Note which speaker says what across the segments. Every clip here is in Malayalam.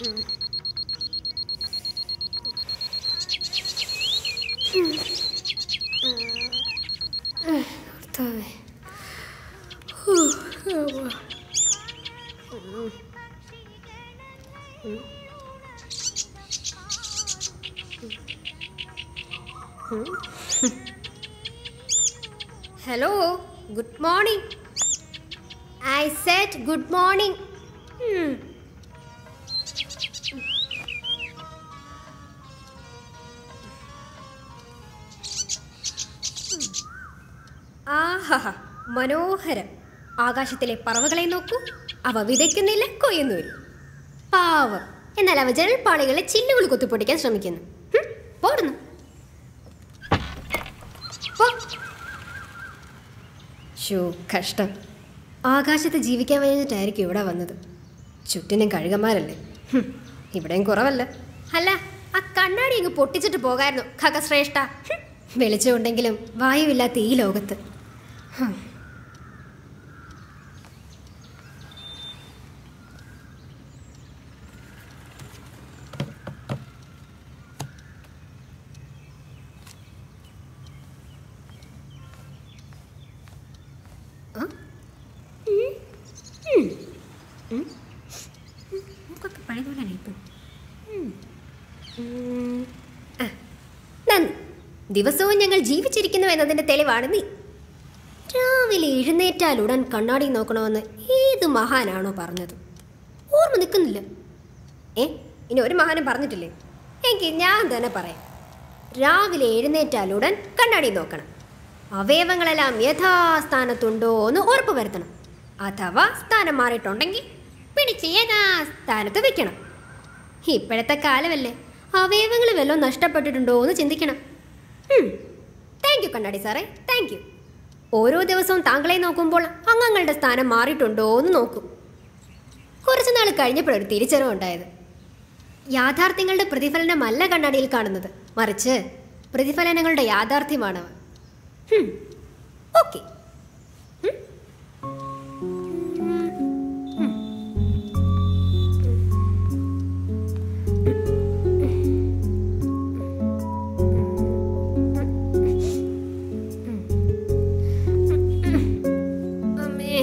Speaker 1: കർത്താവേ. ഹൂ, യവ്വ. Hello good morning I said good morning ആഹാ മനോഹരം ആകാശത്തിലെ പറവകളെ നോക്കൂ അവ വിതയ്ക്കുന്നില്ല കൊയ്യുന്നുമില്ല പാവം എന്നാൽ അവ ജനൽപ്പാളികളെ ചില്ലുകൾ കുത്തിപ്പൊട്ടിക്കാൻ ശ്രമിക്കുന്നു ഹും, പോടുന്നു പോ. ശോ കഷ്ടം ആകാശത്ത് ജീവിക്കാൻ വേണ്ടിയിട്ടായിരിക്കും ഇവിടെ വന്നത് ചുറ്റിനും കഴുകന്മാരല്ലേ ഹും, ഇവിടെയും കുറവല്ല അല്ല ആ കണ്ണാടി അങ്ങ് പൊട്ടിച്ചിട്ട് പോകായിരുന്നു ഖഗശ്രേഷ്ഠ ഹും, വെളിച്ചമുണ്ടെങ്കിലും വായുവില്ലാത്ത ഈ ലോകത്ത് ഹും. ആ? ഉം. ഉം. ഉം. നമുക്കൊക്കെ പഴയതുപോലെയാണ് ഇപ്പം ഉം. ഉം. ആ, നന്ദി ദിവസവും ഞങ്ങൾ ജീവിച്ചിരിക്കുന്നു എന്നതിന്റെ തെളിവാണ് നീ രാവിലെ എഴുന്നേറ്റാൽ ഉടൻ കണ്ണാടി നോക്കണമെന്ന് ഏത് മഹാനാണോ പറഞ്ഞത് ഓർമ്മ നിൽക്കുന്നില്ല ഏ ഇനി ഒരു മഹാനും പറഞ്ഞിട്ടില്ലേ എങ്കിൽ ഞാൻ തന്നെ പറയാം രാവിലെ എഴുന്നേറ്റാൽ ഉടൻ കണ്ണാടി നോക്കണം അവയവങ്ങളെല്ലാം യഥാസ്ഥാനത്തുണ്ടോ എന്ന് ഉറപ്പ് വരുത്തണം അഥവാ സ്ഥാനം മാറിയിട്ടുണ്ടെങ്കിൽ പിടിച്ച് യഥാസ്ഥാനത്ത് വെക്കണം ഇപ്പോഴത്തെ കാലമല്ലേ അവയവങ്ങൾ വല്ലതും നഷ്ടപ്പെട്ടിട്ടുണ്ടോ എന്ന് ചിന്തിക്കണം താങ്ക് യു കണ്ണാടി സാറേ താങ്ക് യു ഓരോ ദിവസവും താങ്കളെ നോക്കുമ്പോൾ അംഗങ്ങളുടെ സ്ഥാനം മാറിയിട്ടുണ്ടോ എന്ന് നോക്കും കുറച്ചു നാൾ കഴിഞ്ഞപ്പോഴൊരു തിരിച്ചറിവുണ്ടായത് യാഥാർത്ഥ്യങ്ങളുടെ പ്രതിഫലനമല്ല കണ്ണാടിയിൽ കാണുന്നത് മറിച്ച് പ്രതിഫലനങ്ങളുടെ യാഥാർത്ഥ്യമാണവ ഓക്കെ അമ്മേ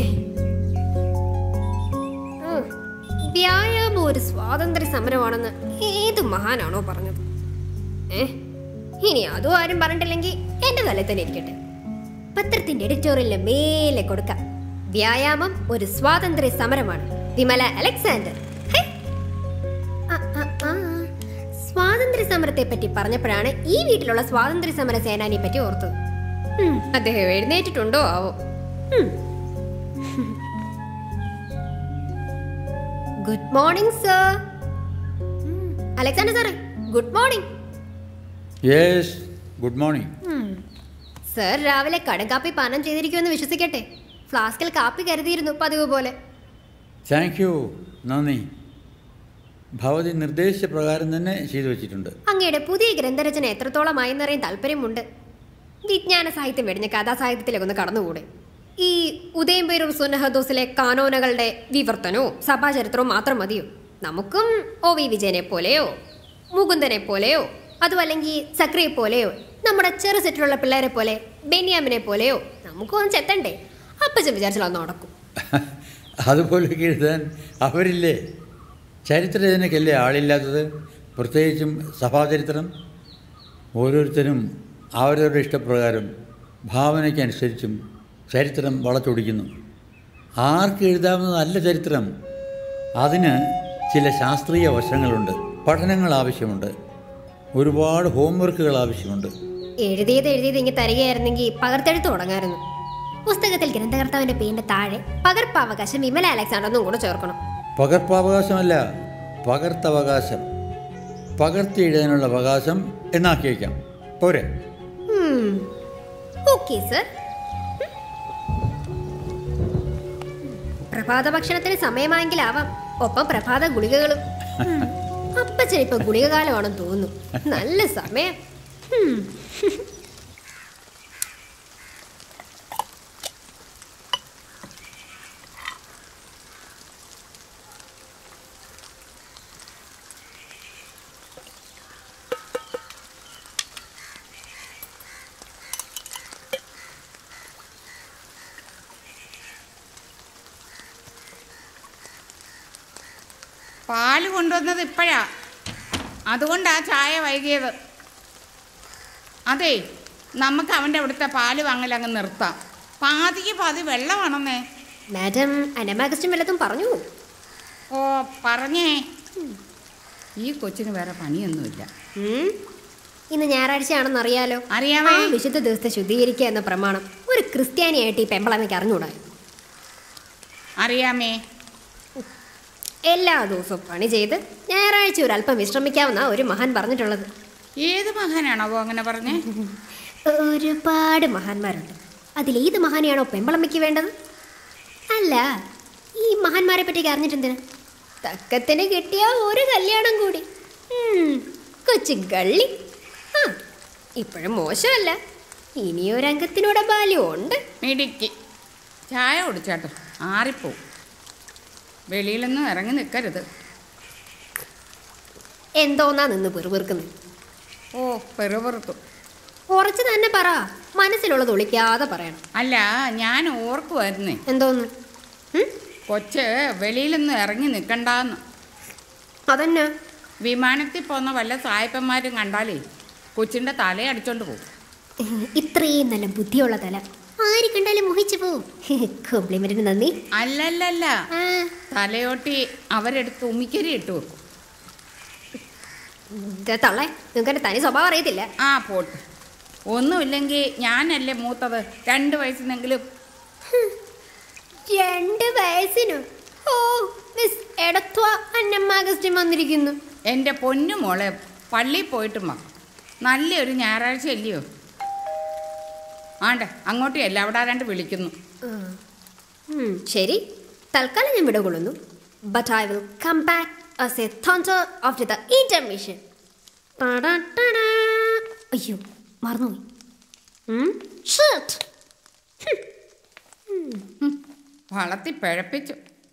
Speaker 1: ഉം. വ്യായാമം ഒരു സ്വാതന്ത്ര്യ സമരമാണെന്ന് ഏത് മഹാനാണോ പറഞ്ഞത് ഏ ഇനി അതും ആരും പറഞ്ഞിട്ടില്ലെങ്കിൽ എന്റെ തലയിൽ തന്നെ ഇരിക്കട്ടെ പത്രത്തിന്റെ എഡിറ്റോറിയലിന് മേലെ കൊടുക്കാം വ്യായാമം ഒരു സ്വാതന്ത്ര്യ സമരമാണ് വിമല അലക്സാണ്ടർ ഹേ. ആ, ആ, ആ. സ്വാതന്ത്ര്യ സമരത്തെ പറ്റി പറഞ്ഞപ്പോഴാണ് ഈ വീട്ടിലുള്ള സ്വാതന്ത്ര്യ സമര സേനാനിയെ പറ്റി ഓർത്തത് ഉം, അദ്ദേഹം എഴുന്നേറ്റിട്ടുണ്ടോ ആവോ ഉം. ഗുഡ് മോർണിംഗ് സർ അലക്സാണ്ടർ സാറേ good morning
Speaker 2: yes good morning
Speaker 1: sir രാവിലെ കടുങ്കാപ്പി പാനം ചെയ്തിരിക്കുമെന്ന് വിശ്വസിക്കട്ടെ ഫ്ലാസ്കിൽ കാപ്പി കരുതിയിരുന്നു പതിവ് പോലെ
Speaker 2: താങ്ക് യു നന്ദി ഭവതി നിർദ്ദേശിച്ച പ്രകാരം തന്നെ ചെയ്തു വെച്ചിട്ടുണ്ട്
Speaker 1: അങ്ങയുടെ പുതിയ ഗ്രന്ഥരചന എത്രത്തോളമായെന്നറിയാൻ താല്പര്യമുണ്ട് വിജ്ഞാന സാഹിത്യം വെടിഞ്ഞ കഥാസാഹിത്യത്തിലേക്ക് ഒന്ന് കടന്നുകൂടെ ഈ ഉദയംപേരൂർ സുനഹദോസിലെ കാനോനകളുടെ വിവർത്തനവും സഭാചരിത്രവും മാത്രം മതിയോ നമുക്കും ഒ വി വിജയനെ പോലെയോ മുകുന്ദനെ പോലെയോ അതും അല്ലെങ്കിൽ സക്രിയെ പോലെയോ നമ്മുടെ ചെറു സെറ്റിലുള്ള പിള്ളേരെ പോലെ ബെന്യാമിനെ പോലെയോ നമുക്കൊന്നും ചെത്തണ്ടേ അപ്പച്ചൻ വിചാരിച്ചാൽ അത് നടക്കും
Speaker 2: അതുപോലെയൊക്കെ എഴുതാൻ അവരില്ലേ ചരിത്രരചനയ്ക്കല്ലേ ആളില്ലാത്തത് പ്രത്യേകിച്ചും സഭാചരിത്രം ഓരോരുത്തരും അവരവരുടെ ഇഷ്ടപ്രകാരം ഭാവനയ്ക്കനുസരിച്ചും ചരിത്രം വളച്ചൊടിക്കുന്നു ആർക്ക് എഴുതാവുന്നതല്ല ചരിത്രം അതിന് ചില ശാസ്ത്രീയ വശങ്ങളുണ്ട് പഠനങ്ങൾ ആവശ്യമുണ്ട് ഒരുപാട് ഹോംവർക്കുകൾ ആവശ്യമുണ്ട്
Speaker 1: എഴുതിയത് എഴുതിയത് ഇങ്ങനെ തരികയായിരുന്നെങ്കിൽ പകർത്തെഴുത്ത് തുടങ്ങായിരുന്നു പുസ്തകത്തിൽ ഗ്രന്ഥകർത്താവിന്റെ പേരിന്റെ താഴെ പകർപ്പവകാശം വിമല അലക്സാണ്ടർ എന്നും കൂടെ ചേർക്കണം
Speaker 2: പകർപ്പവകാശമല്ല പകർത്തവകാശം പകർത്തി എഴുതാനുള്ള അവകാശം എന്നാക്കിയേക്കാം പോരെ
Speaker 1: ഓക്കെ സർ പ്രഭാത ഭക്ഷണത്തിന് സമയമായെങ്കിലാവാം ഒപ്പം പ്രഭാത ഗുളികകളും ഉം. അപ്പച്ചൻ ഇപ്പൊ ഗുളിക കാലമാണെന്ന് തോന്നുന്നു നല്ല സമയം ഉം.
Speaker 3: പാല് കൊണ്ടുവന്നത് ഇപ്പോഴാ അതുകൊണ്ടാ ചായ വൈകിയത് അതെ നമുക്ക് അവൻ്റെ അവിടുത്തെ പാല് വാങ്ങൽ അങ്ങ് നിർത്താം പാതിക്ക് പാതി വെള്ളമാണെന്നേ
Speaker 1: മാഡം അനമാഗസ്റ്റും വല്ലതും പറഞ്ഞു
Speaker 3: ഓ പറഞ്ഞേ ഈ കൊച്ചിന് വേറെ പണിയൊന്നുമില്ല
Speaker 1: ഉം? ഇന്ന് ഞായറാഴ്ചയാണെന്ന് അറിയാലോ
Speaker 3: അറിയാമേ
Speaker 1: ആ വിശുദ്ധ ദിവസത്തെ ശുദ്ധീകരിക്കുക എന്ന പ്രമാണം ഒരു ക്രിസ്ത്യാനിയായിട്ട് ഈ പെമ്പളമയ്ക്ക് അറിഞ്ഞൂടാ
Speaker 3: അറിയാമേ
Speaker 1: എല്ലാ ദിവസവും പണി ചെയ്ത് ഞായറാഴ്ച ഒരു അല്പം വിശ്രമിക്കാമെന്നാ ഒരു മഹാൻ പറഞ്ഞിട്ടുള്ളത്
Speaker 3: ഏത് മഹാനാണാവോ അങ്ങനെ പറഞ്ഞേ
Speaker 1: ഒരുപാട് മഹാന്മാരുണ്ട് അതിലേത് മഹാനെയാണോ പെമ്പളമ്മയ്ക്ക് വേണ്ടത് അല്ല ഈ മഹാന്മാരെ പറ്റി അറിഞ്ഞിട്ടെന്തിന് തക്കത്തിന് കിട്ടിയ ഒരു കല്യാണം കൂടി ഉം, കൊച്ചു ഗള്ളി ആ ഇപ്പോഴും മോശമല്ല ഇനിയൊരംഗത്തിനൂടെ ബാല്യമുണ്ട്
Speaker 3: മിടിക്ക് ചായ കുടിച്ചാട്ടോ ആറിപ്പോവും വെളിയിലൊന്നും ഇറങ്ങി നിൽക്കരുത്
Speaker 1: എന്തോന്നാ നിന്ന് പെറുപെറുക്കുന്നത്
Speaker 3: ഓ പെറുപുറത്തു
Speaker 1: കുറച്ച് തന്നെ പറ മനസ്സിലുള്ളത് ഒളിക്കാതെ പറയണം
Speaker 3: അല്ല ഞാൻ ഓർക്കുമായിരുന്നേ
Speaker 1: എന്തോന്ന് ഉം?
Speaker 3: കൊച്ച് വെളിയിലൊന്നും ഇറങ്ങി നിൽക്കണ്ടെന്ന്
Speaker 1: അതന്നെ
Speaker 3: വിമാനത്തിൽ പോകുന്ന വല്ല സായപ്പന്മാരും കണ്ടാലേ കൊച്ചിൻ്റെ തലയടിച്ചോണ്ട് പോകും
Speaker 1: ഇത്രയും നല്ല ബുദ്ധിയുള്ള തല ആര് കണ്ടാലും മോഹിച്ചു പോവും കോംപ്ലിമെന്റിന് നന്ദി
Speaker 3: അല്ലല്ലല്ല
Speaker 1: ആ,
Speaker 3: തലയോട്ടി അവരെടുത്ത് ഉമിക്കരി ഇട്ട് വെക്കും
Speaker 1: ദേ തള്ളേ നിങ്ങൾക്ക് എന്റെ തനി സ്വഭാവം അറിയത്തില്ല
Speaker 3: ആ പോട്ട് ഒന്നുമില്ലെങ്കിൽ ഞാനല്ലേ മൂത്തത് രണ്ട് വയസ്സിനെങ്കിലും
Speaker 1: രണ്ട് വയസ്സിനു ഓ മിസ് എടത്വ അന്നമ്മാഗസ്റ്റിൻ വന്നിരിക്കുന്നു
Speaker 3: എൻ്റെ പൊന്നു മോളെ പള്ളിയിൽ പോയിട്ടും വാ നല്ലൊരു ഞായറാഴ്ച അല്ലയോ ആണ്ടെ അങ്ങോട്ടും അല്ല അവിടെ ആരാണ്ട് വിളിക്കുന്നു
Speaker 1: ആ. ഉം, ശരി തൽക്കാലം ഞാൻ വിടകൊള്ളുന്നു but I will come back as a thunder after the intermission അയ്യോ മറന്നുപോയി ഉം, ഷിറ്റ്.
Speaker 3: വളർത്തി പിഴപ്പിച്ചു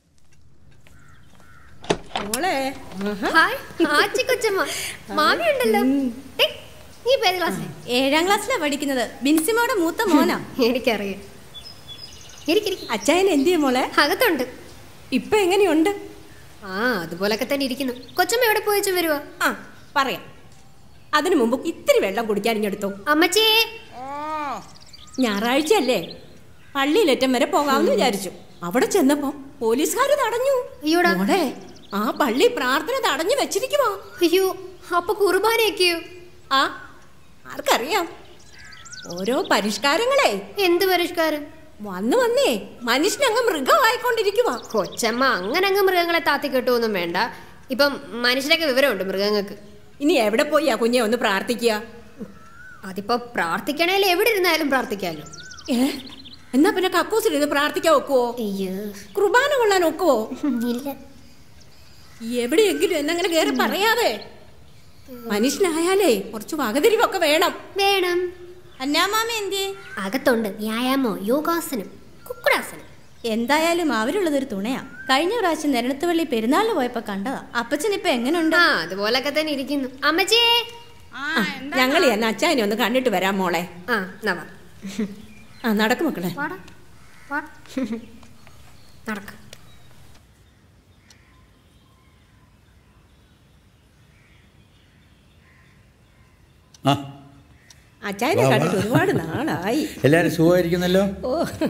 Speaker 4: മോളെ
Speaker 1: ഹായ് ആച്ചി കൊച്ചമ്മ മാമി ഉണ്ടല്ലോ ഏയ്, നീ ഇപ്പൊ ഏത് ക്ലാസ്സിൽ
Speaker 4: ഏഴാം ക്ലാസ്സിലാ പഠിക്കുന്നത് ബിൻസിമോടെ മൂത്ത മോനാ
Speaker 1: എനിക്കറിയാം ഇരിക്കിരിക്കും
Speaker 4: അച്ചായൻ എന്തിയെ മോളെ
Speaker 1: അകത്തുണ്ട്
Speaker 4: ഇപ്പൊ എങ്ങനെയുണ്ട്
Speaker 1: ആ അതുപോലൊക്കെ തന്നെ ഇരിക്കുന്നു കൊച്ചമ്മ എവിടെ പോയിച്ചു വരുവാ
Speaker 4: ആ പറയാം അതിനു മുമ്പ് ഇത്തിരി വെള്ളം കുടിക്കാൻ ഇങ്ങെടുത്തോ
Speaker 1: അമ്മച്ചേ
Speaker 3: ഓ
Speaker 4: ഞായറാഴ്ച അല്ലേ പള്ളിയിലേറ്റം വരെ പോകാമെന്ന് വിചാരിച്ചു അവിടെ ചെന്നപ്പോ പോലീസുകാർ തടഞ്ഞു
Speaker 1: അയ്യോടാ.
Speaker 4: മോളെ ആ പള്ളി പ്രാർത്ഥന തടഞ്ഞു വെച്ചിരിക്കുമോ
Speaker 1: അയ്യോ അപ്പൊ കുർബാനയൊക്കെയോ
Speaker 4: ആ ആർക്കറിയാം ഓരോ പരിഷ്കാരങ്ങളെ
Speaker 1: എന്ത് പരിഷ്കാരം
Speaker 4: വന്ന് വന്നേ മനുഷ്യനങ്ങ് മൃഗമായിക്കൊണ്ടിരിക്കുവാ
Speaker 1: കൊച്ചമ്മ അങ്ങനെ അങ്ങ് മൃഗങ്ങളെ താത്തി കെട്ടുമൊന്നും വേണ്ട ഇപ്പം മനുഷ്യരൊക്കെ വിവരമുണ്ട് മൃഗങ്ങൾക്ക്
Speaker 4: ഇനി എവിടെ പോയി ആ കുഞ്ഞെ ഒന്ന് പ്രാർത്ഥിക്കുക
Speaker 1: അതിപ്പോ പ്രാർത്ഥിക്കണേൽ എവിടെ ഇരുന്നാലും പ്രാർത്ഥിക്കാമല്ലോ
Speaker 4: ഏ എന്നാ പിന്നെ കക്കൂസിലിരുന്ന് പ്രാർത്ഥിക്കാൻ ഒക്കുവോ
Speaker 1: അയ്യോ
Speaker 4: കുർബാന കൊള്ളാൻ ഒക്കുവോ
Speaker 1: ഇല്ല
Speaker 4: എവിടെയെങ്കിലും എന്നങ്ങനെ കയറി പറയാതെ മനുഷ്യനായാലേ കുറച്ച് വകതിരിവൊക്കെ വേണം
Speaker 1: വേണം
Speaker 5: അന്നാമാമ എന്തിയെ
Speaker 1: അകത്തുണ്ട് വ്യായാമോ യോഗാസനം കുക്കുടാസനം
Speaker 5: എന്തായാലും അവരുള്ളതൊരു തുണയാ കഴിഞ്ഞ പ്രാവശ്യം നെരണത്തുവള്ളി പെരുന്നാളിന് പോയപ്പോ കണ്ടതാ അപ്പച്ചൻ ഇപ്പൊ എങ്ങനുണ്ട്
Speaker 1: ആ അതുപോലൊക്കെ തന്നെ ഇരിക്കുന്നു അമ്മച്ചേ
Speaker 3: ആ എന്താ
Speaker 4: ഞങ്ങൾ എന്നെ അച്ചായനെ ഒന്ന് കണ്ടിട്ട് വരാം മോളെ
Speaker 1: ആ നവ
Speaker 4: ആ നടക്കും മക്കളെ
Speaker 1: വാടാ വാ നടക്ക
Speaker 2: ആ
Speaker 4: അച്ചായനെ
Speaker 2: വാ, വാ.
Speaker 4: കണ്ടിട്ട് ഒരുപാട് നാളായി
Speaker 2: എല്ലാവരും സുഖമായിരിക്കുന്നല്ലോ
Speaker 4: ഓ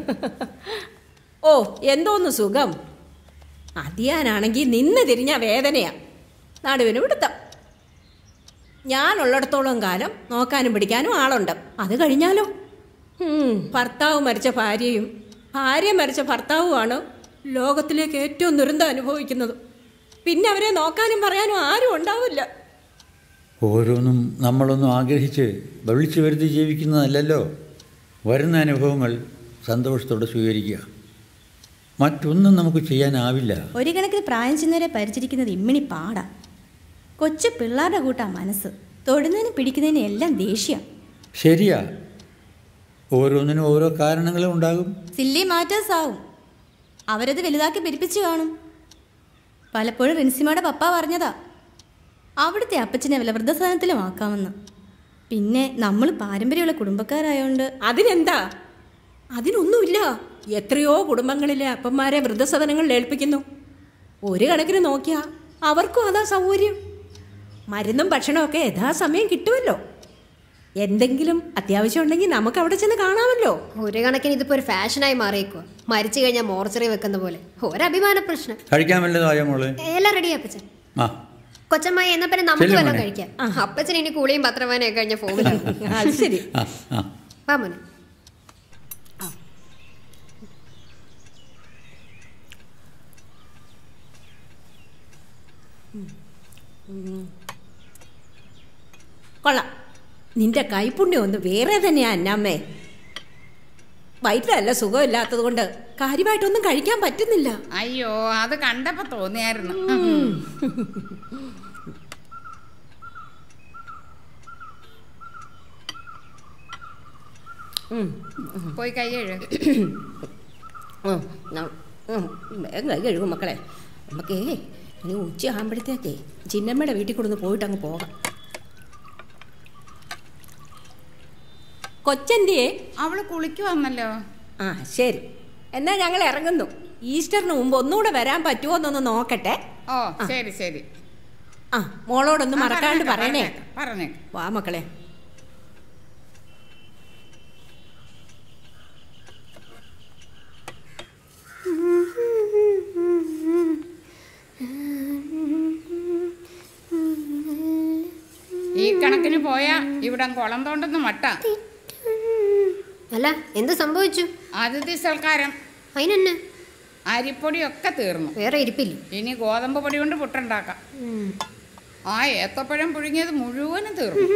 Speaker 4: ഓ എന്തോന്ന് സുഖം അതിയാനാണെങ്കിൽ നിന്ന് തിരിഞ്ഞ വേദനയാ നടുവിന് പിടുത്തം ഞാനുള്ളിടത്തോളം കാലം നോക്കാനും പിടിക്കാനും ആളുണ്ട് അത് കഴിഞ്ഞാലോ ഉം, ഭർത്താവ് മരിച്ച ഭാര്യയും ഭാര്യ മരിച്ച ഭർത്താവുമാണ് ലോകത്തിലേക്ക് ഏറ്റവും ദുരന്തം അനുഭവിക്കുന്നത് പിന്നെ അവരെ നോക്കാനും പറയാനും ആരും ഉണ്ടാവില്ല
Speaker 2: ഓരോന്നും നമ്മളൊന്നും ആഗ്രഹിച്ച് വിളിച്ചു വരുത്തി ജീവിക്കുന്നതല്ലല്ലോ വരുന്ന അനുഭവങ്ങൾ സന്തോഷത്തോടെ സ്വീകരിക്കുക മറ്റൊന്നും നമുക്ക് ചെയ്യാനാവില്ല
Speaker 5: ഒരു കണക്കിന് പ്രായം ചെന്നവരെ പരിചരിക്കുന്നത് ഇമ്മിണി പാടാ കൊച്ചു പിള്ളേരുടെ കൂട്ടാ മനസ്സ് തൊടുന്നതിനും പിടിക്കുന്നതിനും എല്ലാം ദേഷ്യ
Speaker 2: ശരിയാ ഓരോന്നിനും ഓരോ കാരണങ്ങളും ഉണ്ടാകും
Speaker 5: സില്ലി മാറ്റേഴ്സ് ആവും അവരത് വലുതാക്കി പെരുപ്പിച്ചു കാണും പലപ്പോഴും റിൻസിമയുടെ പപ്പ പറഞ്ഞതാ അവിടുത്തെ അപ്പച്ചനെ വല്ല വൃദ്ധസാധനത്തിലും ആക്കാമെന്ന് പിന്നെ നമ്മൾ പാരമ്പര്യമുള്ള കുടുംബക്കാരായോണ്ട്
Speaker 4: അതിനെന്താ അതിനൊന്നുമില്ല എത്രയോ കുടുംബങ്ങളിലെ അപ്പന്മാരെ വൃദ്ധസദനങ്ങളിൽ ഏൽപ്പിക്കുന്നു ഒരു കണക്കിന് നോക്കിയാ അവർക്കും അതാ സൗകര്യം മരുന്നും ഭക്ഷണമൊക്കെ യഥാസമയം കിട്ടുമല്ലോ എന്തെങ്കിലും അത്യാവശ്യം ഉണ്ടെങ്കിൽ നമുക്ക് അവിടെ ചെന്ന് കാണാമല്ലോ
Speaker 1: ഒരു കണക്കിന് ഇതിപ്പോ ഒരു ഫാഷനായി മാറിയേക്കുക മരിച്ചു കഴിഞ്ഞാൽ മോർച്ചറി വെക്കുന്ന പോലെ ഒരഭിമാന പ്രശ്നം
Speaker 2: കഴിക്കാൻ വല്ലതും ആയോ മോള്
Speaker 1: എല്ലാം റെഡി അപ്പച്ചൻ
Speaker 2: ആ
Speaker 1: കൊച്ചമ്മായി എന്നാ പിന്നെ നമുക്ക്
Speaker 2: ചെല്ലു
Speaker 1: വല്ലതും
Speaker 2: മോനെ.
Speaker 1: കഴിക്കാം അപ്പച്ചൻ ഇനി കൂളിയും പത്രവാനൊക്കെ കഴിഞ്ഞ ഫോമിലാണ്
Speaker 4: അത് ശരി
Speaker 2: ആ ആ
Speaker 1: വാ മോനെ
Speaker 4: കൊള്ളാം നിന്റെ കൈപ്പുണ്യം ഒന്ന് വേറെ തന്നെയാ അന്നാമ്മേ വയറ്റിലല്ല സുഖമില്ലാത്തത് കൊണ്ട് കാര്യമായിട്ടൊന്നും കഴിക്കാൻ പറ്റുന്നില്ല
Speaker 3: അയ്യോ അത് കണ്ടപ്പോ തോന്നിയായിരുന്നു പോയി കൈ കഴുക
Speaker 4: ഉം, ന- ഉം, വേഗം കൈ കഴുകും മക്കളെ നമുക്കേ ഇനി ഉച്ച ആകുമ്പോഴത്തേക്കേ ചിന്നമ്മയുടെ വീട്ടിൽ കൊണ്ടൊന്ന് പോയിട്ട് അങ്ങ് പോകാം കൊച്ചൻ്റെയെ
Speaker 3: അവള് കുളിക്ക് വന്നല്ലോ
Speaker 4: ആ ശരി എന്നാ ഞങ്ങൾ ഇറങ്ങുന്നു ഈസ്റ്ററിന് മുമ്പ് ഒന്നുകൂടെ വരാൻ പറ്റുമോ എന്നൊന്ന് നോക്കട്ടെ
Speaker 3: ഓ ശരി ശരി
Speaker 4: ആ മോളോടൊന്നും
Speaker 3: ആ,
Speaker 4: മറക്കാണ്ട്
Speaker 3: പറഞ്ഞേക്കാം,
Speaker 4: പറയണേ
Speaker 3: പറഞ്ഞേക്കാം, പറഞ്ഞേക്കാം
Speaker 4: വാ മക്കളെ
Speaker 3: ഈ കണക്കിന് പോയാ ഇവിടെ കുളം തോണ്ടെന്ന് മട്ട
Speaker 1: അല്ല എന്ത് സംഭവിച്ചു
Speaker 3: അതിഥി സൽക്കാരം
Speaker 1: അതിനെന്നെ
Speaker 3: അരിപ്പൊടിയൊക്കെ തീർന്നു
Speaker 1: വേറെ ഇരിപ്പില്ലേ
Speaker 3: ഇനി ഗോതമ്പ് പൊടി കൊണ്ട് പുട്ടുണ്ടാക്കാം ആ ഏത്തപ്പഴം പുഴുങ്ങിയത് മുഴുവനും തീർന്നു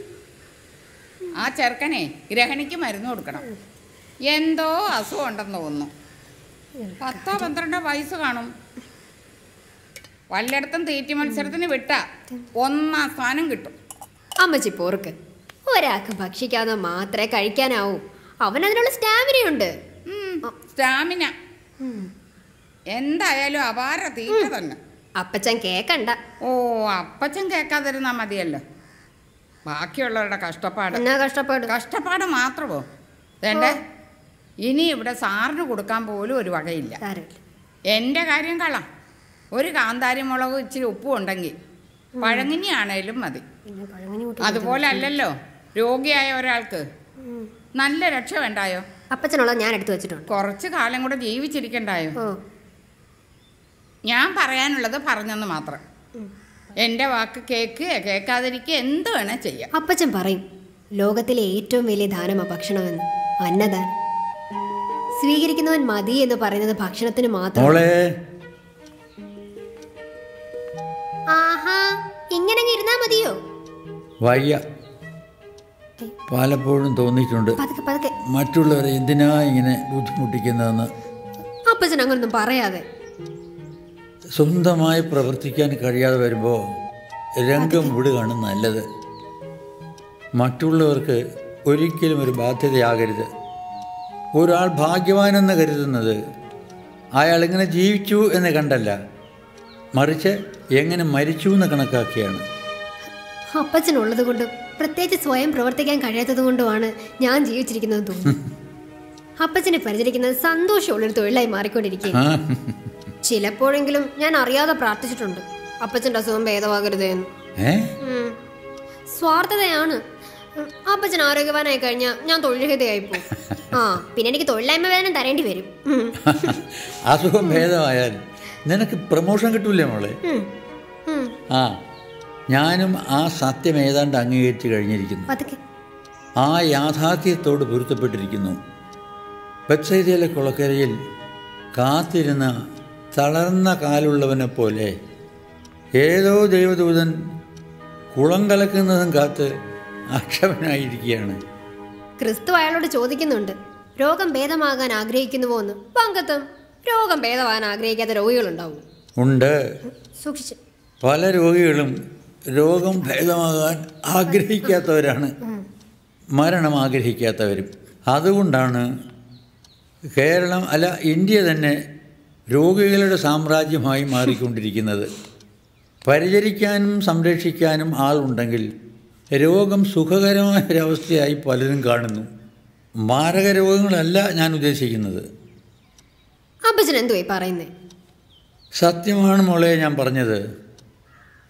Speaker 3: ആ ചെറുക്കനെ ഗ്രഹണിക്ക് മരുന്ന് കൊടുക്കണം എന്തോ അസുഖം ഉണ്ടെന്ന് തോന്നുന്നു പത്തോ പന്ത്രണ്ടോ വയസ്സ് കാണും വല്ലയിടത്തും തീറ്റി മത്സരത്തിന് വിട്ടാ ഒന്നാം സ്ഥാനം കിട്ടും
Speaker 1: അമ്മച്ചി പോർക്ക് ഒരാൾക്ക് ഭക്ഷിക്കാതെ മാത്രമേ കഴിക്കാനാവൂ അവൻ അതിനുള്ള സ്റ്റാമിനയുണ്ട്
Speaker 3: ഉം, സ്റ്റാമിന എന്തായാലും അപാര തീറ്റ തന്നെ
Speaker 1: അപ്പച്ചൻ കേക്കണ്ട
Speaker 3: ഓ അപ്പച്ചൻ കേൾക്കാതിരുന്നാ മതിയല്ലോ ബാക്കിയുള്ളവരുടെ കഷ്ടപ്പാട്
Speaker 1: എന്നാ കഷ്ടപ്പാട്
Speaker 3: കഷ്ടപ്പാട് മാത്രമോ വേണ്ടേ ഇനി ഇവിടെ സാറിന് കൊടുക്കാൻ പോലും ഒരു വകയില്ല
Speaker 1: സാരമില്ല
Speaker 3: എൻ്റെ കാര്യം കളാം ഒരു കാന്താരി മുളക് ഇച്ചിരി ഉപ്പും ഉണ്ടെങ്കിൽ പഴങ്ങിനിയാണേലും മതി
Speaker 1: പിന്നെ പഴങ്ങനി കൂട്ടി
Speaker 3: അതുപോലെ അല്ലല്ലോ രോഗിയായ ഒരാൾക്ക് നല്ല രക്ഷ വേണ്ടായോ
Speaker 1: അപ്പച്ചനുള്ളത് ഞാൻ എടുത്തു വെച്ചിട്ടുണ്ട്
Speaker 3: കുറച്ച് കാലം കൂടെ ജീവിച്ചിരിക്കണ്ടായോ
Speaker 1: ഓ
Speaker 3: ഞാൻ പറയാനുള്ളത് പറഞ്ഞെന്ന് മാത്രം എൻ്റെ വാക്ക് കേൾക്കുക കേൾക്കാതിരിക്കുക എന്ത് വേണേൽ ചെയ്യാം
Speaker 1: അപ്പച്ചൻ പറയും ലോകത്തിലെ ഏറ്റവും വലിയ ദാനമാ ഭക്ഷണമെന്ന് അന്നദാനം സ്വീകരിക്കുന്നവൻ മതി എന്ന് പറയുന്നത് ഭക്ഷണത്തിന് മാത്രം
Speaker 2: മോളെ
Speaker 1: ആഹാ ഇങ്ങനെ അങ്ങ് ഇരുന്നാ മതിയോ
Speaker 2: വയ്യ പലപ്പോഴും തോന്നിയിട്ടുണ്ട്
Speaker 1: പതുക്കെ പതുക്കെ
Speaker 2: മറ്റുള്ളവരെ എന്തിനാ ഇങ്ങനെ ബുദ്ധിമുട്ടിക്കുന്നതെന്ന്
Speaker 1: അപ്പച്ചൻ അങ്ങനൊന്നും പറയാതെ
Speaker 2: സ്വന്തമായി പ്രവർത്തിക്കാൻ കഴിയാതെ വരുമ്പോൾ രംഗം വിടുകയാണ് നല്ലത് മറ്റുള്ളവർക്ക് ഒരിക്കലും ഒരു ബാധ്യതയാകരുത് ഒരാൾ ഭാഗ്യവാനെന്ന് കരുതുന്നത് അയാൾ എങ്ങനെ ജീവിച്ചു എന്ന് കണ്ടല്ല മറിച്ച് എങ്ങനെ മരിച്ചു എന്ന് കണക്കാക്കിയാണ്
Speaker 1: അപ്പച്ചനുള്ളത് കൊണ്ടും പ്രത്യേകിച്ച് സ്വയം പ്രവർത്തിക്കാൻ കഴിയാത്തത് കൊണ്ടുമാണ് ഞാൻ ജീവിച്ചിരിക്കുന്നത് തോന്നുന്നു അപ്പച്ചനെ പരിചരിക്കുന്നത് സന്തോഷമുള്ളൊരു തൊഴിലായി മാറിക്കൊണ്ടിരിക്കുക
Speaker 2: ആ
Speaker 1: ചിലപ്പോഴെങ്കിലും ഞാൻ അറിയാതെ പ്രാർത്ഥിച്ചിട്ടുണ്ട് അപ്പച്ചൻ്റെ അസുഖം ഭേദമാകരുതേ എന്ന്
Speaker 2: ഏ
Speaker 1: ഉം. സ്വാർത്ഥതയാണ് ഉം, അപ്പച്ചൻ ആരോഗ്യവാനായി കഴിഞ്ഞാൽ ഞാൻ തൊഴിൽരഹിതയായി പോകും ആ പിന്നെ എനിക്ക് തൊഴിലില്ലായ്മ വേദന തരേണ്ടി വരും ഉം.
Speaker 2: അസുഖം ഭേദമായാൽ നിനക്ക് പ്രമോഷൻ കിട്ടൂലേ മോളെ
Speaker 1: ഉം. ഉം.
Speaker 2: ആ ഞാനും ആ സത്യം ഏതാണ്ട് അംഗീകരിച്ച് കഴിഞ്ഞിരിക്കുന്നു
Speaker 1: പതുക്കെ
Speaker 2: ആ യാഥാർത്ഥ്യത്തോട് പൊരുത്തപ്പെട്ടിരിക്കുന്നു ബത്സൈദയിലെ കുളക്കരയിൽ കാത്തിരുന്ന തളർന്ന കാലുള്ളവനെ പോലെ ഏതോ ദൈവദൂതൻ കുളം കലക്കുന്നതും കാത്ത് അക്ഷമനായിരിക്കുകയാണ്
Speaker 1: ക്രിസ്തു അയാളോട് ചോദിക്കുന്നുണ്ട് രോഗം ഭേദമാകാൻ ആഗ്രഹിക്കുന്നുവോ എന്ന് പങ്കത്തും രോഗം ഭേദമാകാൻ ആഗ്രഹിക്കാത്ത രോഗികളുണ്ടാവും
Speaker 2: ഉണ്ട്
Speaker 1: സൂക്ഷിച്ച്
Speaker 2: പല രോഗികളും രോഗം ഭേദമാകാൻ ആഗ്രഹിക്കാത്തവരാണ് മരണം ആഗ്രഹിക്കാത്തവരും അതുകൊണ്ടാണ് കേരളം അല്ല ഇന്ത്യ തന്നെ രോഗികളുടെ സാമ്രാജ്യമായി മാറിക്കൊണ്ടിരിക്കുന്നത് പരിചരിക്കാനും സംരക്ഷിക്കാനും ആളുണ്ടെങ്കിൽ രോഗം സുഖകരമായ ഒരവസ്ഥയായി പലരും കാണുന്നു മാരക രോഗങ്ങളല്ല ഞാൻ ഉദ്ദേശിക്കുന്നത്
Speaker 1: അപ്പച്ചൻ എന്തുവായി പറയുന്നേ
Speaker 2: സത്യമാണ് മോളെ ഞാൻ പറഞ്ഞത്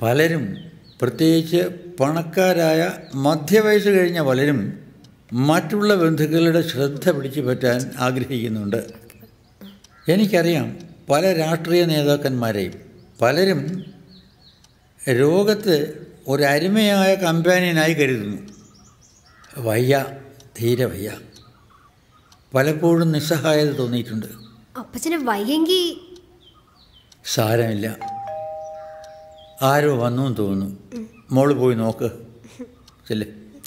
Speaker 2: പലരും പ്രത്യേകിച്ച് പണക്കാരായ മധ്യവയസ്സ് കഴിഞ്ഞ പലരും മറ്റുള്ള ബന്ധുക്കളുടെ ശ്രദ്ധ പിടിച്ചു പറ്റാൻ ആഗ്രഹിക്കുന്നുണ്ട് എനിക്കറിയാം പല രാഷ്ട്രീയ നേതാക്കന്മാരെയും പലരും രോഗത്ത് ഒരരുമയായ കമ്പാനിയനായി കരുതുന്നു വയ്യ തീരെ വയ്യ പലപ്പോഴും നിസ്സഹായത തോന്നിയിട്ടുണ്ട്
Speaker 1: അപ്പച്ചന് വയ്യെങ്കി
Speaker 2: സാരമില്ല ആരോ വന്നു എന്ന് തോന്നുന്നു മോള് പോയി നോക്ക് ചെല്ലേ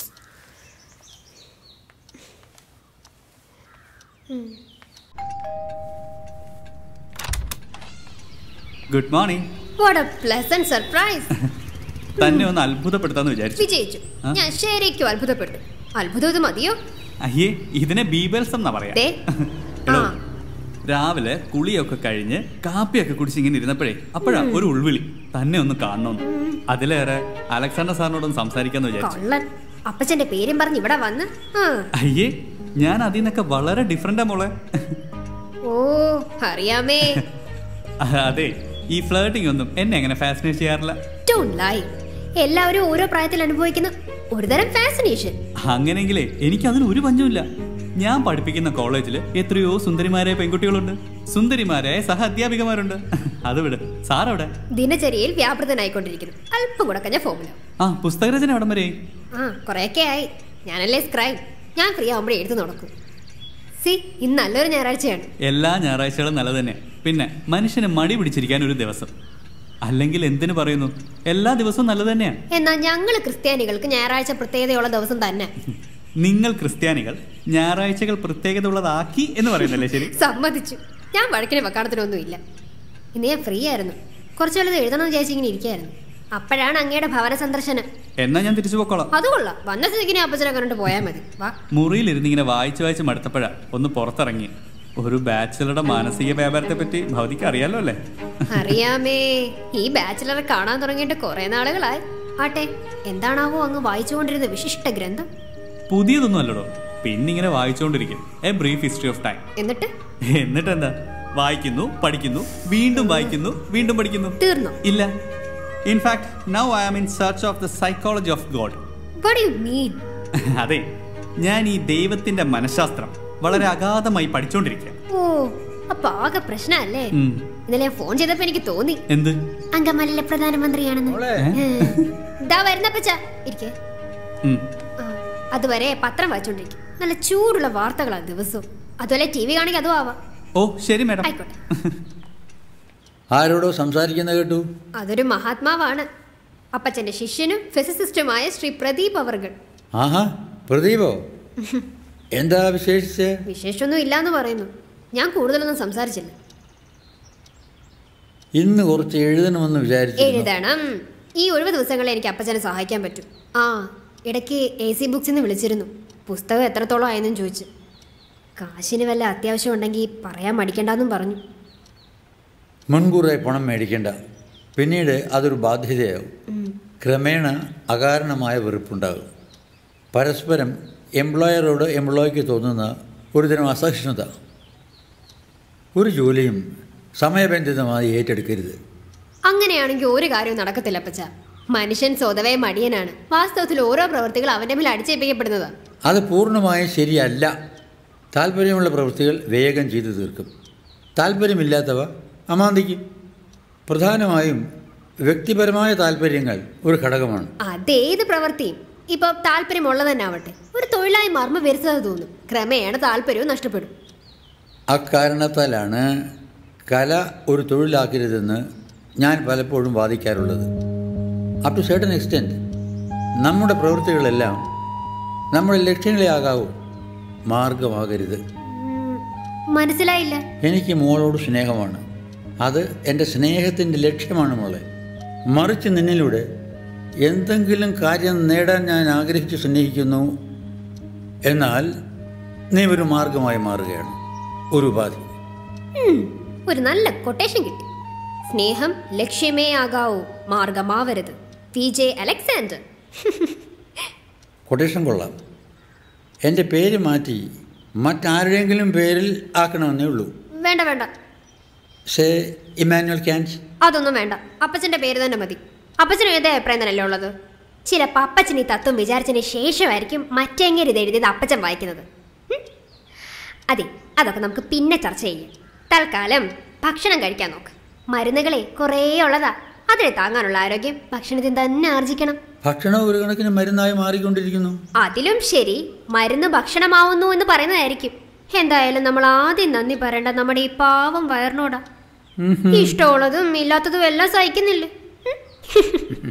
Speaker 6: good morning
Speaker 1: what a pleasant surprise
Speaker 6: തന്നെ ഒന്ന് അത്ഭുതപ്പെടുത്താന്ന് വിചാരിച്ചു
Speaker 1: വിജയിച്ചു
Speaker 6: ആ?
Speaker 1: ഞാൻ ശരിക്കും അത്ഭുതപ്പെട്ടു അത്ഭുതം ഇത് മതിയോ
Speaker 6: അയ്യേ ഇതിനെ ബീബൽസം എന്നാ പറയാ
Speaker 1: ദേ.
Speaker 6: എടോ,
Speaker 1: ആ.
Speaker 6: രാവിലെ കുളിയൊക്കെ കഴിഞ്ഞ് കാപ്പിയൊക്കെ കുടിച്ച് ഇങ്ങനെ ഇരുന്നപ്പോഴേ അപ്പോഴാ ഒരു ഉൾവിളി തന്നെ ഒന്ന് കാണണമെന്ന് അതിലേറെ അലക്സാണ്ടർ സാറിനോടൊന്ന് സംസാരിക്കാന്ന് വിചാരിച്ചു
Speaker 1: കൊള്ളൻ അപ്പച്ചന്റെ പേരും പറഞ്ഞ് ഇവിടെ വന്ന് ആ.
Speaker 6: അയ്യേ ഞാൻ അതിൽ നിന്നൊക്കെ വളരെ ഡിഫറെന്റാ മോളെ
Speaker 1: ഓ അറിയാമേ
Speaker 6: അതെ ഈ ഫ്ലേട്ടിംഗ് ഒന്നും എന്നെ അങ്ങനെ ഫാസിനേറ്റ് ചെയ്യാറില്ല
Speaker 1: ഡോണ്ട് ലൈ എല്ലാവരും ഓരോ പ്രായത്തിൽ അനുഭവിക്കുന്ന ഒരുതരം ഫാസിനേഷൻ
Speaker 6: അങ്ങനെങ്കിലേ എനിക്ക് അതിന് ഒരു പഞ്ചുമില്ല ഞാൻ പഠിപ്പിക്കുന്ന കോളേജിൽ എത്രയോ സുന്ദരിമാരായ പെൺകുട്ടികളുണ്ട് സുന്ദരിമാരായ സഹ അധ്യാപികമാരുണ്ട് അത് വിട് സാറവിടെ
Speaker 1: ദിനചര്യയിൽ വ്യാപൃതനായിക്കൊണ്ടിരിക്കുന്നു അല്പം കൂടെ കഴിഞ്ഞ ഫോമുല
Speaker 6: ആ പുസ്തകരചന എവിടം വരെ
Speaker 1: ആ കുറെയൊക്കെ ആയി ഞാനല്ലേ സ്ക്രൈബ് ഞാൻ ഫ്രീ ആവുമ്പോഴേ എഴുതി നടക്കും സി ഇന്ന് നല്ലൊരു ഞായറാഴ്ചയാണ്
Speaker 6: എല്ലാ ഞായറാഴ്ചകളും നല്ലത് തന്നെ പിന്നെ മനുഷ്യന് മടി പിടിച്ചിരിക്കാൻ ഒരു ദിവസം അല്ലെങ്കിൽ എന്തിനു പറയുന്നു എല്ലാ ദിവസവും നല്ലത് തന്നെയാണ്
Speaker 1: എന്നാൽ ഞങ്ങൾ ക്രിസ്ത്യാനികൾക്ക് ഞായറാഴ്ച പ്രത്യേകതയുള്ള ദിവസം തന്നെ
Speaker 6: നിങ്ങൾ ക്രിസ്ത്യാനികൾ ഞായറാഴ്ചകൾ പ്രത്യേകത ഉള്ളതാക്കി എന്ന് പറയുന്നല്ലേ ശരി
Speaker 1: സമ്മതിച്ചു ഞാൻ വഴക്കിന് വക്കാണത്തിനൊന്നും ഇല്ല ഇന്ന് ഞാൻ ഫ്രീ ആയിരുന്നു കുറച്ചു വല്ലത് എഴുതണമെന്ന് വിചാരിച്ച് ഇങ്ങനെ ഇരിക്കുകയായിരുന്നു അപ്പോഴാണ് അങ്ങയുടെ ഭവന സന്ദർശനം
Speaker 6: എന്നാ ഞാൻ തിരിച്ചു പോക്കോളാം
Speaker 1: അത് കൊള്ളാം വന്ന സ്ഥിതിക്ക് അപ്പച്ചനെ കണ്ടിട്ട് പോയാൽ മതി വാ
Speaker 6: മുറിയിലിരുന്ന് ഇങ്ങനെ വായിച്ച് വായിച്ച് മടുത്തപ്പോഴാ ഒന്ന് പുറത്തിറങ്ങി ഒരു ബാച്ചിലറുടെ മാനസിക വ്യാപാരത്തെ പറ്റി ഭൗതിക്ക് അറിയാലോ അല്ലേ
Speaker 1: അറിയാമേ ഈ ബാച്ചിലറെ കാണാൻ തുടങ്ങിയിട്ട് കുറെ നാളുകളായി ആട്ടെ എന്താണാവോ അങ്ങ് വായിച്ചുകൊണ്ടിരുന്ന വിശിഷ്ട ഗ്രന്ഥം
Speaker 6: പുതിയതൊന്നും അല്ലടോ പിന്നിങ്ങനെ വായിച്ചുകൊണ്ടിരിക്കും a brief history of time
Speaker 1: എന്നിട്ട്
Speaker 6: എന്നിട്ട് എന്താ വായിക്കുന്നു പഠിക്കുന്നു വീണ്ടും വായിക്കുന്നു വീണ്ടും പഠിക്കുന്നു
Speaker 1: തീർന്നോ
Speaker 6: ഇല്ല in fact now I am in search of the psychology of God
Speaker 1: what you mean
Speaker 6: അതെ ഞാൻ ഈ ദൈവത്തിന്റെ മനഃശാസ്ത്രം വളരെ അഗാധമായി പഠിച്ചുകൊണ്ടിരിക്കുക
Speaker 1: ഓ അപ്പൊ ആകെ പ്രശ്നല്ലേ
Speaker 6: ഉം.
Speaker 1: ഇന്നലെ ഫോൺ ചെയ്തപ്പോ എനിക്ക് തോന്നി
Speaker 6: എന്ത്
Speaker 1: അങ്കമാലിലെ പ്രധാനമന്ത്രിയാണെന്ന്
Speaker 2: മോളെ.
Speaker 1: ഉം. ദാ വരുന്നപ്പച്ച ഇരിക്കേ
Speaker 6: ഉം.
Speaker 1: ആ, അതുവരെ പത്രം വായിച്ചോണ്ടിരിക്കും നല്ല ചൂടുള്ള വാർത്തകളാ ദിവസവും അതുപോലെ ടി വി കാണെങ്കിൽ അതും ആവാം
Speaker 6: ഓ ശരി മാഡം
Speaker 1: ആയിക്കോട്ടെ
Speaker 2: ആരോടോ സംസാരിക്കുന്ന കേട്ടു
Speaker 1: അതൊരു മഹാത്മാവാണ് അപ്പച്ചന്റെ ശിഷ്യനും ഫിസിസിസ്റ്റുമായ ശ്രീ പ്രദീപ് അവർകൾ
Speaker 2: ആഹാ പ്രദീപോ എന്താ വിശേഷിച്ച്
Speaker 1: വിശേഷമൊന്നും ഇല്ലാന്ന് പറയുന്നു ഞാൻ കൂടുതലൊന്നും സംസാരിച്ചില്ല
Speaker 2: ഇന്ന് കുറച്ച് എഴുതണമെന്ന് വിചാരിച്ചു
Speaker 1: എഴുതണം ഈ ഒഴിവ് ദിവസങ്ങളിൽ എനിക്ക് അപ്പച്ചനെ സഹായിക്കാൻ പറ്റും ആ ഇടയ്ക്ക് എ സി ബുക്സിൽ നിന്ന് വിളിച്ചിരുന്നു പുസ്തകം എത്രത്തോളം ആയെന്നും ചോദിച്ചു കാശിന് വല്ല അത്യാവശ്യം ഉണ്ടെങ്കിൽ പറയാൻ മടിക്കണ്ടെന്നും പറഞ്ഞു
Speaker 2: മുൻകൂറായി പണം മേടിക്കേണ്ട പിന്നീട് അതൊരു ബാധ്യതയാവും ക്രമേണ അകാരണമായ വെറുപ്പുണ്ടാകും പരസ്പരം എംപ്ലോയറോട് എംപ്ലോയിക്ക് തോന്നുന്ന ഒരുതരം അസഹിഷ്ണുത ഒരു ജോലിയും സമയബന്ധിതമായി ഏറ്റെടുക്കരുത്
Speaker 1: അങ്ങനെയാണെങ്കിൽ ഒരു കാര്യവും നടക്കത്തില്ല അപ്പച്ച മനുഷ്യൻ സ്വതവേ മടിയനാണ് വാസ്തവത്തിൽ ഓരോ പ്രവൃത്തികൾ അവന്റെ മേൽ അടിച്ചേൽപ്പിക്കപ്പെടുന്നതാണ്
Speaker 2: അത് പൂർണ്ണമായും ശരിയല്ല താല്പര്യമുള്ള പ്രവൃത്തികൾ വേഗം ചെയ്തു തീർക്കും താല്പര്യമില്ലാത്തവ അമാന്തിക്കും പ്രധാനമായും വ്യക്തിപരമായ താല്പര്യങ്ങൾ ഒരു ഘടകമാണ്
Speaker 1: അതേത് പ്രവൃത്തിയും ഇപ്പൊ താല്പര്യമുള്ളത് തന്നെ ആവട്ടെ ഒരു തൊഴിലായി മർമ്മ വരുത്തത് തോന്നും ക്രമേണ താല്പര്യവും നഷ്ടപ്പെടും
Speaker 2: അക്കാരണത്താലാണ് കല ഒരു തൊഴിലാക്കരുതെന്ന് ഞാൻ പലപ്പോഴും വാദിക്കാറുള്ളത് അപ് ടു സർട്ടൻ എക്സ്റ്റെൻറ്റ് നമ്മുടെ പ്രവൃത്തികളെല്ലാം നമ്മുടെ ലക്ഷ്യങ്ങളെ ആകാവൂ മാർഗമാകരുത്
Speaker 1: ഉം, മനസ്സിലായില്ല
Speaker 2: എനിക്ക് മോളോട് സ്നേഹമാണ് അത് എൻ്റെ സ്നേഹത്തിൻ്റെ ലക്ഷ്യമാണ് മോളെ മറിച്ച് നിന്നിലൂടെ എന്തെങ്കിലും കാര്യം നേടാൻ ഞാൻ ആഗ്രഹിച്ച് സ്നേഹിക്കുന്നു എന്നാൽ നീ ഒരു മാർഗമായി മാറുകയാണ് ഒരു ഉപാധി
Speaker 1: ഉം, ഒരു നല്ല കൊട്ടേഷൻ കിട്ടി സ്നേഹം ലക്ഷ്യമേ ആകാവൂ മാർഗമാവരുത് പി ജെ അലക്സാണ്ടർ
Speaker 2: കൊട്ടേഷൻ കൊള്ളാം എൻ്റെ പേര് മാറ്റി മറ്റാരുടെയെങ്കിലും പേരിൽ ആക്കണമെന്നേ ഉള്ളൂ
Speaker 1: വേണ്ട വേണ്ട
Speaker 2: സേ ഇമാനുവൽ ക്യാൻസ്
Speaker 1: അതൊന്നും വേണ്ട അപ്പച്ചന്റെ പേര് തന്നെ മതി അപ്പച്ചനും ഏതേ അഭിപ്രായം തന്നെയല്ലേ ഉള്ളത് ചിലപ്പോൾ അപ്പച്ചൻ ഈ തത്വം വിചാരിച്ചതിന് ശേഷമായിരിക്കും മറ്റെങ്ങനെ ഇത് എഴുതിയത് അപ്പച്ചൻ വായിക്കുന്നത് ഉം? അതെ അതൊക്കെ നമുക്ക് പിന്നെ ചർച്ച ചെയ്യാം തൽക്കാലം ഭക്ഷണം കഴിക്കാൻ നോക്ക് മരുന്നുകളെ കുറേ ഉള്ളതാ അതിനെ താങ്ങാനുള്ള ആരോഗ്യം ഭക്ഷണത്തിൽ തന്നെ ആർജിക്കണം
Speaker 2: ഭക്ഷണം ഒരു കണക്കിന് മരുന്നായി മാറിക്കൊണ്ടിരിക്കുന്നു
Speaker 1: അതിലും ശരി മരുന്ന് ഭക്ഷണമാവുന്നു എന്ന് പറയുന്നതായിരിക്കും എന്തായാലും നമ്മൾ ആദ്യം നന്ദി പറയേണ്ട നമ്മുടെ ഈ പാവം വയറിനോടാ ഇഷ്ടമുള്ളതും ഇല്ലാത്തതും എല്ലാം സഹിക്കുന്നില്ലേ ഉം.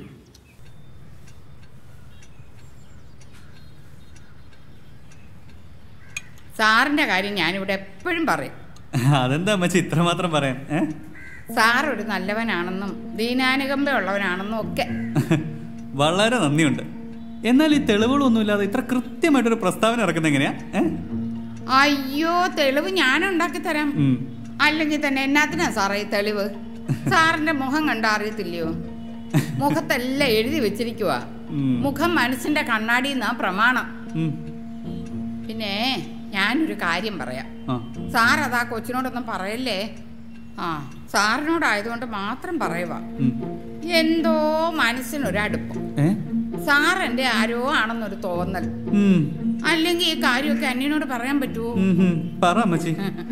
Speaker 3: സാറിൻ്റെ കാര്യം ഞാനിവിടെ എപ്പോഴും പറയും
Speaker 6: അതെന്താ അമ്മച്ചി ഇത്രമാത്രം പറയാൻ ഏ
Speaker 3: സാർ ഒരു നല്ലവനാണെന്നും ദീനാനുകമ്പ ഉള്ളവനാണെന്നും ഒക്കെ
Speaker 6: വളരെ നന്ദിയുണ്ട് എന്നാൽ ഈ തെളിവുകളൊന്നുമില്ലാതെ ഇത്ര കൃത്യമായിട്ടൊരു പ്രസ്താവന ഇറക്കുന്നത് എങ്ങനെയാ ഏ?
Speaker 3: അയ്യോ തെളിവ് ഞാൻ ഉണ്ടാക്കി തരാം
Speaker 6: ഉം.
Speaker 3: അല്ലെങ്കിൽ തന്നെ എന്നാത്തിനാ സാറേ ഈ തെളിവ് സാറിന്റെ മുഖം കണ്ട അറിയത്തില്ലയോ മുഖത്തെല്ലാം എഴുതി വെച്ചിരിക്കുവാ
Speaker 6: ഉം.
Speaker 3: മുഖം മനസ്സിന്റെ കണ്ണാടി എന്നാ പ്രമാണം
Speaker 6: ഉം.
Speaker 3: പിന്നെ ഞാനൊരു കാര്യം പറയാം
Speaker 6: ആ.
Speaker 3: സാർ അതാ കൊച്ചിനോടൊന്നും പറയല്ലേ ആ സാറിനോടായതുകൊണ്ട് മാത്രം പറയുക
Speaker 6: ഉം.
Speaker 3: എന്തോ മനസ്സിനൊരടുപ്പം
Speaker 6: ഏ?
Speaker 3: സാർ എൻ്റെ ആരോ ആണെന്നൊരു തോന്നൽ
Speaker 6: ഉം.
Speaker 3: അല്ലെങ്കിൽ ഈ കാര്യമൊക്കെ അന്യനോട് പറയാൻ പറ്റുമോ
Speaker 6: ഉം, ഉം. പറ അമ്മച്ചി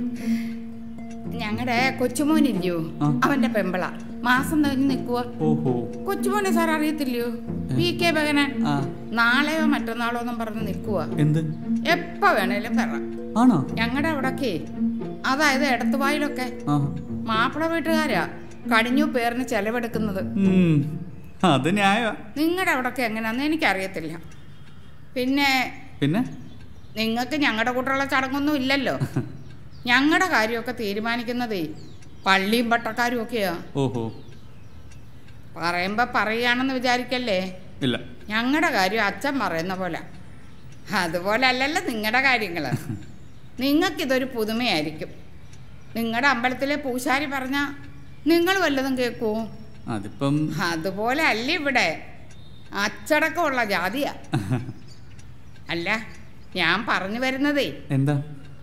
Speaker 3: ഞങ്ങളുടെ കൊച്ചുമോനില്ലയോ
Speaker 6: ആ.
Speaker 3: അവന്റെ പെമ്പള മാസം കഴിഞ്ഞ് നിൽക്കുക
Speaker 6: ഓഹോ
Speaker 3: കൊച്ചുമോനെ സാർ അറിയത്തില്ലയോ പി കെ ഭഗനൻ
Speaker 6: ആ
Speaker 3: നാളെയോ മറ്റന്നാളോ എന്നും പറഞ്ഞ് നിൽക്കുക
Speaker 6: എന്ത്
Speaker 3: എപ്പോ വേണേലും വരാം
Speaker 6: ആണോ
Speaker 3: ഞങ്ങളുടെ അവിടൊക്കെ അതായത് എടത്തുവായിലൊക്കെ
Speaker 6: ആ
Speaker 3: മാപ്പിള വീട്ടുകാരാ കടിഞ്ഞു പേരിന് ചെലവെടുക്കുന്നത്
Speaker 6: ഉം. അത് ന്യായ
Speaker 3: നിങ്ങളുടെ അവിടൊക്കെ എങ്ങനെയാന്ന് എനിക്കറിയത്തില്ല പിന്നെ
Speaker 6: പിന്നെ
Speaker 3: നിങ്ങൾക്ക് ഞങ്ങളുടെ കൂട്ടുള്ള ചടങ്ങൊന്നും ഇല്ലല്ലോ ഞങ്ങളുടെ കാര്യമൊക്കെ തീരുമാനിക്കുന്നതേ പള്ളിയും പട്ടക്കാരും ഒക്കെയാ
Speaker 6: ഓഹോ
Speaker 3: പറയുമ്പോ പറയുകയാണെന്ന് വിചാരിക്കല്ലേ
Speaker 6: ഇല്ല
Speaker 3: ഞങ്ങളുടെ കാര്യം അച്ഛൻ പറയുന്ന പോലെ അതുപോലെ അല്ലല്ലോ നിങ്ങളുടെ കാര്യങ്ങൾ നിങ്ങൾക്കിതൊരു പുതുമയായിരിക്കും നിങ്ങളുടെ അമ്പലത്തിലെ പൂശാരി പറഞ്ഞ നിങ്ങൾ വല്ലതും കേൾക്കുമോ
Speaker 6: അതിപ്പം
Speaker 3: അതുപോലെ അല്ല ഇവിടെ അച്ചടക്കമുള്ള ജാതിയാ അല്ല ഞാൻ പറഞ്ഞു വരുന്നതേ
Speaker 6: എന്താ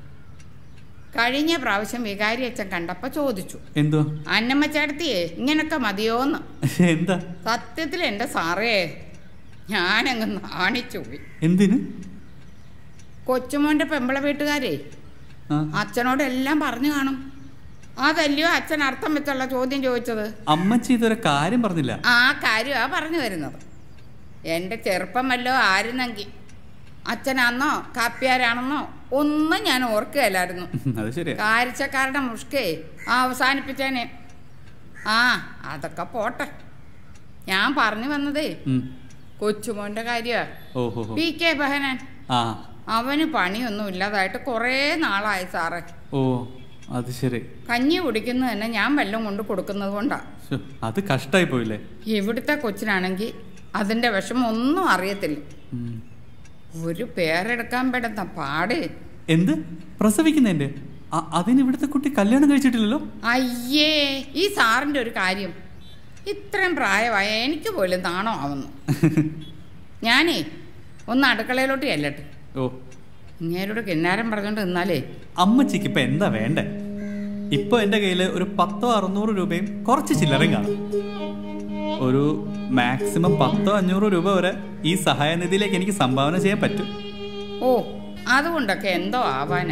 Speaker 3: കഴിഞ്ഞ പ്രാവശ്യം വികാരി അച്ഛൻ കണ്ടപ്പോ ചോദിച്ചു
Speaker 6: എന്തുവാ
Speaker 3: അന്നമ്മ ചേട്ടത്തിയേ ഇങ്ങനൊക്കെ മതിയോന്ന്
Speaker 6: എന്താ
Speaker 3: സത്യത്തിൽ എൻ്റെ സാറേ ഞാനങ്ങ് നാണിച്ചു പോയി
Speaker 6: എന്തിന്
Speaker 3: കൊച്ചുമോൻ്റെ പെമ്പള വീട്ടുകാരെ
Speaker 6: ആ
Speaker 3: അച്ഛനോട് എല്ലാം പറഞ്ഞു കാണും അതല്ലയോ അച്ഛൻ അർത്ഥം വെച്ചുള്ള ചോദ്യം ചോദിച്ചത്
Speaker 6: അമ്മച്ചി ഇതുവരെ കാര്യം പറഞ്ഞില്ല
Speaker 3: ആ കാര്യമാ പറഞ്ഞു വരുന്നത് എൻ്റെ ചെറുപ്പം വല്ലോ ആയിരുന്നെങ്കിൽ അച്ഛനാണെന്നോ കാപ്പിയാരാണെന്നോ ഒന്നും ഞാൻ ഓർക്കുകയില്ലായിരുന്നു
Speaker 6: അത് ശരിയാ
Speaker 3: കാരിച്ചക്കാരുടെ മുഷ്കേ ആ അവസാനിപ്പിച്ചേനെ ആ അതൊക്കെ പോട്ടെ ഞാൻ പറഞ്ഞു വന്നതേ
Speaker 6: ഉം.
Speaker 3: കൊച്ചുമോൻ്റെ കാര്യമാ
Speaker 6: ഓഹോ ഹോ.
Speaker 3: പി കെ ബഹനൻ
Speaker 6: ആ
Speaker 3: അവന് പണിയൊന്നും ഇല്ലാതായിട്ട് കുറേ നാളായി സാറേ
Speaker 6: ഓ അത് ശരി
Speaker 3: കഞ്ഞി കുടിക്കുന്നത് തന്നെ ഞാൻ വെള്ളം കൊണ്ട് കൊടുക്കുന്നത് കൊണ്ടാ
Speaker 6: ശ്ശോ, അത് കഷ്ടായി പോയില്ലേ
Speaker 3: ഇവിടുത്തെ കൊച്ചിനാണെങ്കിൽ അതിൻ്റെ വിഷമം ഒന്നും അറിയത്തില്ല
Speaker 6: ഉം.
Speaker 3: ഒരു പേരെടുക്കാൻ പെടുന്ന പാട്
Speaker 6: എന്ത് പ്രസവിക്കുന്നതിന്റെ അ- അതിന് ഇവിടുത്തെ കുട്ടി കല്യാണം കഴിച്ചിട്ടില്ലല്ലോ
Speaker 3: അയ്യേ ഈ സാറിൻ്റെ ഒരു കാര്യം ഇത്രയും പ്രായമായ എനിക്ക് പോലും നാണോ ആവുന്നു ഞാനേ ഒന്ന് അടുക്കളയിലോട്ട് ചെല്ലട്ടെ
Speaker 6: ഓ
Speaker 3: ഇങ്ങേരോട് കിന്നാരം പറഞ്ഞോണ്ട് നിന്നാലേ
Speaker 6: അമ്മച്ചിക്ക് ഇപ്പൊ എന്താ വേണ്ടേ ഇപ്പൊ എന്റെ കയ്യില് ഒരു പത്തോ അറുന്നൂറ് രൂപയും കുറച്ച് ചില്ലറയും കാണും ഒരു മാക്സിമം പത്തോ അഞ്ഞൂറ് രൂപ വരെ ഈ സഹായനിധിയിലേക്ക് എനിക്ക് സംഭാവന ചെയ്യാൻ പറ്റും
Speaker 3: ഓ അതുകൊണ്ടൊക്കെ എന്തോ ആവാനാ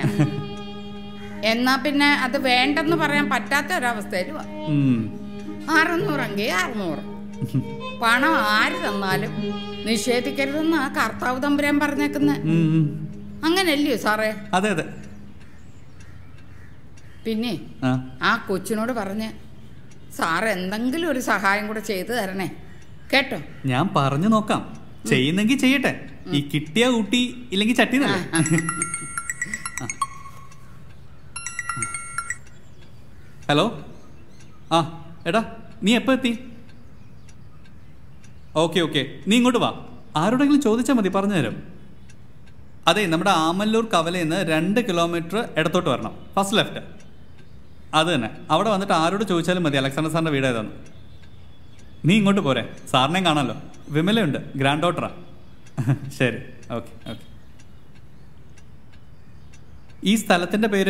Speaker 3: എന്നാ പിന്നെ അത് വേണ്ടെന്ന് പറയാൻ പറ്റാത്ത ഒരവസ്ഥയിലും
Speaker 6: ഉം.
Speaker 3: അറുന്നൂറെങ്കിൽ അറുന്നൂറ് പണം ആര് തന്നാലും നിഷേധിക്കരുതെന്ന് ആ കർത്താവ് തമ്പുരാൻ പറഞ്ഞേക്കുന്നത്
Speaker 6: ഉം, ഉം.
Speaker 3: അങ്ങനല്ലയോ സാറേ
Speaker 6: അതെ അതെ
Speaker 3: പിന്നെ
Speaker 6: ആ
Speaker 3: ആ കൊച്ചിനോട് പറഞ്ഞ് സാറ് എന്തെങ്കിലും ഒരു സഹായം കൂടെ ചെയ്തു തരണേ കേട്ടോ
Speaker 6: ഞാൻ പറഞ്ഞു നോക്കാം ചെയ്യുന്നെങ്കിൽ ചെയ്യട്ടെ ഈ കിട്ടിയ കൂട്ടി ഇല്ലെങ്കിൽ ചട്ടി നല്ല ഹലോ ആ എടാ നീ എപ്പോ എത്തി ഓക്കെ ഓക്കെ നീ ഇങ്ങോട്ട് വാ ആരോടെങ്കിലും ചോദിച്ചാൽ മതി പറഞ്ഞുതരാം അതെ നമ്മുടെ ആമല്ലൂർ കവലയിൽ നിന്ന് രണ്ട് കിലോമീറ്റർ ഇടത്തോട്ട് വരണം ഫസ്റ്റ് ലെഫ്റ്റ് അത് തന്നെ അവിടെ വന്നിട്ട് ആരോട് ചോദിച്ചാലും മതി അലക്സാണ്ടർ സാറിൻ്റെ വീട് ഏതാന്ന് നീ ഇങ്ങോട്ട് പോരെ സാറിനെയും കാണാമല്ലോ വിമലയുണ്ട് ഗ്രാൻഡ് ഡോട്ടറാ ശരി ഓക്കെ ഓക്കെ ഈ സ്ഥലത്തിന്റെ പേര് ആ- ആമല്ലൂർ എന്നല്ലേ അതിന്റെ കൂട്ടുകാർ വരുന്നുണ്ട്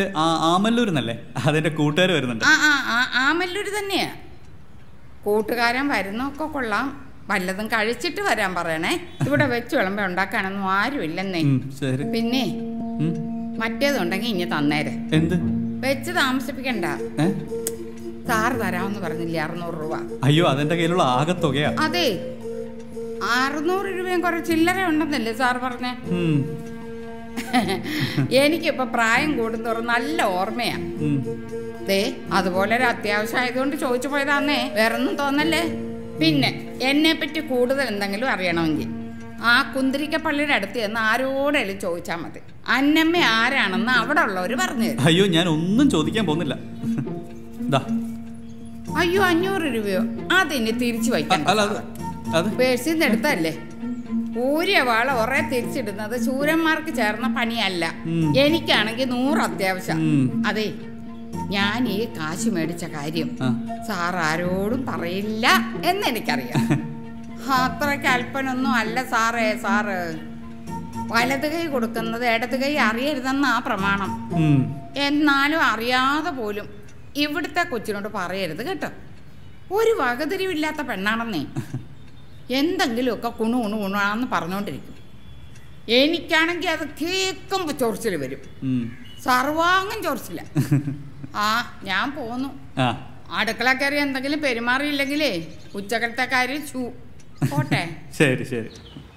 Speaker 3: ആ ആ ആ ആമല്ലൂർ തന്നെയാ കൂട്ടുകാരൻ വരുന്നൊക്കെ കൊള്ളാം വല്ലതും കഴിച്ചിട്ട് വരാൻ പറയണേ ഇവിടെ വെച്ച് വിളമ്പ ഉണ്ടാക്കാനൊന്നും ആരുമില്ലെന്നേ
Speaker 6: ഉം, ശരി
Speaker 3: പിന്നെ
Speaker 6: ഉം,
Speaker 3: മറ്റേതുണ്ടെങ്കിൽ ഇനി തന്നേരെ
Speaker 6: എന്ത്
Speaker 3: വെച്ച് താമസിപ്പിക്കണ്ട
Speaker 6: ഏ
Speaker 3: സാറ് തരാമെന്ന് പറഞ്ഞില്ലേ അറുന്നൂറ് രൂപ
Speaker 6: അയ്യോ അതെന്റെ കയ്യിലുള്ള ആകെ തുകയാ
Speaker 3: അതെ അറുന്നൂറ് രൂപയും കുറെ ചില്ലറ ഉണ്ടെന്നല്ലേ സാറ് പറഞ്ഞേ
Speaker 6: ഉം,
Speaker 3: എനിക്കിപ്പോ പ്രായം കൂടുന്തോറും നല്ല ഓർമ്മയാ
Speaker 6: ഉം.
Speaker 3: ദേ അതുപോലെ ഒരു അത്യാവശ്യം ആയതുകൊണ്ട് ചോദിച്ചു പോയതാന്നേ വേറൊന്നും തോന്നല്ലേ പിന്നെ എന്നെ പറ്റി കൂടുതൽ എന്തെങ്കിലും അറിയണമെങ്കിൽ ആ കുന്തിരിക്ക പള്ളിയുടെ അടുത്ത് ചെന്ന് ആരോടെങ്കിലും ചോദിച്ചാൽ മതി അന്നമ്മ ആരാണെന്ന് അവിടെ ഉള്ളവർ പറഞ്ഞു തരും
Speaker 6: അയ്യോ ഞാൻ ഒന്നും ചോദിക്കാൻ പോകുന്നില്ല ദാ
Speaker 3: അയ്യോ അഞ്ഞൂറ് രൂപയോ അതിനി തിരിച്ചു
Speaker 6: അ-
Speaker 3: വയ്ക്കണ്ട
Speaker 6: അല്ല അത് അത്
Speaker 3: പേഴ്സിൽ നിന്ന് എടുത്തല്ലേ ഊരിയ വാള ഒറേ തിരിച്ചിടുന്നത് ശൂരന്മാർക്ക് ചേർന്ന പണിയല്ല
Speaker 6: ഉം.
Speaker 3: എനിക്കാണെങ്കിൽ നൂറ് അത്യാവശ്യം
Speaker 6: ഉം.
Speaker 3: അതെ ഞാൻ ഈ കാശ് മേടിച്ച കാര്യം
Speaker 6: ആ.
Speaker 3: സാർ ആരോടും പറയില്ല എന്ന് എനിക്കറിയാം അത്രയ്ക്ക് അല്പനൊന്നും അല്ല സാറേ സാറ് വലത് കൈ കൊടുക്കുന്നത് ഇടത് കൈ അറിയരുതെന്നാ പ്രമാണം
Speaker 6: ഉം.
Speaker 3: എന്നാലും അറിയാതെ പോലും ഇവിടുത്തെ കൊച്ചിനോട് പറയരുത് കേട്ടോ ഒരു വകതിരിവില്ലാത്ത പെണ്ണാണെന്നേ എന്തെങ്കിലുമൊക്കെ കുണു കുണു കുണാന്ന് പറഞ്ഞുകൊണ്ടിരിക്കും എനിക്കാണെങ്കിൽ അത് കേൾക്കുമ്പോൾ ചൊറിച്ചിൽ വരും
Speaker 6: ഉം.
Speaker 3: സർവാംഗം ചൊറിച്ചില്ല ആ ഞാൻ പോന്നു
Speaker 6: ആ
Speaker 3: അടുക്കള കയറി എന്തെങ്കിലും പെരുമാറിയില്ലെങ്കിലേ ഉച്ചക്കലത്തെ കാര്യം ചൂ പോട്ടെ
Speaker 6: ശരി ശരി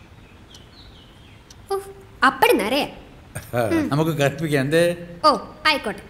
Speaker 1: ഉഫ്, അപ്പടി നിറയെ
Speaker 2: ആ, നമുക്ക് കൽപ്പിക്കാം എന്തേ
Speaker 1: ഓ ആയിക്കോട്ടെ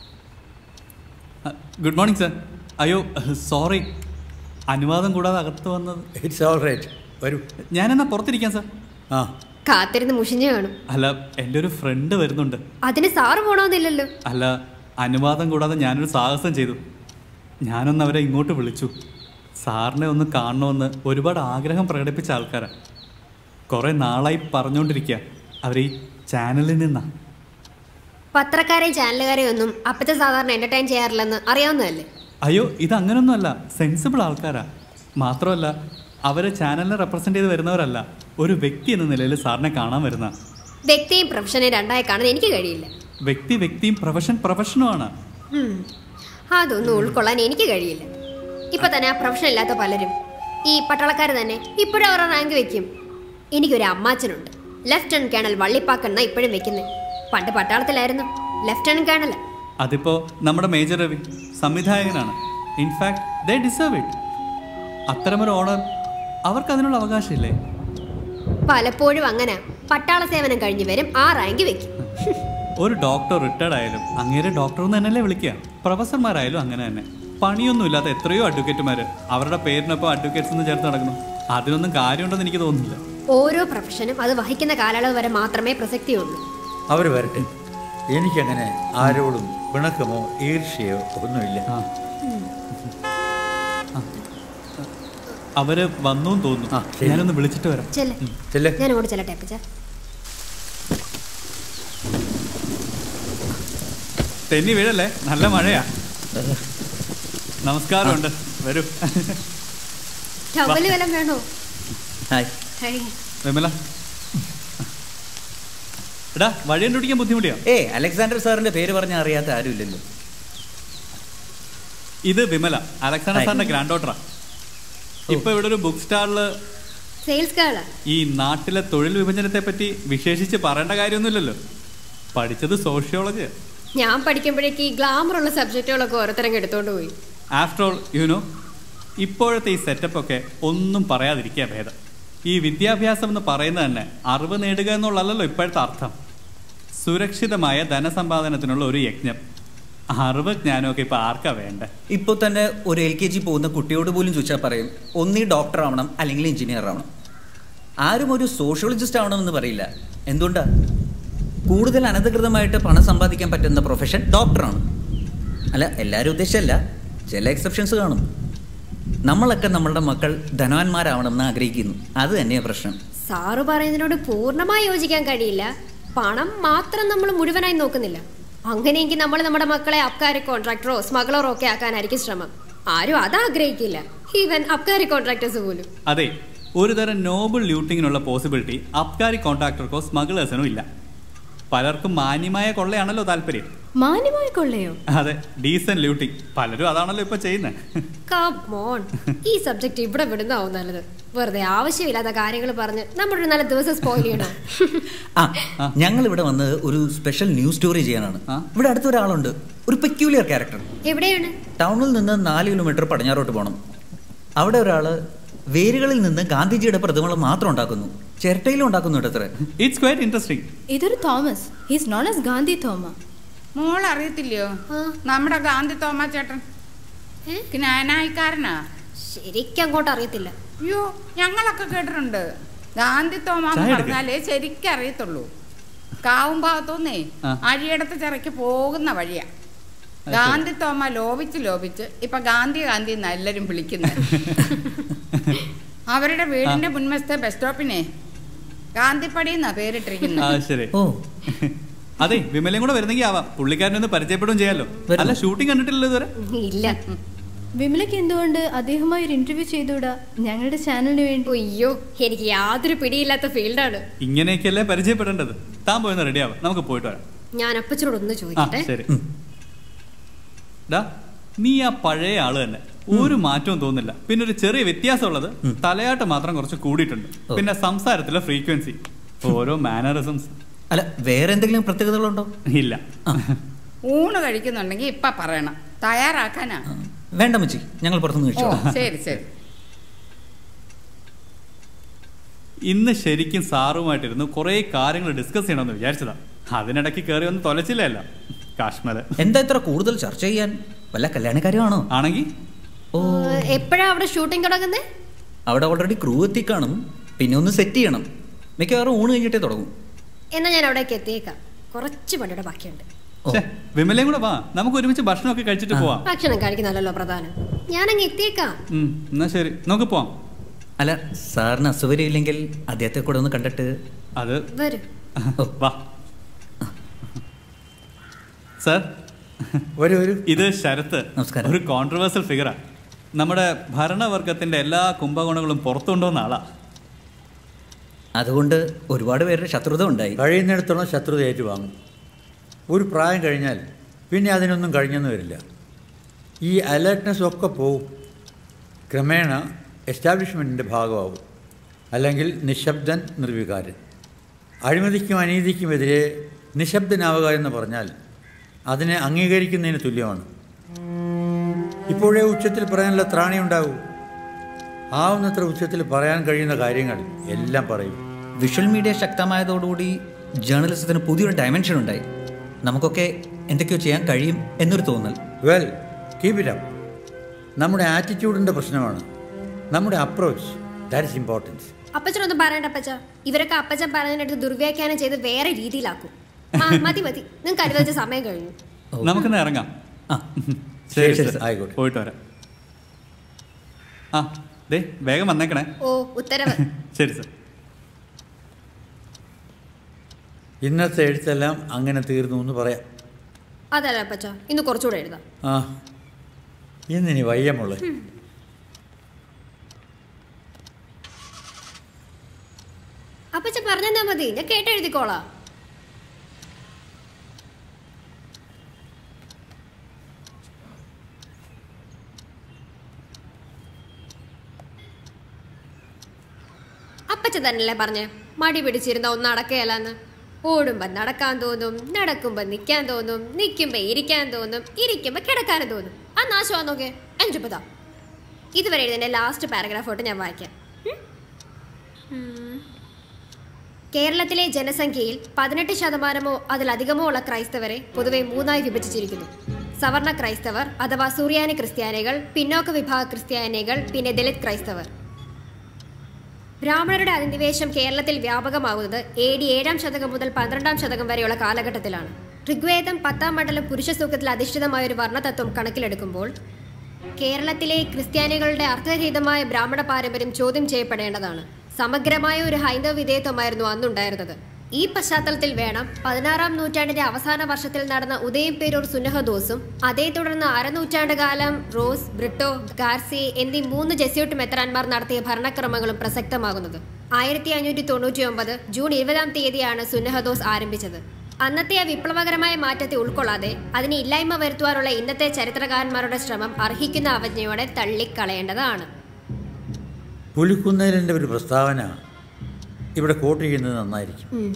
Speaker 6: ഗുഡ് മോർണിംഗ് സർ അയ്യോ സോറി അനുവാദം കൂടാതെ അകത്ത് വന്നത്
Speaker 2: ഇറ്റ്സ് ഓൾ റൈറ്റ് വരൂ
Speaker 6: ഞാനെന്നാ പുറത്തിരിക്കാം സർ
Speaker 2: ആ
Speaker 1: കാത്തിരുന്ന് മുഷിഞ്ഞു കാണും
Speaker 6: അല്ല എൻ്റെ ഒരു ഫ്രണ്ട് വരുന്നുണ്ട്
Speaker 1: അതിന് സാറ് പോണമെന്നില്ലല്ലോ
Speaker 6: അല്ല അനുവാദം കൂടാതെ ഞാനൊരു സാഹസം ചെയ്തു ഞാനൊന്ന് അവരെ ഇങ്ങോട്ട് വിളിച്ചു സാറിനെ ഒന്ന് കാണണമെന്ന് ഒരുപാട് ആഗ്രഹം പ്രകടിപ്പിച്ച ആൾക്കാരാണ് കുറേ നാളായി പറഞ്ഞുകൊണ്ടിരിക്കുക അവർ ഈ ചാനലിൽ നിന്നാ
Speaker 1: പത്രക്കാരെയും ചാനലുകാരെയും ഒന്നും അപ്പത്തെ സാധാരണ എന്റർടൈൻ ചെയ്യാറില്ലെന്ന് അറിയാവുന്നതല്ലേ
Speaker 6: അയ്യോ ഇത് അങ്ങനൊന്നുമല്ല സെൻസിബിൾ ആൾക്കാരാ മാത്രമല്ല അവർ ചാനലിനെ റെപ്രസെൻ്റ് ചെയ്ത് വരുന്നവരല്ല ഒരു വ്യക്തി എന്ന നിലയിൽ സാറിനെ കാണാൻ വരുന്ന
Speaker 1: വ്യക്തിയും പ്രൊഫഷനെയും രണ്ടായി കാണാൻ എനിക്ക് കഴിയില്ല
Speaker 6: വ്യക്തി വ്യക്തിയും പ്രൊഫഷൻ പ്രൊഫഷനുമാണ്
Speaker 1: ഉം. അതൊന്നും ഉൾക്കൊള്ളാൻ എനിക്ക് കഴിയില്ല ഇപ്പൊ തന്നെ ആ പ്രൊഫഷൻ ഇല്ലാത്ത പലരും ഈ പട്ടാളക്കാർ തന്നെ ഇപ്പോഴും അവരുടെ റാങ്ക് വെക്കും എനിക്കൊരു അമ്മാച്ചനുണ്ട് ലെഫ്റ്റനന്റ് കേണൽ വള്ളിപ്പാക്കൻ എന്നാ ഇപ്പോഴും വെക്കുന്നത് പണ്ട് പട്ടാളത്തിലായിരുന്നു ലെഫ്റ്റനന്റ് കേണൽ
Speaker 6: അതിപ്പോൾ നമ്മുടെ മേജർ രവി സംവിധായകനാണ് ഇൻഫാക്ട് ദേ ഡിസേർവ് ഇറ്റ് അത്തരമൊരു ഓണർ അവർക്ക് അതിനുള്ള അവകാശമില്ലേ
Speaker 1: പലപ്പോഴും അങ്ങനെ പട്ടാള സേവനം കഴിഞ്ഞ് വരും ആ റാങ്ക് വെക്കും
Speaker 6: ഒരു ഡോക്ടർ റിട്ടയർഡ് ആയാലും അങ്ങേരെ ഡോക്ടർ എന്ന് തന്നെയല്ലേ വിളിക്കുക പ്രൊഫസർമാരായാലും അങ്ങനെ തന്നെ പണിയൊന്നുമില്ലാത്ത എത്രയോ അഡ്വക്കേറ്റുമാർ അവരുടെ പേരിനൊപ്പം അഡ്വക്കേറ്റ്സ് എന്ന് ചേർത്ത് നടക്കുന്നു അതിനൊന്നും കാര്യമുണ്ടെന്ന് എനിക്ക് തോന്നുന്നില്ല
Speaker 1: ഓരോ പ്രൊഫഷനും അത് വഹിക്കുന്ന കാലയളവ് വരെ മാത്രമേ പ്രസക്തിയുള്ളൂ
Speaker 2: അവർ വരട്ടെ എനിക്കങ്ങനെ ആരോടും പിണക്കമോ ഈർഷ്യയോ ഒന്നുമില്ല
Speaker 6: ആ. ആ. അവര് വന്നു
Speaker 2: ആ,
Speaker 6: തോന്നുന്നു
Speaker 2: ശരി.
Speaker 6: ഞാനൊന്ന് വിളിച്ചിട്ട് വരാം
Speaker 1: ചെല്ലേ
Speaker 2: ചെല്ലേ
Speaker 1: ഞാൻ അങ്ങോട്ട് ചെല്ലട്ടെ അപ്പച്ച
Speaker 6: തെന്നി വീഴല്ലേ നല്ല മഴയാ നമസ്കാരമുണ്ട് വരൂ
Speaker 1: ടവല് വല്ലം വേണോ
Speaker 2: ഹായ്
Speaker 1: ഹൈ.
Speaker 6: വിമല എടാ വഴി കണ്ടുപിടിക്കാൻ ബുദ്ധിമുട്ടിയോ
Speaker 7: ഏ അലക്സാണ്ടർ സാറിന്റെ പേര് പറഞ്ഞാൽ അറിയാത്ത ആരുമില്ലല്ലോ
Speaker 6: ഇത് വിമല അലക്സാണ്ടർ
Speaker 7: ഹായ്.
Speaker 6: സാറിന്റെ ഗ്രാൻഡ് ഡോട്ടറാ ഇപ്പൊ ഇവിടെ ഒരു ബുക്ക് സ്റ്റാളില്
Speaker 1: സെയിൽസ് ഗേളാ
Speaker 6: ഈ നാട്ടിലെ തൊഴിൽ വിഭജനത്തെ പറ്റി വിശേഷിച്ച് പറയേണ്ട കാര്യമൊന്നുമില്ലല്ലോ പഠിച്ചത് സോഷ്യോളജി
Speaker 1: ഞാൻ പഠിക്കുമ്പോഴേക്ക് ഈ ഗ്ലാമർ ഉള്ള സബ്ജക്റ്റുകളൊക്കെ ഓരോരുത്തരങ്ങ് എടുത്തോണ്ട് പോയി
Speaker 6: ആഫ്റ്റർ ഓൾ യുനോ ഇപ്പോഴത്തെ ഈ സെറ്റപ്പ് ഒക്കെ ഒന്നും പറയാതിരിക്കുക ഭേദം ഈ വിദ്യാഭ്യാസം എന്ന് പറയുന്നത് തന്നെ അറിവ് നേടുക എന്നുള്ളതല്ലോ ഇപ്പോഴത്തെ അർത്ഥം സുരക്ഷിതമായ ധനസമ്പാദനത്തിനുള്ള ഒരു യജ്ഞം അറിവ് ജ്ഞാനമൊക്കെ ഇപ്പൊ ആർക്കാ വേണ്ടേ
Speaker 7: ഇപ്പോൾ തന്നെ ഒരു എൽ കെ ജി പോകുന്ന കുട്ടിയോട് പോലും ചോദിച്ചാൽ പറയും ഒന്നീ ഡോക്ടർ ആവണം അല്ലെങ്കിൽ എഞ്ചിനീയർ ആവണം ആരും ഒരു സോഷ്യോളജിസ്റ്റ് ആവണമെന്ന് പറയില്ല എന്തുകൊണ്ടാ കൂടുതൽ അനധികൃതമായിട്ട് പണം സമ്പാദിക്കാൻ പറ്റുന്ന പ്രൊഫഷൻ ഡോക്ടറാണ് അല്ല എല്ലാവരും ഉദ്ദേശമല്ല ചില എക്സെപ്ഷൻസ് കാണും നമ്മളൊക്കെ നമ്മളുടെ മക്കൾ ധനവാന്മാരാവണമെന്ന് ആഗ്രഹിക്കുന്നു അത് തന്നെയാണ് പ്രശ്നം
Speaker 1: സാറ് പറയുന്നതിനോട് പൂർണ്ണമായി യോജിക്കാൻ കഴിയില്ല പണം മാത്രം നമ്മൾ മുഴുവനായി നോക്കുന്നില്ല അങ്ങനെയെങ്കിൽ നമ്മൾ നമ്മുടെ മക്കളെ അബ്കാരി കോൺട്രാക്ടറോ സ്മഗ്ലറോ ഒക്കെ ആക്കാനായിരിക്കും ശ്രമം ആരും അത് ആഗ്രഹിക്കില്ല ഈവൻ അബ്കാരി കോൺട്രാക്ടേഴ്സ് പോലും
Speaker 6: അതെ ഒരു തരം നോബിൾ ലൂട്ടിങ്ങിനുള്ള പോസിബിലിറ്റി അബ്കാരി കോൺട്രാക്ടർക്കോ സ്മഗ്ലേഴ്സിനോ ഇല്ല പലർക്കും മാന്യമായ കൊള്ളയാണല്ലോ താല്പര്യം
Speaker 5: മാന്യമായ കൊള്ളയോ
Speaker 6: അതെ ഡീസൻ ലൂട്ടിങ് പലരും അതാണല്ലോ ഇപ്പൊ ചെയ്യുന്നത്
Speaker 1: മോൺ ഈ സബ്ജക്റ്റ് ഇവിടെ വിടുന്നാവും നല്ലത് വെറുതെ ആവശ്യമില്ലാത്ത കാര്യങ്ങൾ പറഞ്ഞ് നമ്മുടെ ഒരു നല്ല ദിവസം സ്പോയിൽ ചെയ്യണോ
Speaker 7: ആ ഞങ്ങൾ ഇവിടെ വന്ന് ഒരു സ്പെഷ്യൽ ന്യൂസ് സ്റ്റോറി ചെയ്യാനാണ്
Speaker 6: ആ.
Speaker 7: ഇവിടെ അടുത്തൊരാളുണ്ട് ഒരു പെക്യൂലിയർ ക്യാരക്ടർ
Speaker 1: എവിടെയാണ്
Speaker 7: ടൗണിൽ നിന്ന് നാല് കിലോമീറ്റർ പടിഞ്ഞാറോട്ട് പോകണം അവിടെ ഒരാള് വേരുകളിൽ നിന്ന് ഗാന്ധിജിയുടെ പ്രതിമകൾ മാത്രം ഉണ്ടാക്കുന്നു ചിരട്ടയിലും ഉണ്ടാക്കുന്നുണ്ട് അത്ര
Speaker 6: ഇറ്റ്സ് ക്വൈറ്റ് ഇൻട്രസ്റ്റിംഗ്
Speaker 5: ഇതൊരു Thomas he's known as Gandhi Thoma
Speaker 3: മോൾ അറിയത്തില്ലയോ
Speaker 1: ആ.
Speaker 3: നമ്മുടെ ഗാന്ധി തോമാ ചേട്ടൻ
Speaker 1: ഏ?
Speaker 3: ജ്ഞാനായിക്കാരനാ
Speaker 1: ശരിക്കും അങ്ങോട്ട് അറിയത്തില്ല
Speaker 3: അയ്യോ ഞങ്ങളൊക്കെ കേട്ടിട്ടുണ്ട് ഗാന്ധി തോമ എന്ന്
Speaker 6: ചായ എടുക്ക്.
Speaker 3: പറഞ്ഞാലേ ശരിക്കും അറിയത്തുള്ളൂ കാവും ഭാഗത്തുനിന്നേ
Speaker 6: ആ.
Speaker 3: അഴിയടത്ത് ചിറയ്ക്ക് പോകുന്ന വഴിയാ
Speaker 6: അത്
Speaker 3: ഗാന്ധി തോമ ലോപിച്ച് ലോപിച്ച് ഇപ്പൊ ഗാന്ധി ഗാന്ധി എന്നാ എല്ലാരും വിളിക്കുന്നത് അവരുടെ വീടിന്റെ മുൻവശത്തെ ബസ് സ്റ്റോപ്പിനെ ഗാന്ധിപ്പടി എന്നാ
Speaker 6: ആ
Speaker 3: പേരിട്ടിരിക്കുന്നത്
Speaker 6: ശരി
Speaker 7: ഓ
Speaker 6: അതെ വിമലയും കൂടെ വരുന്നെങ്കിൽ ആവാം പുള്ളിക്കാരനെ ഒന്ന് പരിചയപ്പെടുകയും ചെയ്യാലോ
Speaker 7: വരുന്നു.
Speaker 6: അല്ല ഷൂട്ടിംഗ് കണ്ടിട്ടില്ലല്ലോ ഇതുവരെ
Speaker 1: ഇല്ല
Speaker 5: വിമലയ്ക്ക് എന്തുകൊണ്ട് അദ്ദേഹമായി ഒരു ഇന്റർവ്യൂ ചെയ്തുകൂടാ ഞങ്ങളുടെ ചാനലിന് വേണ്ടി
Speaker 1: അയ്യോ എനിക്ക് യാതൊരു പിടിയില്ലാത്ത ഫീൽഡാണ്
Speaker 6: ഇങ്ങനെയൊക്കെയല്ലേ പരിചയപ്പെടേണ്ടത് താൻ പോയെന്ന് റെഡി ആവാം നമുക്ക് പോയിട്ട് വരാം
Speaker 1: ഞാൻ അപ്പച്ചനോട് ഒന്ന്
Speaker 6: ആ
Speaker 1: ചോദിക്കട്ടെ
Speaker 6: ശരി ഡാ നീ ആ പഴയ ആള് തന്നെ ഒരു മാറ്റവും തോന്നില്ല പിന്നെ ഒരു ചെറിയ വ്യത്യാസമുള്ളത് തലയാട്ട് മാത്രം കുറച്ച് കൂടിയിട്ടുണ്ട്
Speaker 7: ഓ.
Speaker 6: പിന്നെ സംസാരത്തിലെ ഫ്രീക്വൻസി ഓരോ മാനറിസംസ്
Speaker 7: അല്ല വേറെ എന്തെങ്കിലും പ്രത്യേകതകളുണ്ടോ
Speaker 6: ഇല്ല
Speaker 3: ഊണ് കഴിക്കുന്നുണ്ടെങ്കിൽ ഇപ്പൊ പറയണം തയ്യാറാക്കാനാ
Speaker 7: ആ, വേണ്ട മച്ചി ഞങ്ങൾ പുറത്തുനിന്ന്
Speaker 3: ഓ
Speaker 7: കഴിച്ചോളാം
Speaker 3: ശരി ശരി
Speaker 6: ഇന്ന് ശരിക്കും സാറുമായിട്ടിരുന്ന് കുറേ കാര്യങ്ങൾ ഡിസ്കസ് ചെയ്യണമെന്ന് വിചാരിച്ചതാ അതിനിടയ്ക്ക് കയറി ഒന്ന് തൊലച്ചില്ല കാശ്മീര്
Speaker 7: എന്താ ഇത്ര കൂടുതൽ ചർച്ച ചെയ്യാൻ വല്ല കല്യാണക്കാര്യമാണോ
Speaker 6: ആണെങ്കിൽ
Speaker 7: ഓ
Speaker 1: എപ്പോഴാ അവിടെ ഷൂട്ടിംഗ് തുടങ്ങുന്നത്
Speaker 7: അവിടെ ഓൾറെഡി ക്രൂ എത്തിക്കാണും പിന്നെ ഒന്ന് സെറ്റ് ചെയ്യണം മിക്കവാറും ഊണ് കഴിഞ്ഞിട്ടേ തുടങ്ങും
Speaker 1: എന്നാ ഞാൻ അവിടേക്ക് എത്തിയേക്കാം കുറച്ച് പണിയുടെ ബാക്കിയുണ്ട്
Speaker 7: ഓ
Speaker 6: വിമലയും കൂടെ വാ നമുക്ക് ഒരുമിച്ച് ഭക്ഷണമൊക്കെ കഴിച്ചിട്ട് പോവാം
Speaker 1: ഭക്ഷണം കഴിക്കുന്നല്ലോ പ്രധാനം ഞാനങ്ങ് എത്തിയേക്കാം
Speaker 6: ഉം, എന്നാ ശരി നമുക്ക് പോവാം
Speaker 7: അല്ല സാറിന് അസുഖര്യം ഇല്ലെങ്കിൽ അദ്ദേഹത്തെ കൂടെ ഒന്ന് കണ്ടിട്ട്
Speaker 6: അത്
Speaker 1: വരും
Speaker 7: ഓ.
Speaker 6: വാ സർ
Speaker 2: ഒരു ഒരു
Speaker 6: ഇത് ശരത്ത്
Speaker 7: നമസ്കാരം.
Speaker 6: ഒരു കോൺട്രവേഴ്സൽ ഫിഗറാ നമ്മുടെ ഭരണവർഗത്തിന്റെ എല്ലാ കുംഭകോണങ്ങളും പുറത്തുകൊണ്ടുവന്ന ആളാ
Speaker 7: അതുകൊണ്ട് ഒരുപാട് പേരുടെ ശത്രുത ഉണ്ടായി
Speaker 2: കഴിയുന്നിടത്തോളം ശത്രുത ഏറ്റുവാങ്ങും ഒരു പ്രായം കഴിഞ്ഞാൽ പിന്നെ അതിനൊന്നും കഴിഞ്ഞെന്ന് വരില്ല ഈ അലേർട്ട്നെസ് ഒക്കെ പോവും ക്രമേണ എസ്റ്റാബ്ലിഷ്മെൻറ്റിൻ്റെ ഭാഗമാവും അല്ലെങ്കിൽ നിശബ്ദൻ നിർവികാരൻ അഴിമതിക്കും അനീതിക്കുമെതിരെ നിശബ്ദനാവുക എന്ന് പറഞ്ഞാൽ അതിനെ അംഗീകരിക്കുന്നതിന് തുല്യമാണ് ഇപ്പോഴേ ഉച്ചത്തിൽ പറയാനുള്ള ത്രാണി ഉണ്ടാകൂ ആവുന്നത്ര ഉച്ചത്തിൽ പറയാൻ കഴിയുന്ന കാര്യങ്ങൾ എല്ലാം പറയും
Speaker 7: വിഷ്വൽ മീഡിയ ശക്തമായതോടുകൂടി ജേർണലിസത്തിന് പുതിയൊരു ഡയമെൻഷൻ ഉണ്ടായി നമുക്കൊക്കെ എന്തൊക്കെയോ ചെയ്യാൻ കഴിയും എന്നൊരു തോന്നൽ
Speaker 2: വെൽ കീപ് ഇറ്റ് അപ്പ് നമ്മുടെ ആറ്റിറ്റ്യൂഡിൻ്റെ പ്രശ്നമാണ് നമ്മുടെ അപ്രോച്ച് ദാറ്റ് ഇസ് ഇമ്പോർട്ടൻസ്
Speaker 1: അപ്പച്ചനൊന്നും പറയണ്ട അപ്പച്ച ഇവരൊക്കെ അപ്പച്ചൻ പറഞ്ഞതിനടുത്ത് ദുർവ്യാഖ്യാനം ചെയ്ത് വേറെ രീതിയിലാക്കും ആ, മതി മതി നിങ്ങൾക്ക് അനുവദിച്ച സമയം കഴിഞ്ഞു
Speaker 6: നമുക്കിന്ന് ഇറങ്ങാം
Speaker 7: ആ
Speaker 6: ശരി
Speaker 2: ശരി,
Speaker 6: സർ.
Speaker 2: ആയിക്കോട്ടെ.
Speaker 6: പോയിട്ട് വരാം ആ ദേ വേഗം വന്നേക്കണേ
Speaker 1: ഓ ഉത്തരവ്
Speaker 6: ശരി സർ
Speaker 2: ഇന്നത്തെ എഴുത്തെല്ലാം അങ്ങനെ തീർന്നു എന്ന് പറയാം
Speaker 1: അതല്ല അപ്പച്ച ഇന്ന് കുറച്ചുകൂടെ എഴുതാം
Speaker 2: ആ ഇന്നിനി വയ്യമുള്ള
Speaker 1: അപ്പച്ച പറഞ്ഞാ മതി ഞാൻ കേട്ടെഴുതിക്കോളാം അപ്പച്ച തന്നെയല്ലേ പറഞ്ഞേ മടി പിടിച്ചിരുന്ന ഒന്ന് നടക്കുകയല്ലെന്ന് ഓടുമ്പോ നടക്കാൻ തോന്നും നടക്കുമ്പോ നിൽക്കാൻ തോന്നും നിൽക്കുമ്പോ ഇരിക്കാൻ തോന്നും ഇരിക്കുമ്പോ കിടക്കാനും തോന്നും ആ നാശമാ നോക്കേ അഞ്ചുപ്പതാ ഇതുവരെ എഴുതിന്റെ ലാസ്റ്റ് പാരഗ്രാഫോട്ട് ഞാൻ വായിക്കാം ഉം. കേരളത്തിലെ ജനസംഖ്യയിൽ പതിനെട്ട് ശതമാനമോ അതിലധികമോ ഉള്ള ക്രൈസ്തവരെ പൊതുവെ മൂന്നായി വിഭജിച്ചിരിക്കുന്നു സവർണ ക്രൈസ്തവർ അഥവാ സൂര്യാനി ക്രിസ്ത്യാനികൾ പിന്നോക്ക വിഭാഗ ക്രിസ്ത്യാനികൾ പിന്നെ ദലിത് ക്രൈസ്തവർ ബ്രാഹ്മണരുടെ അധിനിവേശം കേരളത്തിൽ വ്യാപകമാകുന്നത് എ ഡി ഏഴാം ശതകം മുതൽ പന്ത്രണ്ടാം ശതകം വരെയുള്ള കാലഘട്ടത്തിലാണ് ഋഗ്വേദം പത്താം മണ്ഡലം പുരുഷ സൂക്തത്തിൽ അധിഷ്ഠിതമായ ഒരു വർണ്ണതത്വം കണക്കിലെടുക്കുമ്പോൾ കേരളത്തിലെ ക്രിസ്ത്യാനികളുടെ അർത്ഥരഹിതമായ ബ്രാഹ്മണ പാരമ്പര്യം ചോദ്യം ചെയ്യപ്പെടേണ്ടതാണ് സമഗ്രമായ ഒരു ഹൈന്ദവ വിധേയത്വമായിരുന്നു അന്നുണ്ടായിരുന്നത് ഈ പശ്ചാത്തലത്തിൽ വേണം പതിനാറാം നൂറ്റാണ്ടിന്റെ അവസാന വർഷത്തിൽ നടന്ന ഉദയംപേരൂർ സുന്നഹദോസും അതേ തുടർന്ന് അരനൂറ്റാണ്ട് കാലം റോസ് ബ്രിട്ടോ ഗാർസി എന്നീ മൂന്ന് ജെസ്യൂട്ട് മെത്രാൻമാർ നടത്തിയ ഭരണക്രമങ്ങളും പ്രസക്തമാകുന്നത് ആയിരത്തി അഞ്ഞൂറ്റി തൊണ്ണൂറ്റി ഒമ്പത് ജൂൺ ഇരുപതാം തീയതിയാണ് സുന്നഹദോസ് ആരംഭിച്ചത് അന്നത്തെ ആ വിപ്ലവകരമായ മാറ്റത്തെ ഉൾക്കൊള്ളാതെ അതിനെ ഇല്ലായ്മ വരുത്തുവാനുള്ള ഇന്നത്തെ ചരിത്രകാരന്മാരുടെ ശ്രമം അർഹിക്കുന്ന അവജ്ഞയോടെ തള്ളിക്കളയേണ്ടതാണ്
Speaker 2: പുലിക്കുന്നേലിൻ്റെ ഒരു പ്രസ്താവന ഇവിടെ കോട്ട് ചെയ്യുന്നത് നന്നായിരിക്കും
Speaker 1: ഉം.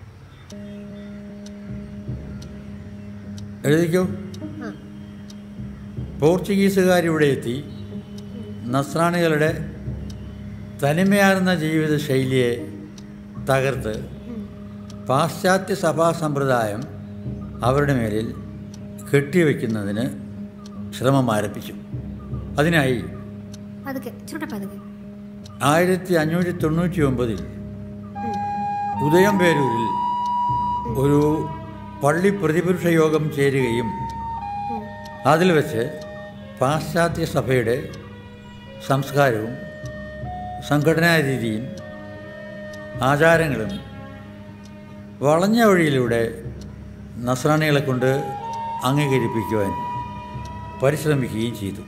Speaker 2: എഴുതിക്കോ
Speaker 1: ആ.
Speaker 2: പോർച്ചുഗീസുകാരിവിടെ എത്തി നസ്രാണികളുടെ തനിമയാർന്ന ജീവിത ശൈലിയെ തകർത്ത് പാശ്ചാത്യ സഭാ സമ്പ്രദായം അവരുടെ മേലിൽ കെട്ടിവെക്കുന്നതിന് ശ്രമം ആരംഭിച്ചു അതിനായി
Speaker 1: പതുക്കെ ചുട്ട പതുക്കെ
Speaker 2: ആയിരത്തി അഞ്ഞൂറ്റി തൊണ്ണൂറ്റി ഒമ്പതിൽ ഉദയംപേരൂരിൽ ഒരു പള്ളി പ്രതിപുരുഷ യോഗം ചേരുകയും അതിൽ വെച്ച് പാശ്ചാത്യ സഭയുടെ സംസ്കാരവും സംഘടനാ രീതിയും ആചാരങ്ങളും വളഞ്ഞ വഴിയിലൂടെ നസ്രാണികളെ കൊണ്ട് അംഗീകരിപ്പിക്കുവാൻ പരിശ്രമിക്കുകയും ചെയ്തു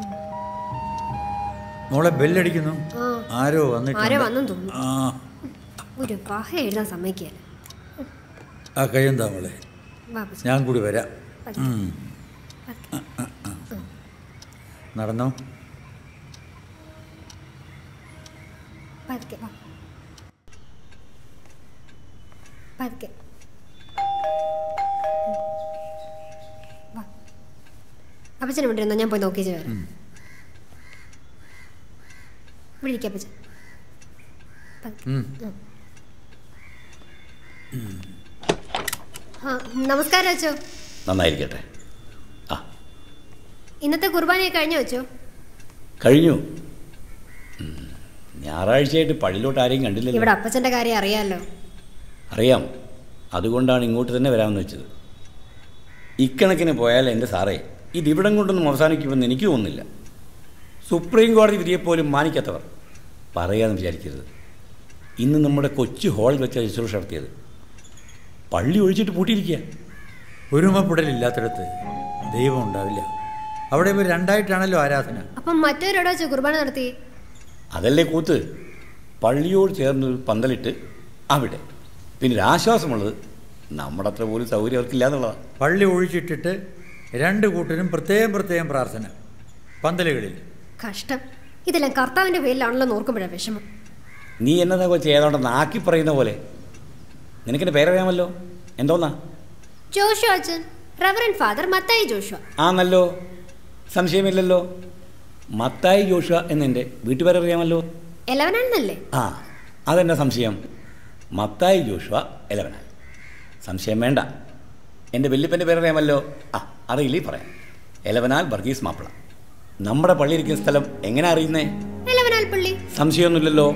Speaker 2: മോളെ ബെല്ലടിക്കുന്നു
Speaker 1: ആ.
Speaker 2: ആരോ
Speaker 1: ആരോ
Speaker 2: വന്നിട്ടുണ്ട്
Speaker 1: വന്നെന്ന് തോന്നുന്നു
Speaker 2: ആ
Speaker 1: ഒരു പഹ എഴുതാൻ സമ്മതിക്കുക
Speaker 2: ആ കയ്യെന്താ മോളെ ഞാൻ കൂടി വരാം ഉം. ആ, ആ, ആ. നടന്നോ
Speaker 1: പതുക്കെ വാ പതുക്കെ വാ അപ്പച്ചനെ ഇവിടെ ഇരുന്നോ ഞാൻ പോയി നോക്കിച്ച് വരാം ഇവിടെ ഇരിക്കാം അപ്പച്ചൻ പതുക്കെ.
Speaker 2: ഉം.
Speaker 1: ആ നമസ്കാരം അച്ചോ
Speaker 8: നന്നായിരിക്കട്ടെ ആ
Speaker 1: ഇന്നത്തെ കുർബാനയെ കഴിഞ്ഞോ അച്ചോ
Speaker 8: കഴിഞ്ഞു ഉം. ഞായറാഴ്ചയായിട്ട് പള്ളിയിലോട്ട് ആരെയും
Speaker 1: ഇവിടെ
Speaker 8: കണ്ടില്ലല്ലോ
Speaker 1: അപ്പച്ചന്റെ കാര്യം അറിയാമല്ലോ
Speaker 8: അറിയാം അതുകൊണ്ടാണ് ഇങ്ങോട്ട് തന്നെ വരാമെന്ന് വെച്ചത് ഇക്കണക്കിന് പോയാൽ എൻ്റെ സാറേ ഇതിവിടം കൊണ്ടൊന്നും അവസാനിക്കുമെന്ന് എനിക്ക് തോന്നുന്നില്ല സുപ്രീം കോടതി വിധിയെപ്പോലും മാനിക്കാത്തവർ പറയാമെന്ന് വിചാരിക്കരുത് ഇന്ന് നമ്മുടെ കൊച്ചു ഹാളിൽ വെച്ച ശുശ്രൂഷ നടത്തിയത് പള്ളി ഒഴിച്ചിട്ട് പൂട്ടിയിരിക്കുക
Speaker 2: ഒരുമപ്പെടലില്ലാത്തിടത്ത് ദൈവം ഉണ്ടാവില്ല അവിടെ ഇവർ രണ്ടായിട്ടാണല്ലോ ആരാധന
Speaker 1: അപ്പം മറ്റൊരിടം വെച്ച് കുർബാന നടത്തി
Speaker 8: അതല്ലേ കൂത്ത് പള്ളിയോട് ചേർന്നൊരു പന്തലിട്ട് അവിടെ പിന്നെ ഒരു ആശ്വാസമുള്ളത് നമ്മുടെ അത്ര പോലും സൗകര്യം അവർക്കില്ല എന്നുള്ളതാണ്
Speaker 2: പള്ളി ഒഴിച്ചിട്ടിട്ട് രണ്ട് കൂട്ടരും പ്രത്യേകം പ്രത്യേകം പ്രാർത്ഥന പന്തലുകളിൽ
Speaker 1: കഷ്ടം ഇതെല്ലാം കർത്താവിന്റെ പേരിലാണല്ലോ നോക്കുമ്പോഴാണ് വിഷമം
Speaker 8: നീ എന്നതാ കൊച്ചി ഏതാണ്ട് നാക്കി പറയുന്ന പോലെ നിനക്കെൻ്റെ പേരറിയാമല്ലോ എന്തോന്നാ
Speaker 1: ജോഷു അച്ഛൻ റവറൻ ഫാദർ മത്തായി ജോഷു
Speaker 8: ആ നല്ലോ സംശയമില്ലല്ലോ മത്തായി ജോഷ എന്നെൻ്റെ വീട്ടുപേരറിയാമല്ലോ
Speaker 1: എലവനാണെന്നല്ലേ
Speaker 8: ആ അതെന്നാ സംശയം മത്തായി ജോഷുവ എലവനാൽ സംശയം വേണ്ട എൻ്റെ വല്യപ്പൻ്റെ പേരറിയാമല്ലോ ആ അറിയില്ലേ പറയാം എലവനാൽ വർഗീസ് മാപ്പിള നമ്മുടെ പള്ളി ഇരിക്കുന്ന സ്ഥലം എങ്ങനെ അറിയുന്നേ
Speaker 1: എലവനാൽ പള്ളി
Speaker 8: സംശയമൊന്നുമില്ലല്ലോ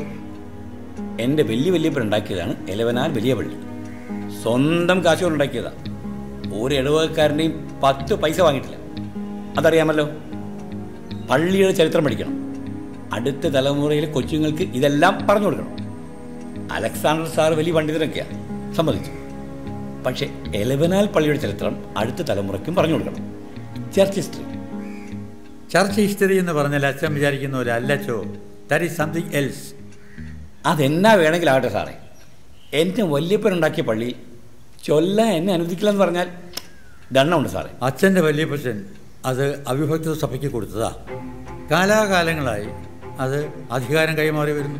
Speaker 8: എൻ്റെ വലിയ വല്യപ്പൻ ഉണ്ടാക്കിയതാണ് എലവനാൽ വലിയ പള്ളി സ്വന്തം കാശുകൊണ്ട് ഉണ്ടാക്കിയതാ ഒരു ഇടവകക്കാരൻ്റെയും പത്ത് പൈസ വാങ്ങിയിട്ടില്ല അതറിയാമല്ലോ പള്ളിയുടെ ചരിത്രം പഠിക്കണം അടുത്ത തലമുറയിലെ കൊച്ചുങ്ങൾക്ക് ഇതെല്ലാം പറഞ്ഞു കൊടുക്കണം അലക്സാണ്ടർ സാർ വലിയ പണ്ഡിതനൊക്കെയാണ് സമ്മതിച്ചു പക്ഷേ എലവനാൽ പള്ളിയുടെ ചരിത്രം അടുത്ത തലമുറയ്ക്കും പറഞ്ഞു കൊടുക്കണം ചർച്ച് ഹിസ്റ്ററി
Speaker 2: ചർച്ച് ഹിസ്റ്ററി എന്ന് പറഞ്ഞാൽ അച്ഛൻ വിചാരിക്കുന്ന പോലെ അല്ലച്ചോ ദാറ്റ് ഈസ് സംതിങ് എൽസ്
Speaker 8: അതെന്നാ വേണമെങ്കിലാകട്ടെ സാറേ എൻ്റെ വല്യപ്പനുണ്ടാക്കിയ പള്ളി ചൊല്ലാൻ എന്നെ അനുവദിക്കില്ലെന്ന് പറഞ്ഞാൽ ദണ്ണമുണ്ട് സാറേ
Speaker 2: അച്ഛൻ്റെ വല്യപ്പച്ചൻ അത് അവിഭക്ത സഭയ്ക്ക് കൊടുത്തതാ കാലാകാലങ്ങളായി അത് അധികാരം കൈമാറി വരുന്നു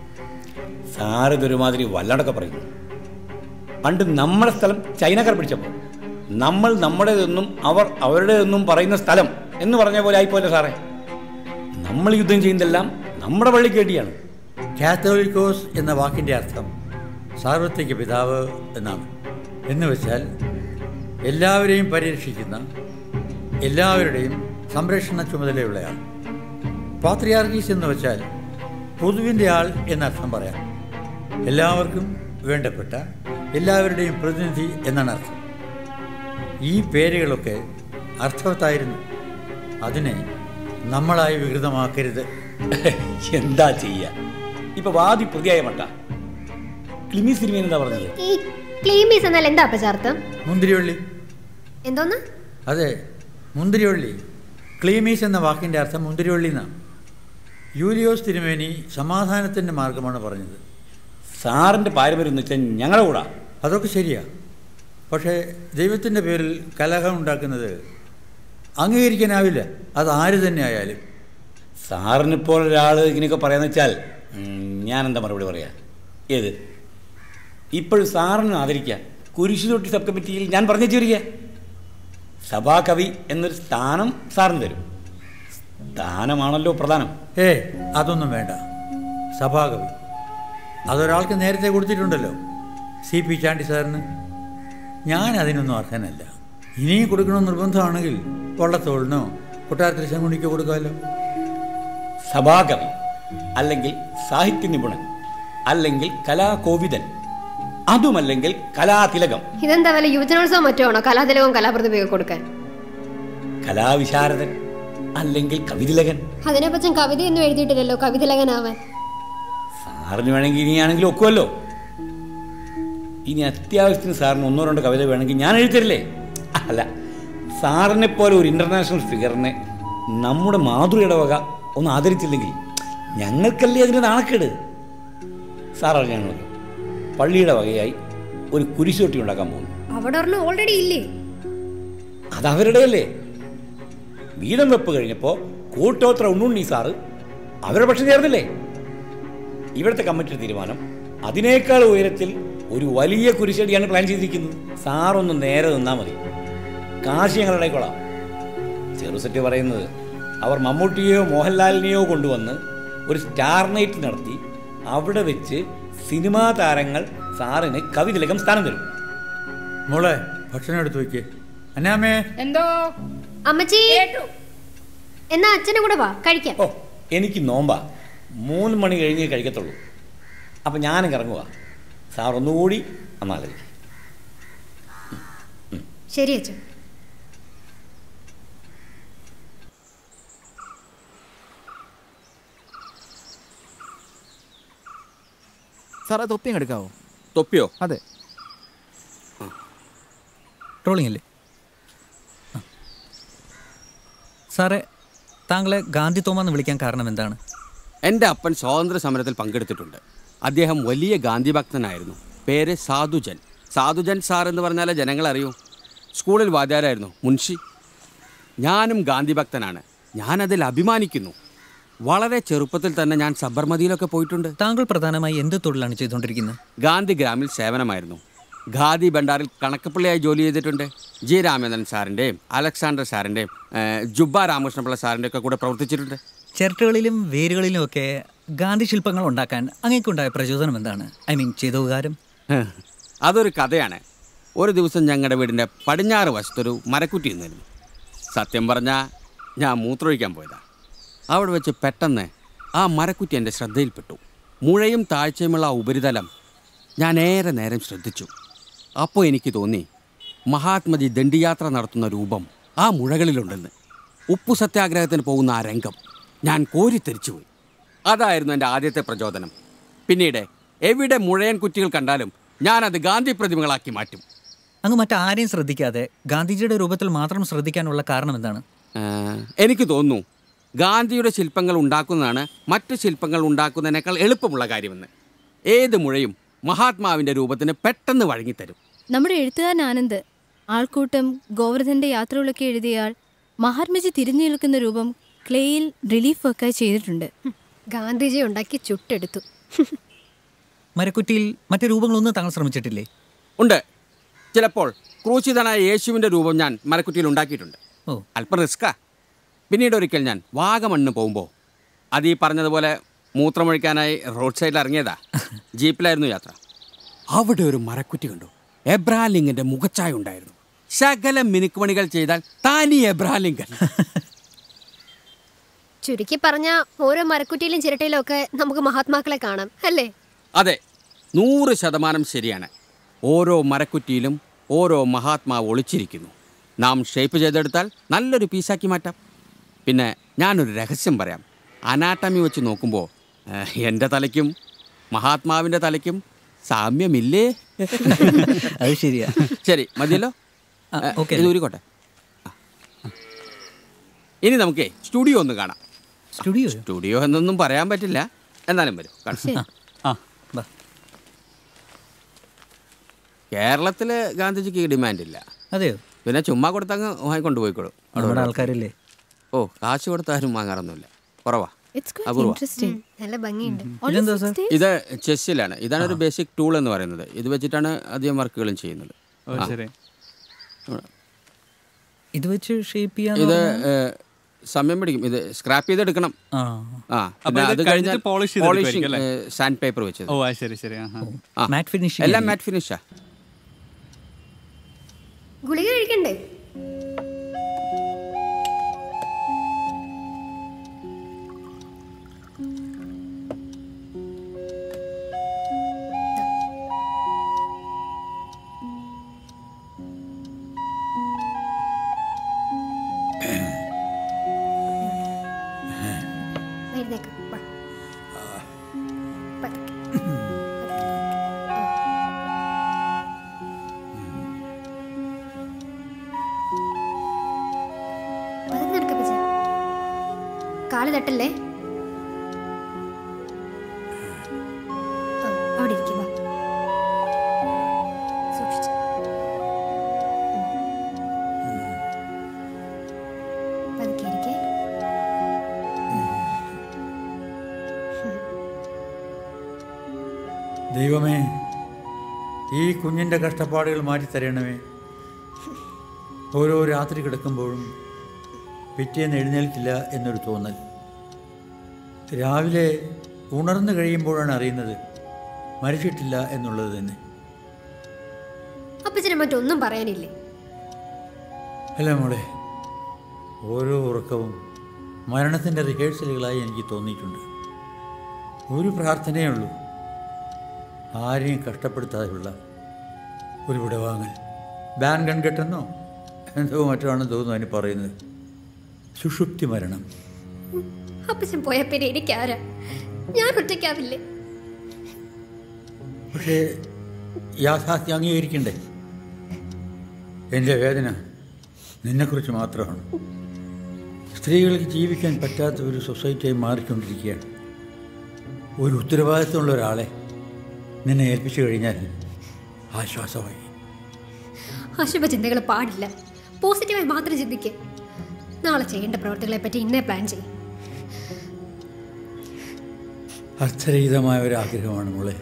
Speaker 8: സാറ് ഇതൊരുമാതിരി വല്ലാണ്ടൊക്കെ പറയുന്നു പണ്ട് നമ്മുടെ സ്ഥലം ചൈനക്കാർ പിടിച്ചപ്പോൾ നമ്മൾ നമ്മുടേതെന്നും അവർ അവരുടേതെന്നും പറയുന്ന സ്ഥലം എന്ന് പറഞ്ഞ പോലെ ആയിപ്പോലെ സാറേ നമ്മൾ യുദ്ധം ചെയ്യുന്നതെല്ലാം നമ്മുടെ പള്ളിക്ക് വേണ്ടിയാണ്
Speaker 2: കാത്തോലിക്കോസ് എന്ന വാക്കിൻ്റെ അർത്ഥം സാർവത്രിക പിതാവ് എന്നാണ് എന്ന് വെച്ചാൽ എല്ലാവരെയും പരിരക്ഷിക്കുന്ന എല്ലാവരുടെയും സംരക്ഷണ ചുമതലയുള്ളയാൾ പാത്രിയാർഗീസ് എന്ന് വെച്ചാൽ പൊതുവിൻ്റെ ആൾ എന്നർത്ഥം പറയാം എല്ലാവർക്കും വേണ്ടപ്പെട്ട എല്ലാവരുടെയും പ്രതിനിധി എന്നാണ് അർത്ഥം ഈ പേരുകളൊക്കെ അർത്ഥവത്തായിരുന്നു അതിനെ നമ്മളായി വികൃതമാക്കരുത്
Speaker 8: എന്താ ചെയ്യുക ഇപ്പൊ വാദി പ്രതിയായ മട്ട ക്ലിമി സിനിമ എന്താ പറഞ്ഞത്
Speaker 1: ഈ ക്ലീമീസ് എന്നാൽ എന്താ അപ്പച്ചാർത്ഥം
Speaker 2: മുന്തിരിവള്ളി
Speaker 1: എന്തോന്ന്
Speaker 2: അതെ മുന്തിരിവള്ളി ക്ലീമീസ് എന്ന വാക്കിൻ്റെ അർത്ഥം മുന്തിരിവള്ളി എന്നാണ് യൂലിയോസ് തിരുമേനി സമാധാനത്തിൻ്റെ മാർഗമാണ് പറഞ്ഞത്
Speaker 8: സാറിന്റെ പാരമ്പര്യം എന്ന് വെച്ചാൽ ഞങ്ങളുടെ കൂടാ
Speaker 2: അതൊക്കെ ശരിയാ പക്ഷേ ദൈവത്തിൻ്റെ പേരിൽ കലഹം ഉണ്ടാക്കുന്നത് അംഗീകരിക്കാനാവില്ല അത് ആര് തന്നെ ആയാലും
Speaker 8: സാറിനിപ്പോൾ ഒരാൾ ഇങ്ങനെയൊക്കെ പറയാന്ന് വെച്ചാൽ ഉം, ഞാൻ എന്താ മറുപടി പറയാ ഏത് ഇപ്പോഴും സാറിന് ആദരിക്കുക കുരിശു തൊട്ടി സബ് കമ്മിറ്റിയിൽ ഞാൻ പറഞ്ഞു വെച്ചിരിക്കുക സഭാകവി എന്നൊരു സ്ഥാനം സാറിന് തരും സ്ഥാനമാണല്ലോ പ്രധാനം
Speaker 2: ഏ അതൊന്നും വേണ്ട സഭാകവി അതൊരാൾക്ക് നേരത്തെ കൊടുത്തിട്ടുണ്ടല്ലോ സി പി ചാണ്ടി സാറിന് ഞാൻ അതിനൊന്നും അർഹനല്ല ഇനിയും കൊടുക്കണമെന്ന് നിർബന്ധമാണെങ്കിൽ വള്ളത്തോളിനോ കൊട്ടാരത്തിൽ ശങ്കുണിക്കോ കൊടുക്കാമല്ലോ
Speaker 8: സഭാകവി അല്ലെങ്കിൽ സാഹിത്യ നിപുണൻ അല്ലെങ്കിൽ കലാകോവിദൻ അതുമല്ലെങ്കിൽ കലാതിലകം
Speaker 1: ഇതെന്താ വല്ല യുവജനോത്സവം മറ്റോ ആണോ കലാതിലകവും കലാപ്രതിഭയൊക്കെ കൊടുക്കാൻ
Speaker 8: കലാവിശാരദൻ അല്ലെങ്കിൽ കവിതിലകൻ
Speaker 1: അതിനെപ്പറ്റും കവിതയൊന്നും എഴുതിയിട്ടില്ലല്ലോ കവിതിലകനാവാൻ
Speaker 8: സാറിന് വേണമെങ്കിൽ ഇനിയാണെങ്കിലും ഒക്കുമല്ലോ ഇനി അത്യാവശ്യത്തിന് സാറിന് ഒന്നോ രണ്ടോ കവിത വേണമെങ്കിൽ ഞാൻ എഴുതരില്ലേ അല്ല സാറിനെ പോലെ ഒരു ഇന്റർനാഷണൽ ഫിഗറിനെ നമ്മുടെ മാതൃയുടെ വക ഒന്ന് ആദരിച്ചില്ലെങ്കിൽ ഞങ്ങൾക്കല്ലേ അതിന് നാണക്കേട് സാർ അറിയാണല്ലോ പള്ളിയുടെ വകയായി ഒരു കുരിശൊട്ടി ഉണ്ടാക്കാൻ പോകുന്നു
Speaker 1: അവിടെ ഒരെണ്ണം ഓൾറെഡി ഇല്ലേ
Speaker 8: അത് അവരുടെയല്ലേ വീതം വെപ്പ് കഴിഞ്ഞപ്പോൾ കൂട്ടോത്ര ഉണ്ണുണ്ണി സാറ് അവരുടെ പക്ഷം ചേർന്നില്ലേ ഇവിടുത്തെ കമ്മിറ്റിയുടെ തീരുമാനം അതിനേക്കാൾ ഉയരത്തിൽ ഒരു വലിയ കുരിശടിയാണ് പ്ലാൻ ചെയ്തിരിക്കുന്നത് സാറൊന്ന് നേരെ നിന്നാൽ മതി കാശി ഞങ്ങളുടെ കൊള്ളാം ചെറുസെറ്റ് പറയുന്നത് അവർ മമ്മൂട്ടിയെയോ മോഹൻലാലിനെയോ കൊണ്ടുവന്ന് ഒരു സ്റ്റാർ നൈറ്റ് നടത്തി അവിടെ വെച്ച് സിനിമാ താരങ്ങൾ സാറിന് കവിതിലകം സ്ഥാനം തരും
Speaker 2: മോളെ ഭക്ഷണം എടുത്ത് വയ്ക്കേ അന്നാമേ
Speaker 3: എന്തോ
Speaker 1: അമ്മച്ചി
Speaker 3: കേട്ടു
Speaker 1: എന്നാ അച്ഛനും കൂടെ വാ കഴിക്കാം
Speaker 8: ഓ എനിക്ക് നോമ്പാ മൂന്ന് മണി കഴിഞ്ഞേ കഴിക്കത്തുള്ളൂ അപ്പം ഞാനും ഇറങ്ങുക സാർ ഒന്നുകൂടി അന്നാലോചിക്കും
Speaker 1: ശരി അച്ഛൻ
Speaker 9: സാറേ തൊപ്പിയും എടുക്കാവോ
Speaker 10: തൊപ്പിയോ
Speaker 9: അതെ
Speaker 7: ട്രോളിംഗ് അല്ലേ ആ. സാറേ താങ്കളെ ഗാന്ധി തോമ എന്ന് വിളിക്കാൻ കാരണം എന്താണ്
Speaker 10: എൻ്റെ അപ്പൻ സ്വാതന്ത്ര്യ സമരത്തിൽ പങ്കെടുത്തിട്ടുണ്ട് അദ്ദേഹം വലിയ ഗാന്ധി ഭക്തനായിരുന്നു പേര് സാധുജൻ സാധുജൻ സാർ എന്ന് പറഞ്ഞാലേ ജനങ്ങൾ അറിയൂ സ്കൂളിൽ വാദ്യാരായിരുന്നു മുൻഷി ഞാനും ഗാന്ധി ഭക്തനാണ് ഞാനതിൽ അഭിമാനിക്കുന്നു വളരെ ചെറുപ്പത്തിൽ തന്നെ ഞാൻ സബർമതിയിലൊക്കെ പോയിട്ടുണ്ട്
Speaker 7: താങ്കൾ പ്രധാനമായി എന്ത് തൊഴിലാണ് ചെയ്തുകൊണ്ടിരിക്കുന്നത്
Speaker 10: ഗാന്ധി ഗ്രാമിൽ സേവനമായിരുന്നു ഖാദി ഭണ്ഡാറിൽ കണക്കപ്പള്ളിയായി ജോലി ചെയ്തിട്ടുണ്ട് ജി രാമേന്ദ്രൻ സാറിൻ്റെയും അലക്സാണ്ടർ സാറിൻ്റെയും ഏഹ്, ജുബ്ബ രാമകൃഷ്ണപിള്ള സാറിൻ്റെ ഒക്കെ കൂടെ പ്രവർത്തിച്ചിട്ടുണ്ട്
Speaker 7: ചിരട്ടകളിലും വേരുകളിലും ഒക്കെ ഗാന്ധി ശില്പങ്ങൾ ഉണ്ടാക്കാൻ അങ്ങേക്കുണ്ടായ പ്രചോദനം എന്താണ് ഐ മീൻ ചെയ്തോകാരം
Speaker 10: ഹ്, അതൊരു കഥയാണ് ഒരു ദിവസം ഞങ്ങളുടെ വീടിൻ്റെ പടിഞ്ഞാറ് വശത്തൊരു മരക്കുറ്റി നിന്നിരുന്നു സത്യം പറഞ്ഞാൽ ഞാൻ മൂത്രമൊഴിക്കാൻ പോയതാ അവിടെ വെച്ച് പെട്ടെന്ന് ആ മരക്കുറ്റി എൻ്റെ ശ്രദ്ധയിൽപ്പെട്ടു മുഴയും താഴ്ചയുമുള്ള ആ ഉപരിതലം ഞാൻ ഏറെ നേരം ശ്രദ്ധിച്ചു അപ്പോൾ എനിക്ക് തോന്നി മഹാത്മജി ദണ്ഡിയാത്ര നടത്തുന്ന രൂപം ആ മുഴകളിലുണ്ടെന്ന് ഉപ്പു സത്യാഗ്രഹത്തിന് പോകുന്ന ആ രംഗം ഞാൻ കോരിത്തെരിച്ചുപോയി അതായിരുന്നു എൻ്റെ ആദ്യത്തെ പ്രചോദനം പിന്നീട് എവിടെ മുഴയൻ കുറ്റികൾ കണ്ടാലും ഞാനത് ഗാന്ധി പ്രതിമകളാക്കി മാറ്റും
Speaker 7: അങ്ങ് മറ്റാരെയും ശ്രദ്ധിക്കാതെ ഗാന്ധിജിയുടെ രൂപത്തിൽ മാത്രം ശ്രദ്ധിക്കാനുള്ള കാരണം എന്താണ്
Speaker 10: ഏഹ്, എനിക്ക് തോന്നുന്നു ഗാന്ധിയുടെ ശില്പങ്ങൾ ഉണ്ടാക്കുന്നതാണ് മറ്റ് ശില്പങ്ങൾ ഉണ്ടാക്കുന്നതിനേക്കാൾ എളുപ്പമുള്ള കാര്യമെന്ന് ഏത് മുഴയും മഹാത്മാവിൻ്റെ രൂപത്തിന് പെട്ടെന്ന് വഴങ്ങിത്തരും
Speaker 5: നമ്മുടെ എഴുത്തുകാരൻ ആനന്ദ് ആൾക്കൂട്ടം ഗോവർദ്ധന്റെ യാത്രകളൊക്കെ എഴുതിയ ആൾ മഹാത്മജി തിരിഞ്ഞു നിൽക്കുന്ന രൂപം ക്ലേയിൽ റിലീഫ് വർക്കായി ചെയ്തിട്ടുണ്ട്
Speaker 1: ഗാന്ധിജി ഉണ്ടാക്കി ചുട്ടെടുത്തു
Speaker 7: മരക്കുറ്റിയിൽ മറ്റു രൂപങ്ങളൊന്നും താങ്കൾ ശ്രമിച്ചിട്ടില്ലേ
Speaker 10: ഉണ്ട് ചിലപ്പോൾ ക്രൂശിതനായ യേശുവിൻ്റെ രൂപം ഞാൻ മരക്കുറ്റിയിൽ ഉണ്ടാക്കിയിട്ടുണ്ട്
Speaker 7: ഓ
Speaker 10: അല്പം റിസ്ക്കാ പിന്നീട് ഒരിക്കൽ ഞാൻ വാഗമണ്ണ് പോകുമ്പോൾ അത് ഈ പറഞ്ഞതുപോലെ മൂത്രമൊഴിക്കാനായി റോഡ് സൈഡിൽ ഇറങ്ങിയതാ ജീപ്പിലായിരുന്നു യാത്ര അവിടെ ഒരു മരക്കുറ്റി കണ്ടു എബ്രാലിംഗിന്റെ മുഖച്ചായ ഉണ്ടായിരുന്നു ശകല മിനുക്കുമണികൾ ചെയ്താൽ താനി എബ്രാലിംഗൻ
Speaker 1: ചുരുക്കി പറഞ്ഞ ഓരോ മരക്കുറ്റിയിലും ചിരട്ടയിലും ഒക്കെ നമുക്ക് മഹാത്മാക്കളെ കാണാം അല്ലേ
Speaker 10: അതെ നൂറ് ശതമാനം ശരിയാണ് ഓരോ മരക്കുറ്റിയിലും ഓരോ മഹാത്മാവ് ഒളിച്ചിരിക്കുന്നു നാം ഷേപ്പ് ചെയ്തെടുത്താൽ നല്ലൊരു പീസാക്കി മാറ്റാം പിന്നെ ഞാനൊരു രഹസ്യം പറയാം അനാട്ടമി വെച്ച് നോക്കുമ്പോൾ ഏഹ്, എൻ്റെ തലയ്ക്കും മഹാത്മാവിൻ്റെ തലയ്ക്കും സാമ്യമില്ലേ
Speaker 7: അത് ശരിയാ
Speaker 10: ശരി മതിയല്ലോ
Speaker 7: ആ,
Speaker 10: ഏഹ്,
Speaker 7: ഓക്കേ
Speaker 10: ഇത്
Speaker 7: അല്ലേ?
Speaker 10: ഊരിക്കോട്ടെ ആ. ഇനി നമുക്കേ സ്റ്റുഡിയോ ഒന്ന് കാണാം
Speaker 7: സ്റ്റുഡിയോ
Speaker 10: സ്റ്റുഡിയോ എന്നൊന്നും പറയാൻ പറ്റില്ല എന്നാലും വരും കാണാം
Speaker 6: ആ
Speaker 7: ബാ
Speaker 10: കേരളത്തിൽ ഗാന്ധിജിക്ക് ഡിമാൻഡില്ല
Speaker 7: അതെയോ
Speaker 10: പിന്നെ ചുമ്മാ കൊടുത്തങ്ങ് വാങ്ങിക്കൊണ്ട് പോയിക്കോളും അവിടെ
Speaker 7: നമ്മുടെ
Speaker 10: ഒരു-
Speaker 7: ആൾക്കാരില്ലേ
Speaker 10: ഓ കാശ് കൊടുത്താരും വാങ്ങാറൊന്നുമില്ല കുറവാ
Speaker 11: It's quite
Speaker 10: അപൂർവ
Speaker 11: interesting.
Speaker 1: നല്ല ഭംഗിയുണ്ട്
Speaker 7: ഇതെന്താ സാർ
Speaker 10: ഇത് ചെസ്സിലാണ് ഇതാണ് ഒരു ബേസിക് ടൂൾ എന്ന് പറയുന്നത് ഇത് വെച്ചിട്ടാണ് അധികം വർക്കുകളും ചെയ്യുന്നത്
Speaker 6: ഓ
Speaker 10: ആ.
Speaker 6: ശരി
Speaker 7: ഇത് വെച്ച് ഷേപ്പ് ചെയ്യാൻ
Speaker 10: ഇത് ഏഹ്, സമയം പിടിക്കും ഇത് സ്ക്രാപ്പ് ചെയ്തെടുക്കണം
Speaker 7: ആ
Speaker 10: ആ
Speaker 6: അപ്പൊ
Speaker 10: പിന്നെ
Speaker 6: ഇത്
Speaker 10: അത്
Speaker 6: കഴിഞ്ഞിട്ട്
Speaker 10: കഴിഞ്ഞാൽ
Speaker 6: polish ചെയ്തെടുക്കുമായിരിക്കും
Speaker 10: പോളിഷിംഗ്
Speaker 6: അല്ലേ?
Speaker 10: സാൻഡ് പേപ്പർ വെച്ചത്
Speaker 6: ഓ ആ ശരി ശരി ആ
Speaker 10: ആ.
Speaker 7: മാറ്റ് ഫിനിഷിംഗ്
Speaker 10: എല്ലാം മാറ്റ് ഫിനിഷാ
Speaker 1: ഗുളിക കഴിക്കണ്ടേ എഴുന്നേക്ക്. വാ. പതുക്കെ. പതുക്കെ നടക്ക് അപ്പച്ചി. കാല് തട്ടല്ലേ ആ, അവിടെ ഇരിക്കുക സൂക്ഷിച്ച് പതുക്കെ ഇരിക്കേ
Speaker 2: ദൈവമേ ഈ കുഞ്ഞിൻ്റെ കഷ്ടപ്പാടുകൾ മാറ്റിത്തരണമേ ഓരോ രാത്രി കിടക്കുമ്പോഴും പിറ്റേന്ന് എഴുന്നേൽക്കില്ല എന്നൊരു തോന്നൽ രാവിലെ ഉണർന്നു കഴിയുമ്പോഴാണ് അറിയുന്നത് മരിച്ചിട്ടില്ല എന്നുള്ളത് തന്നെ
Speaker 1: അപ്പച്ചനെ മറ്റൊന്നും പറയാനില്ലേ
Speaker 2: അല്ല മോളെ ഓരോ ഉറക്കവും മരണത്തിൻ്റെ റിഹേഴ്സലുകളായി എനിക്ക് തോന്നിയിട്ടുണ്ട് ഒരു പ്രാർത്ഥനയേ ഉള്ളൂ ആരെയും കഷ്ടപ്പെടുത്താതെയുള്ള ഒരു വിടവാങ്ങൽ ബാൻ കൺകെട്ടെന്നോ എന്തോ മറ്റോ ആണെന്ന് തോന്നുന്നു അതിന് പറയുന്നത് സുഷുപ്തി മരണം
Speaker 1: അപ്പച്ചൻ പോയ പിന്നെ എനിക്കാരാ ഞാൻ ഒറ്റയ്ക്കാവില്ലേ
Speaker 2: പക്ഷേ യാഥാർത്ഥ്യം അംഗീകരിക്കണ്ടേ എൻ്റെ വേദന നിന്നെക്കുറിച്ച് മാത്രമാണ് സ്ത്രീകൾക്ക് ജീവിക്കാൻ പറ്റാത്ത ഒരു സൊസൈറ്റിയായി മാറിക്കൊണ്ടിരിക്കുകയാണ് ഒരു ഉത്തരവാദിത്തമുള്ള ഒരാളെ നിന്നെ ഏൽപ്പിച്ചു കഴിഞ്ഞാൽ ആശ്വാസമായി
Speaker 1: അശുഭ ചിന്തകൾ പാടില്ല പോസിറ്റീവായി മാത്രം ചിന്തിക്കുക നാളെ ചെയ്യേണ്ട പ്രവർത്തികളെ പറ്റി ഇന്നേ പ്ലാൻ ചെയ്യും
Speaker 2: അർത്ഥരഹിതമായ ഒരു ആഗ്രഹമാണ് മോളെ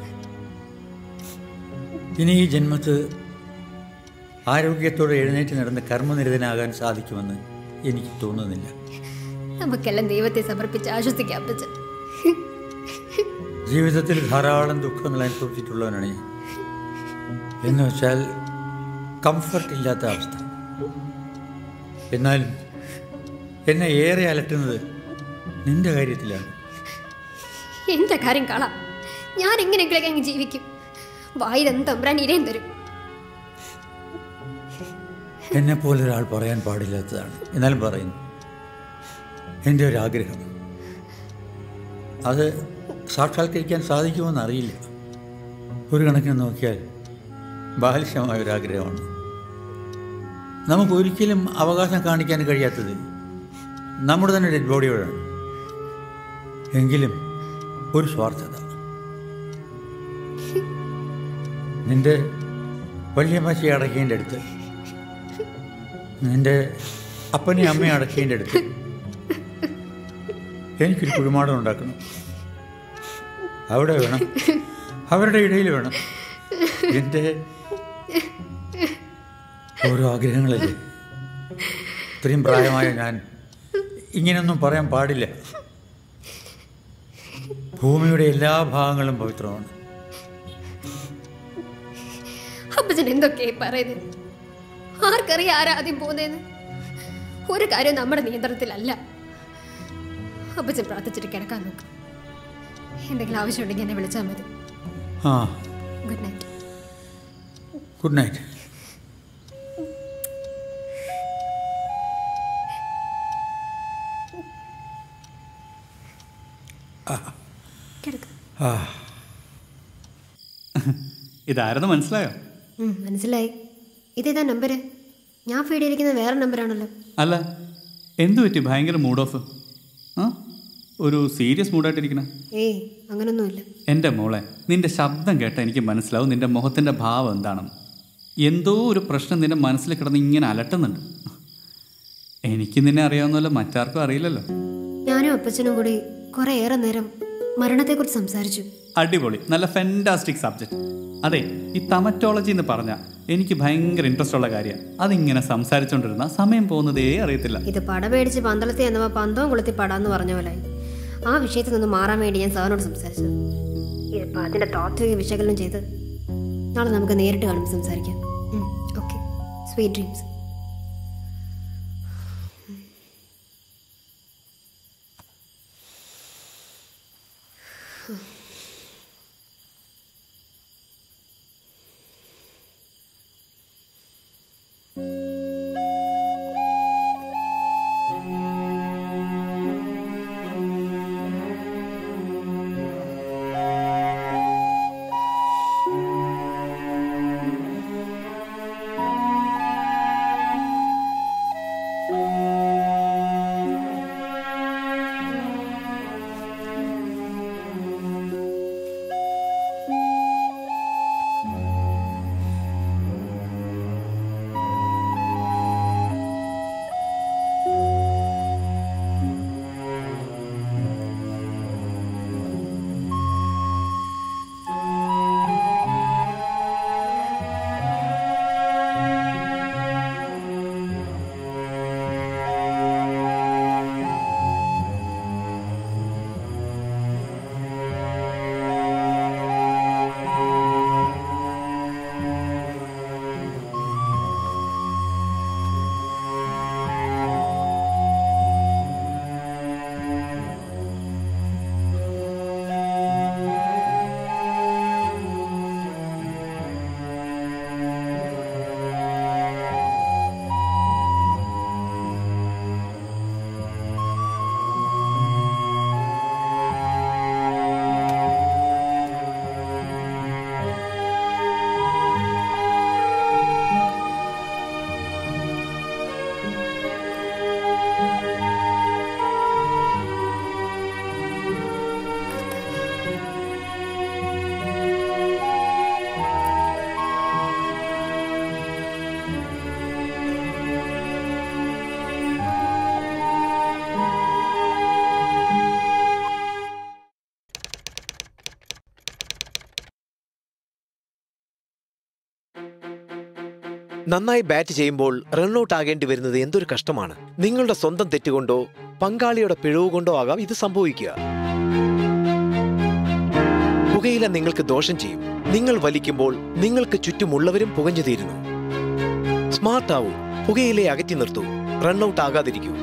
Speaker 2: ഇനി ഈ ജന്മത്ത് ആരോഗ്യത്തോടെ എഴുന്നേറ്റ് നടന്ന് കർമ്മനിരതനാകാൻ സാധിക്കുമെന്ന് എനിക്ക് തോന്നുന്നില്ല
Speaker 1: നമുക്കെല്ലാം ദൈവത്തെ സമർപ്പിച്ച് ആശ്വസിക്കാം അപ്പച്ചൻ
Speaker 2: ജീവിതത്തിൽ ധാരാളം ദുഃഖങ്ങൾ അനുഭവിച്ചിട്ടുള്ളവനാണ് ഞാൻ എന്ന് വെച്ചാൽ കംഫർട്ട് ഇല്ലാത്ത അവസ്ഥ എന്നാലും എന്നെ ഏറെ അലട്ടുന്നത് നിന്റെ കാര്യത്തിലാണ്
Speaker 1: എന്റെ കാര്യം കളാം ഞാൻ എങ്ങനെയെങ്കിലും അങ്ങ് ജീവിക്കും വായിരം തമ്പ്രാൻ ഇരയും തരും
Speaker 2: എന്നെ പോലെ ഒരാൾ പറയാൻ പാടില്ലാത്തതാണ് എന്നാലും പറയുന്നു എൻ്റെ ഒരു ആഗ്രഹം അത് സാക്ഷാത്കരിക്കാൻ സാധിക്കുമെന്ന് അറിയില്ല ഒരു കണക്കിന് നോക്കിയാൽ ബാലിശമായ ഒരു ആഗ്രഹമാണ് നമുക്ക് ഒരിക്കലും അവകാശം കാണിക്കാൻ കഴിയാത്തത് നമ്മുടെ തന്നെ ഡെഡ് ബോഡിയോടാണ് എങ്കിലും ഒരു സ്വാർത്ഥത നിന്റെ വല്യമ്മച്ചി അടക്കേൻ്റെ അടുത്ത് നിന്റെ അപ്പനെയും അമ്മയും അടക്കേൻ്റെ അടുത്ത് എനിക്കൊരു കുഴിമാടം ഉണ്ടാക്കണം അവിടെ വേണം അവരുടെ ഇടയിൽ വേണം എൻ്റെ ഓരോ ആഗ്രഹങ്ങളല്ലേ ഇത്രയും പ്രായമായ ഞാൻ ഇങ്ങനെയൊന്നും പറയാൻ പാടില്ല ഭൂമിയുടെ എല്ലാ ഭാഗങ്ങളും പവിത്രമാണ്
Speaker 1: അപ്പച്ചൻ എന്തൊക്കെയായി പറയുന്നത് ആർക്കറിയാം ആരാ ആദ്യം പോകുന്നതെന്ന് ഒരു കാര്യം നമ്മുടെ നിയന്ത്രണത്തിലല്ല അപ്പച്ചൻ പ്രാർത്ഥിച്ചിട്ട് കിടക്കാൻ നോക്ക് എന്തെങ്കിലും ആവശ്യമുണ്ടെങ്കിൽ എന്നെ വിളിച്ചാൽ മതി
Speaker 2: ആ
Speaker 1: ഗുഡ് നൈറ്റ്
Speaker 2: ഗുഡ് നൈറ്റ്
Speaker 1: കിടക്ക്
Speaker 2: ആ
Speaker 6: ഇതാരെന്ന് മനസ്സിലായോ
Speaker 1: ഉം, മനസ്സിലായി ഇതേതാ നമ്പര് ഞാൻ ഫീഡ് ചെയ്തിരിക്കുന്ന വേറെ നമ്പറാണല്ലോ
Speaker 6: അല്ല എന്തു പറ്റി ഭയങ്കര മൂഡ് ഓഫ് ആ ഒരു സീരിയസ് മൂഡായിട്ടിരിക്കണേ
Speaker 1: ഏയ് അങ്ങനൊന്നുമില്ല
Speaker 6: എൻ്റെ മോളെ നിന്റെ ശബ്ദം കേട്ട എനിക്ക് മനസ്സിലാവും നിന്റെ മുഖത്തിൻ്റെ ഭാവം എന്താണെന്ന് എന്തോ ഒരു പ്രശ്നം നിന്റെ മനസ്സിൽ കിടന്ന് ഇങ്ങനെ അലട്ടുന്നുണ്ട് എനിക്ക് നിന്നെ അറിയാവുന്നല്ലോ മറ്റാർക്കും അറിയില്ലല്ലോ
Speaker 1: ഞാനും അപ്പച്ചനും കൂടി കുറെ ഏറെ നേരം മരണത്തെക്കുറിച്ച് സംസാരിച്ചു
Speaker 6: അടിപൊളി നല്ല ഫെൻറ്റാസ്റ്റിക് സബ്ജക്റ്റ് അതെ ഈ തമറ്റോളജി എന്ന് പറഞ്ഞാൽ എനിക്ക് ഭയങ്കര ഇൻട്രസ്റ്റ് ഉള്ള കാര്യമാണ് അതിങ്ങനെ സംസാരിച്ചുകൊണ്ടിരുന്ന സമയം പോകുന്നതേ അറിയത്തില്ല
Speaker 1: ഇത് പട പേടിച്ച് പന്തളത്തി എന്നവ പന്തവും കൊളുത്തി പടാന്ന് പറഞ്ഞ പോലെ ആ വിഷയത്തിൽ നിന്ന് മാറാൻ വേണ്ടി ഞാൻ സാറിനോട് സംസാരിച്ചത് ഇതിപ്പോ അതിന്റെ താത്വിക വിശകലനം ചെയ്ത് നാളെ നമുക്ക് നേരിട്ട് കാണുമ്പോൾ സംസാരിക്കാം ഓക്കെ സ്വീറ്റ് ഡ്രീംസ്
Speaker 11: നന്നായി ബാറ്റ് ചെയ്യുമ്പോൾ റൺഔട്ട് ആകേണ്ടി വരുന്നത് എന്തൊരു കഷ്ടമാണ് നിങ്ങളുടെ സ്വന്തം തെറ്റുകൊണ്ടോ പങ്കാളിയുടെ പിഴവ് കൊണ്ടോ ആകാം ഇത് സംഭവിക്കുക പുകയില നിങ്ങൾക്ക് ദോഷം ചെയ്യും നിങ്ങൾ വലിക്കുമ്പോൾ നിങ്ങൾക്ക് ചുറ്റുമുള്ളവരും പുകഞ്ഞു തീരുന്നു സ്മാർട്ട് ആവൂ പുകയിലെ അകറ്റി നിർത്തൂ റൺഔട്ട് ആകാതിരിക്കൂ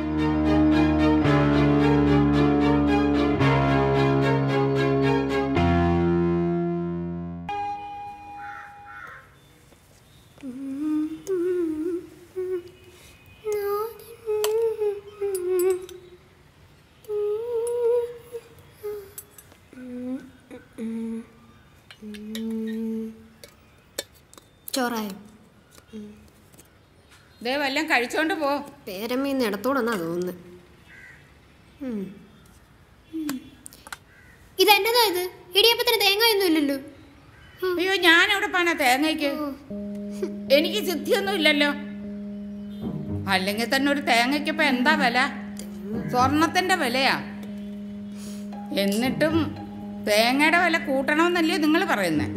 Speaker 1: ചോറായോ
Speaker 3: ദേ വല്ലതും കഴിച്ചോണ്ട് പോ
Speaker 1: പേരമ്മീന്ന് ഇടത്തോടെന്നാ തോന്നുന്നത് ഉം. ഉം. ഇതെന്നതാ ഇത് ഇടിയപ്പത്തിന് തേങ്ങയൊന്നും ഇല്ലല്ലോ
Speaker 3: അയ്യോ ഞാൻ എവിടെ പാനാ തേങ്ങയ്ക്ക് എനിക്ക് സിദ്ധിയൊന്നും ഇല്ലല്ലോ അല്ലെങ്കിൽ തന്നെ ഒരു തേങ്ങയ്ക്ക് ഇപ്പൊ എന്താ വില സ്വർണത്തിന്റെ വിലയാ എന്നിട്ടും തേങ്ങയുടെ വില കൂട്ടണമെന്നല്ലേ നിങ്ങൾ പറയുന്നേ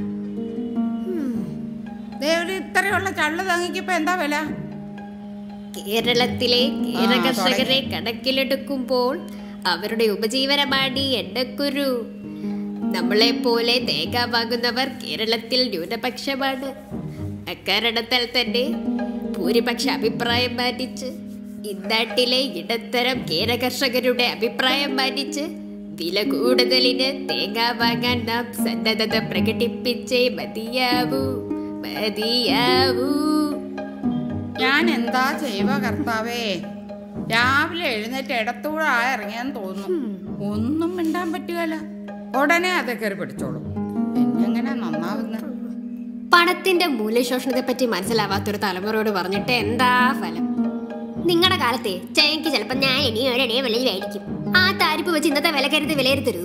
Speaker 3: ദേ ഒരു ഇത്രയുള്ള ചള്ള തേങ്ങയ്ക്ക് ഇപ്പൊ എന്താ വില
Speaker 1: കേരളത്തിലെ കേര
Speaker 3: ആ,
Speaker 1: കർഷകരെ കണക്കിലെടുക്കുമ്പോൾ അവരുടെ ഉപജീവനമാണ് എണ്ണക്കുരു നമ്മളെ പോലെ തേങ്ങ വാങ്ങുന്നവർ കേരളത്തിൽ ന്യൂനപക്ഷമാണ് അക്കാരണത്താൽ തന്നെ ഭൂരിപക്ഷ അഭിപ്രായം മാനിച്ച് ഇന്നാട്ടിലെ ഇടത്തരം കേര കർഷകരുടെ അഭിപ്രായം മാനിച്ച് വില കൂടുതലിന് തേങ്ങ വാങ്ങാൻ നാം സന്നദ്ധത പ്രകടിപ്പിച്ചേ മതിയാവൂ മതിയാവൂ
Speaker 3: ഞാൻ എന്താ ചെയ്യുക കർത്താവേ രാവിലെ എഴുന്നേറ്റ് ഇടത്തൂടെ ആ ഇറങ്ങിയെന്ന് തോന്നുന്നു ഒന്നും മിണ്ടാൻ പറ്റുകയില്ല ഉടനെ അതെ കയറി പിടിച്ചോളും എന്നെങ്ങനെ നന്നാവുന്ന
Speaker 1: പണത്തിന്റെ മൂല്യശോഷണത്തെ പറ്റി മനസ്സിലാവാത്തൊരു തലമുറയോട് പറഞ്ഞിട്ട് എന്താ ഫലം നിങ്ങളുടെ കാലത്തെ ചേക്ക് ചിലപ്പോ ഞാൻ ഇനി ഒരേ വിലയിലായിരിക്കും ആ താരിപ്പ് വെച്ച് ഇന്നത്തെ വില കരുതി വിലയിരുത്തരുത്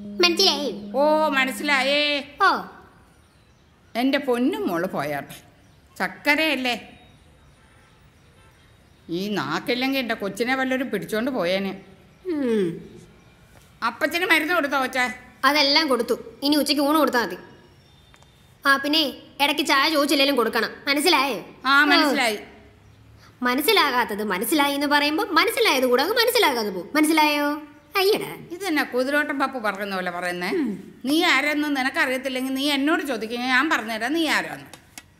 Speaker 1: മനസ്സിലായി
Speaker 3: ഓ മനസ്സിലായേ
Speaker 1: ഓ
Speaker 3: എൻ്റെ പൊന്നും മോള് പോയാട്ടെ ചക്കരയല്ലേ ഈ നാക്കില്ലെങ്കിൽ എൻ്റെ കൊച്ചിനെ വല്ലവരും പിടിച്ചോണ്ട് പോയേനെ
Speaker 1: ഉം.
Speaker 3: അപ്പച്ചന് മരുന്ന് കൊടുത്തോ കൊച്ചേ
Speaker 1: അതെല്ലാം കൊടുത്തു ഇനി ഉച്ചയ്ക്ക് ഊണ് കൊടുത്താൽ മതി ആ പിന്നെ ഇടയ്ക്ക് ചായ ചോദിച്ചില്ലെങ്കിലും കൊടുക്കണം മനസ്സിലായോ
Speaker 3: ആ മനസ്സിലായി
Speaker 1: മനസ്സിലാകാത്തത് മനസ്സിലായി എന്ന് പറയുമ്പോൾ മനസ്സിലായത് കൂടെ അങ്ങ് മനസ്സിലാകാതെ പോകും മനസ്സിലായോ അയ്യടാ
Speaker 3: ഇതെന്നാ കുതിരോട്ടം പപ്പു പറയുന്ന പോലെ പറയുന്നേ നീ ആരെന്ന് നിനക്കറിയത്തില്ലെങ്കിൽ നീ എന്നോട് ചോദിക്കുക ഞാൻ പറഞ്ഞുതരാം നീ ആരാന്ന്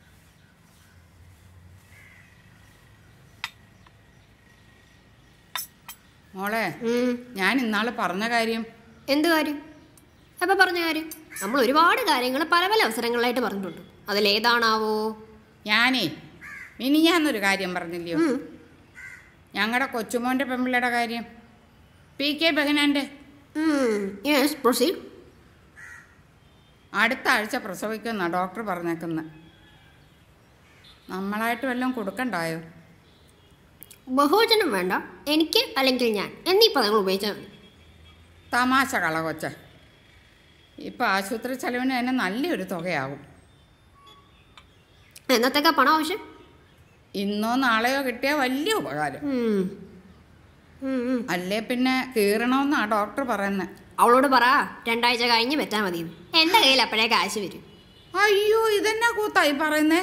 Speaker 3: മോളെ ഞാൻ ഇന്നാള് പറഞ്ഞ കാര്യം
Speaker 1: എന്ത് കാര്യം അപ്പൊ പറഞ്ഞ കാര്യം നമ്മൾ ഒരുപാട് കാര്യങ്ങൾ പല പല അവസരങ്ങളിലായിട്ട് പറഞ്ഞിട്ടുണ്ട് അതിലേതാണാവോ
Speaker 3: ഞാനേ ഇനി ഞാനൊരു കാര്യം പറഞ്ഞില്ലയോ ഞങ്ങളുടെ കൊച്ചുമോൻ്റെ പെമ്പിള്ളയുടെ കാര്യം പി കെ ബഹനാൻ്റെ
Speaker 1: യെസ് പ്രൊസീഡ്
Speaker 3: അടുത്ത ആഴ്ച പ്രസവിക്കുന്ന ഡോക്ടർ പറഞ്ഞേക്കുന്നത് നമ്മളായിട്ട് വല്ലതും കൊടുക്കണ്ടായോ
Speaker 1: ബഹുവചനം വേണ്ട എനിക്ക് അല്ലെങ്കിൽ ഞാൻ എന്നീ പദങ്ങൾ ഉപയോഗിച്ചാൽ മതി
Speaker 3: തമാശ കള കൊച്ച ഇപ്പം ആശുപത്രി ചെലവിന് തന്നെ നല്ലൊരു തുകയാകും
Speaker 1: എന്നത്തേക്കാ പണം ആവശ്യം
Speaker 3: ഇന്നോ നാളെയോ കിട്ടിയ വലിയ ഉപകാരം
Speaker 1: ഉം. ഉം, ഉം.
Speaker 3: അല്ലേ പിന്നെ കീറണമെന്നാ ഡോക്ടർ പറയുന്നത്
Speaker 1: അവളോട് പറ രണ്ടാഴ്ച കഴിഞ്ഞ് വെച്ചാൽ മതി എൻ്റെ കയ്യിൽ അപ്പോഴേ കാശ് വരും
Speaker 3: അയ്യോ ഇതെന്നാ കൂത്തായി പറയുന്നേ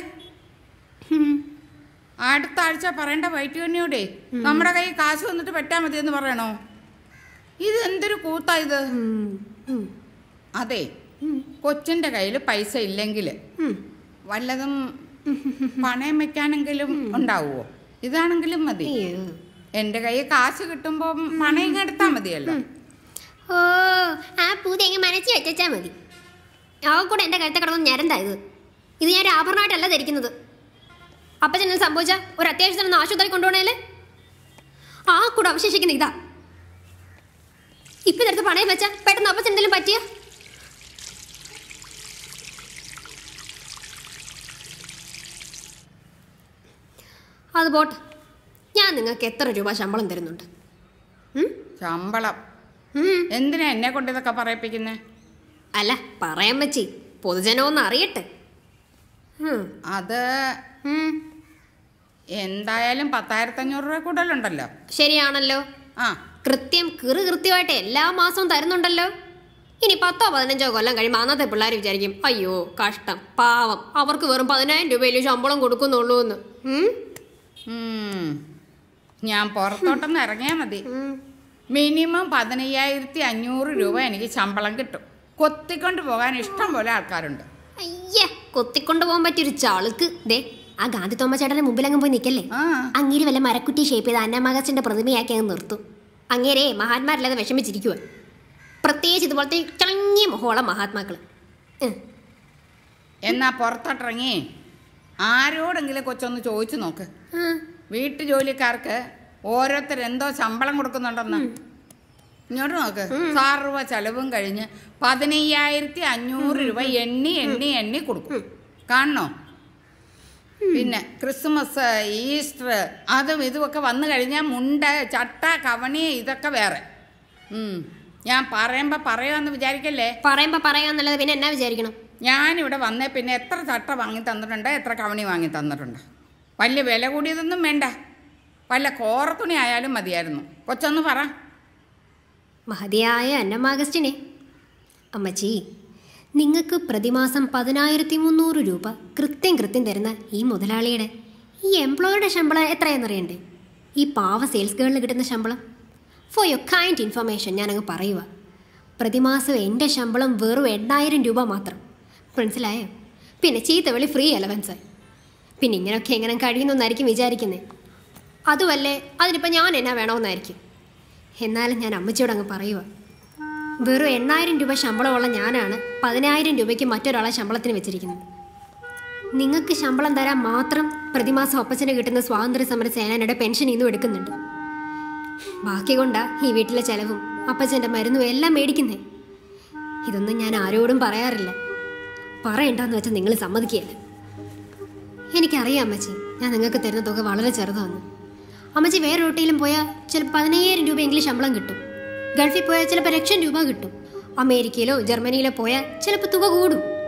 Speaker 3: അടുത്ത ആഴ്ച പറയേണ്ട വൈറ്റുകണ്ണിയോടെ നമ്മുടെ കയ്യിൽ കാശ് വന്നിട്ട് പറ്റാ മതി എന്ന് പറയണോ ഇത് എന്തൊരു കൂത്താ ഇത് അതെ കൊച്ചിന്റെ കയ്യിൽ പൈസ ഇല്ലെങ്കിൽ വല്ലതും പണയം വെക്കാനെങ്കിലും ഉണ്ടാവുമോ ഇതാണെങ്കിലും മതി എന്റെ കയ്യിൽ കാശ് കിട്ടുമ്പോ പണയം എടുത്താൽ മതിയല്ലോ
Speaker 1: ഓ ആ പൂതി അങ്ങ് മനസ്സിൽ വെച്ചാൽ മതി ആ കൂടെ എൻ്റെ കഴുത്തെ കിടന്ന് ഞരന്താ ഇത് ഇത് ഞാൻ ഒരു ആഭരണമായിട്ടല്ല ധരിക്കുന്നത് അപ്പം ചെന്ന് സംഭവിച്ച ഒരു അത്യാവശ്യത്തിന് ആശുപത്രി കൊണ്ടുപോകണേല് ആ കൂടെ അവശേഷിക്കുന്ന ഇതാ ഇപ്പം ഇതെടുത്ത് പണയം വെച്ചാൽ പെട്ടെന്ന് അപ്പം എന്തെങ്കിലും പറ്റിയ അത് പോട്ടെ ഞാൻ നിങ്ങൾക്ക് എത്ര രൂപ ശമ്പളം തരുന്നുണ്ട്
Speaker 3: ശമ്പളം എന്തിനാ എന്നെ കൊണ്ട് ഇതൊക്കെ പറയിപ്പിക്കുന്നേ
Speaker 1: അല്ല പറയാൻ പറ്റി പൊതുജനം ഒന്ന് അറിയട്ടെ ഉം.
Speaker 3: അത് എന്തായാലും പത്തായിരത്തി അഞ്ഞൂറ് രൂപ കൂടുതലുണ്ടല്ലോ
Speaker 1: ശരിയാണല്ലോ
Speaker 3: ആ
Speaker 1: കൃത്യം കിറു കൃത്യമായിട്ട് എല്ലാ മാസവും തരുന്നുണ്ടല്ലോ ഇനി പത്തോ പതിനഞ്ചോ കൊല്ലം കഴിയുമ്പോൾ അന്നത്തെ പിള്ളേർ വിചാരിക്കും അയ്യോ കഷ്ടം പാവം അവർക്ക് വെറും പതിനായിരം രൂപയിൽ ശമ്പളം കൊടുക്കുന്നുള്ളൂ എന്ന് ഉം?
Speaker 3: ഉം. ഞാൻ പുറത്തോട്ടൊന്ന് ഇറങ്ങിയാൽ മതി മിനിമം പതിനയ്യായിരത്തി അഞ്ഞൂറ് രൂപ എനിക്ക് ശമ്പളം കിട്ടും കൊത്തിക്കൊണ്ട് പോകാൻ ഇഷ്ടം പോലെ ആൾക്കാരുണ്ട്
Speaker 1: അയ്യേ കൊത്തിക്കൊണ്ടു പോകാൻ പറ്റിയൊരു ചാളുക്ക് ദേ ആ ഗാന്ധി തോമച്ചേട്ടന്റെ മുമ്പിൽ അങ്ങ് പോയി നിൽക്കല്ലേ അങ്ങേര് വല്ല മരക്കുറ്റി ഷേപ്പ് ചെയ്ത് അന്നമകസിന്റെ പ്രതിമയാക്കി അങ്ങ് നിർത്തും അങ്ങേരെ മഹാത്മാരില്ലാതെ വിഷമിച്ചിരിക്കുക പ്രത്യേകിച്ച് ഇതുപോലത്തെ ചളങ്ങിയ മുഖമുള്ള മഹാത്മാക്കൾ
Speaker 3: എന്നാ പുറത്തോട്ടിറങ്ങി ആരോടെങ്കിലും കൊച്ചൊന്ന് ചോദിച്ചു നോക്ക് വീട്ടു ജോലിക്കാർക്ക് ഓരോരുത്തർ എന്തോ ശമ്പളം കൊടുക്കുന്നുണ്ടെന്ന് ഇങ്ങോട്ട് നോക്ക് സർവ്വ ചെലവും കഴിഞ്ഞ് പതിനയ്യായിരത്തി അഞ്ഞൂറ് രൂപ എണ്ണി എണ്ണി എണ്ണി കൊടുക്കും കാണണോ പിന്നെ ക്രിസ്മസ് ഈസ്റ്റർ അതും ഇതുമൊക്കെ വന്നു കഴിഞ്ഞാൽ മുണ്ട് ചട്ട കവണി ഇതൊക്കെ വേറെ ഉം. ഞാൻ പറയുമ്പോൾ പറയാമെന്ന് വിചാരിക്കല്ലേ
Speaker 1: പറയുമ്പോൾ പറയാന്നല്ലാതെ പിന്നെ എന്നാ വിചാരിക്കണം
Speaker 3: ഞാനിവിടെ വന്നേ പിന്നെ എത്ര ചട്ട വാങ്ങി തന്നിട്ടുണ്ട് എത്ര കവണി വാങ്ങി തന്നിട്ടുണ്ട് വലിയ വില കൂടിയതൊന്നും വേണ്ട വല്ല കോറത്തുണി ആയാലും മതിയായിരുന്നു കൊച്ചൊന്ന് പറ
Speaker 1: മഹതിയായ അന്നമാഗസ്റ്റിനെ അമ്മച്ചി നിങ്ങൾക്ക് പ്രതിമാസം പതിനായിരത്തി മുന്നൂറ് രൂപ കൃത്യം കൃത്യം തരുന്ന ഈ മുതലാളിയുടെ ഈ എംപ്ലോയിയുടെ ശമ്പളം എത്രയെന്നറിയണ്ടേ ഈ പാവ സെയിൽസ് ഗേളിന് കിട്ടുന്ന ശമ്പളം ഫോർ യുവർ കൈൻഡ് ഇൻഫർമേഷൻ ഞാനങ്ങ് പറയുക പ്രതിമാസം എൻ്റെ ശമ്പളം വെറും എണ്ണായിരം രൂപ മാത്രം മനസ്സിലായോ പിന്നെ ചീത്തവിളി ഫ്രീ അലവൻസ് പിന്നെ ഇങ്ങനെയൊക്കെ എങ്ങനെ കഴിയുന്നെന്നായിരിക്കും വിചാരിക്കുന്നത് അതുമല്ലേ അതിനിപ്പോൾ ഞാൻ എന്നാ വേണമെന്നായിരിക്കും എന്നാലും ഞാൻ അമ്മച്ചിയോട് അങ്ങ് പറയുക വെറും എണ്ണായിരം രൂപ ശമ്പളമുള്ള ഞാനാണ് പതിനായിരം രൂപയ്ക്ക് മറ്റൊരാളെ ശമ്പളത്തിന് വെച്ചിരിക്കുന്നത് നിങ്ങൾക്ക് ശമ്പളം തരാൻ മാത്രം പ്രതിമാസം അപ്പച്ചന് കിട്ടുന്ന സ്വാതന്ത്ര്യ സമര സേനയുടെ പെൻഷൻ ഇന്നും എടുക്കുന്നുണ്ട് ബാക്കി കൊണ്ടാ ഈ വീട്ടിലെ ചെലവും അപ്പച്ചൻ്റെ മരുന്നും എല്ലാം മേടിക്കുന്നേ ഇതൊന്നും ഞാൻ ആരോടും പറയാറില്ല പറയണ്ടെന്ന് വെച്ചാൽ നിങ്ങൾ സമ്മതിക്കുകയല്ല എനിക്കറിയാം അമ്മച്ചി ഞാൻ നിങ്ങൾക്ക് തരുന്ന തുക വളരെ ചെറുതാണ് അമ്മച്ചി വേറെ എവിടെയെങ്കിലും പോയാൽ ചിലപ്പോൾ പതിനയ്യായിരം രൂപയെങ്കിലും ശമ്പളം കിട്ടും ഗൾഫിൽ പോയാൽ ചിലപ്പോൾ ലക്ഷം രൂപ കിട്ടും അമേരിക്കയിലോ ജർമ്മനിയിലോ പോയാൽ ചിലപ്പോൾ തുക കൂടും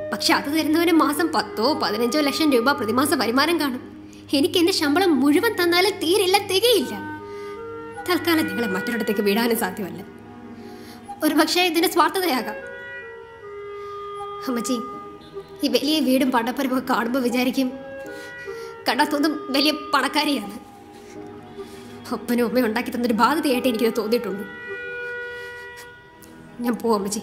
Speaker 1: പക്ഷെ അത് തരുന്നവന് മാസം പത്തോ പതിനഞ്ചോ ലക്ഷം രൂപ പ്രതിമാസ വരുമാനം കാണും എനിക്ക് എന്റെ ശമ്പളം മുഴുവൻ തന്നാലും തീരില്ല തികയില്ല തൽക്കാലം നിങ്ങളെ മറ്റൊരിടത്തേക്ക് വിടാനും സാധ്യമല്ല ഒരു പക്ഷേ ഇതിന്റെ സ്വാർത്ഥതയാകാം അമ്മച്ചി ഈ വലിയ വീടും പണ്ടപ്പരമൊക്കെ കാണുമ്പോൾ വിചാരിക്കും കണ്ടാത്തൊന്നും വലിയ പണക്കാരിയാണ് ഒപ്പനും അമ്മയും ഉണ്ടാക്കി തന്നൊരു ബാധ്യതയായിട്ട് എനിക്കത് തോന്നിയിട്ടുള്ളൂ ഞാൻ പോവാം അമ്മച്ചി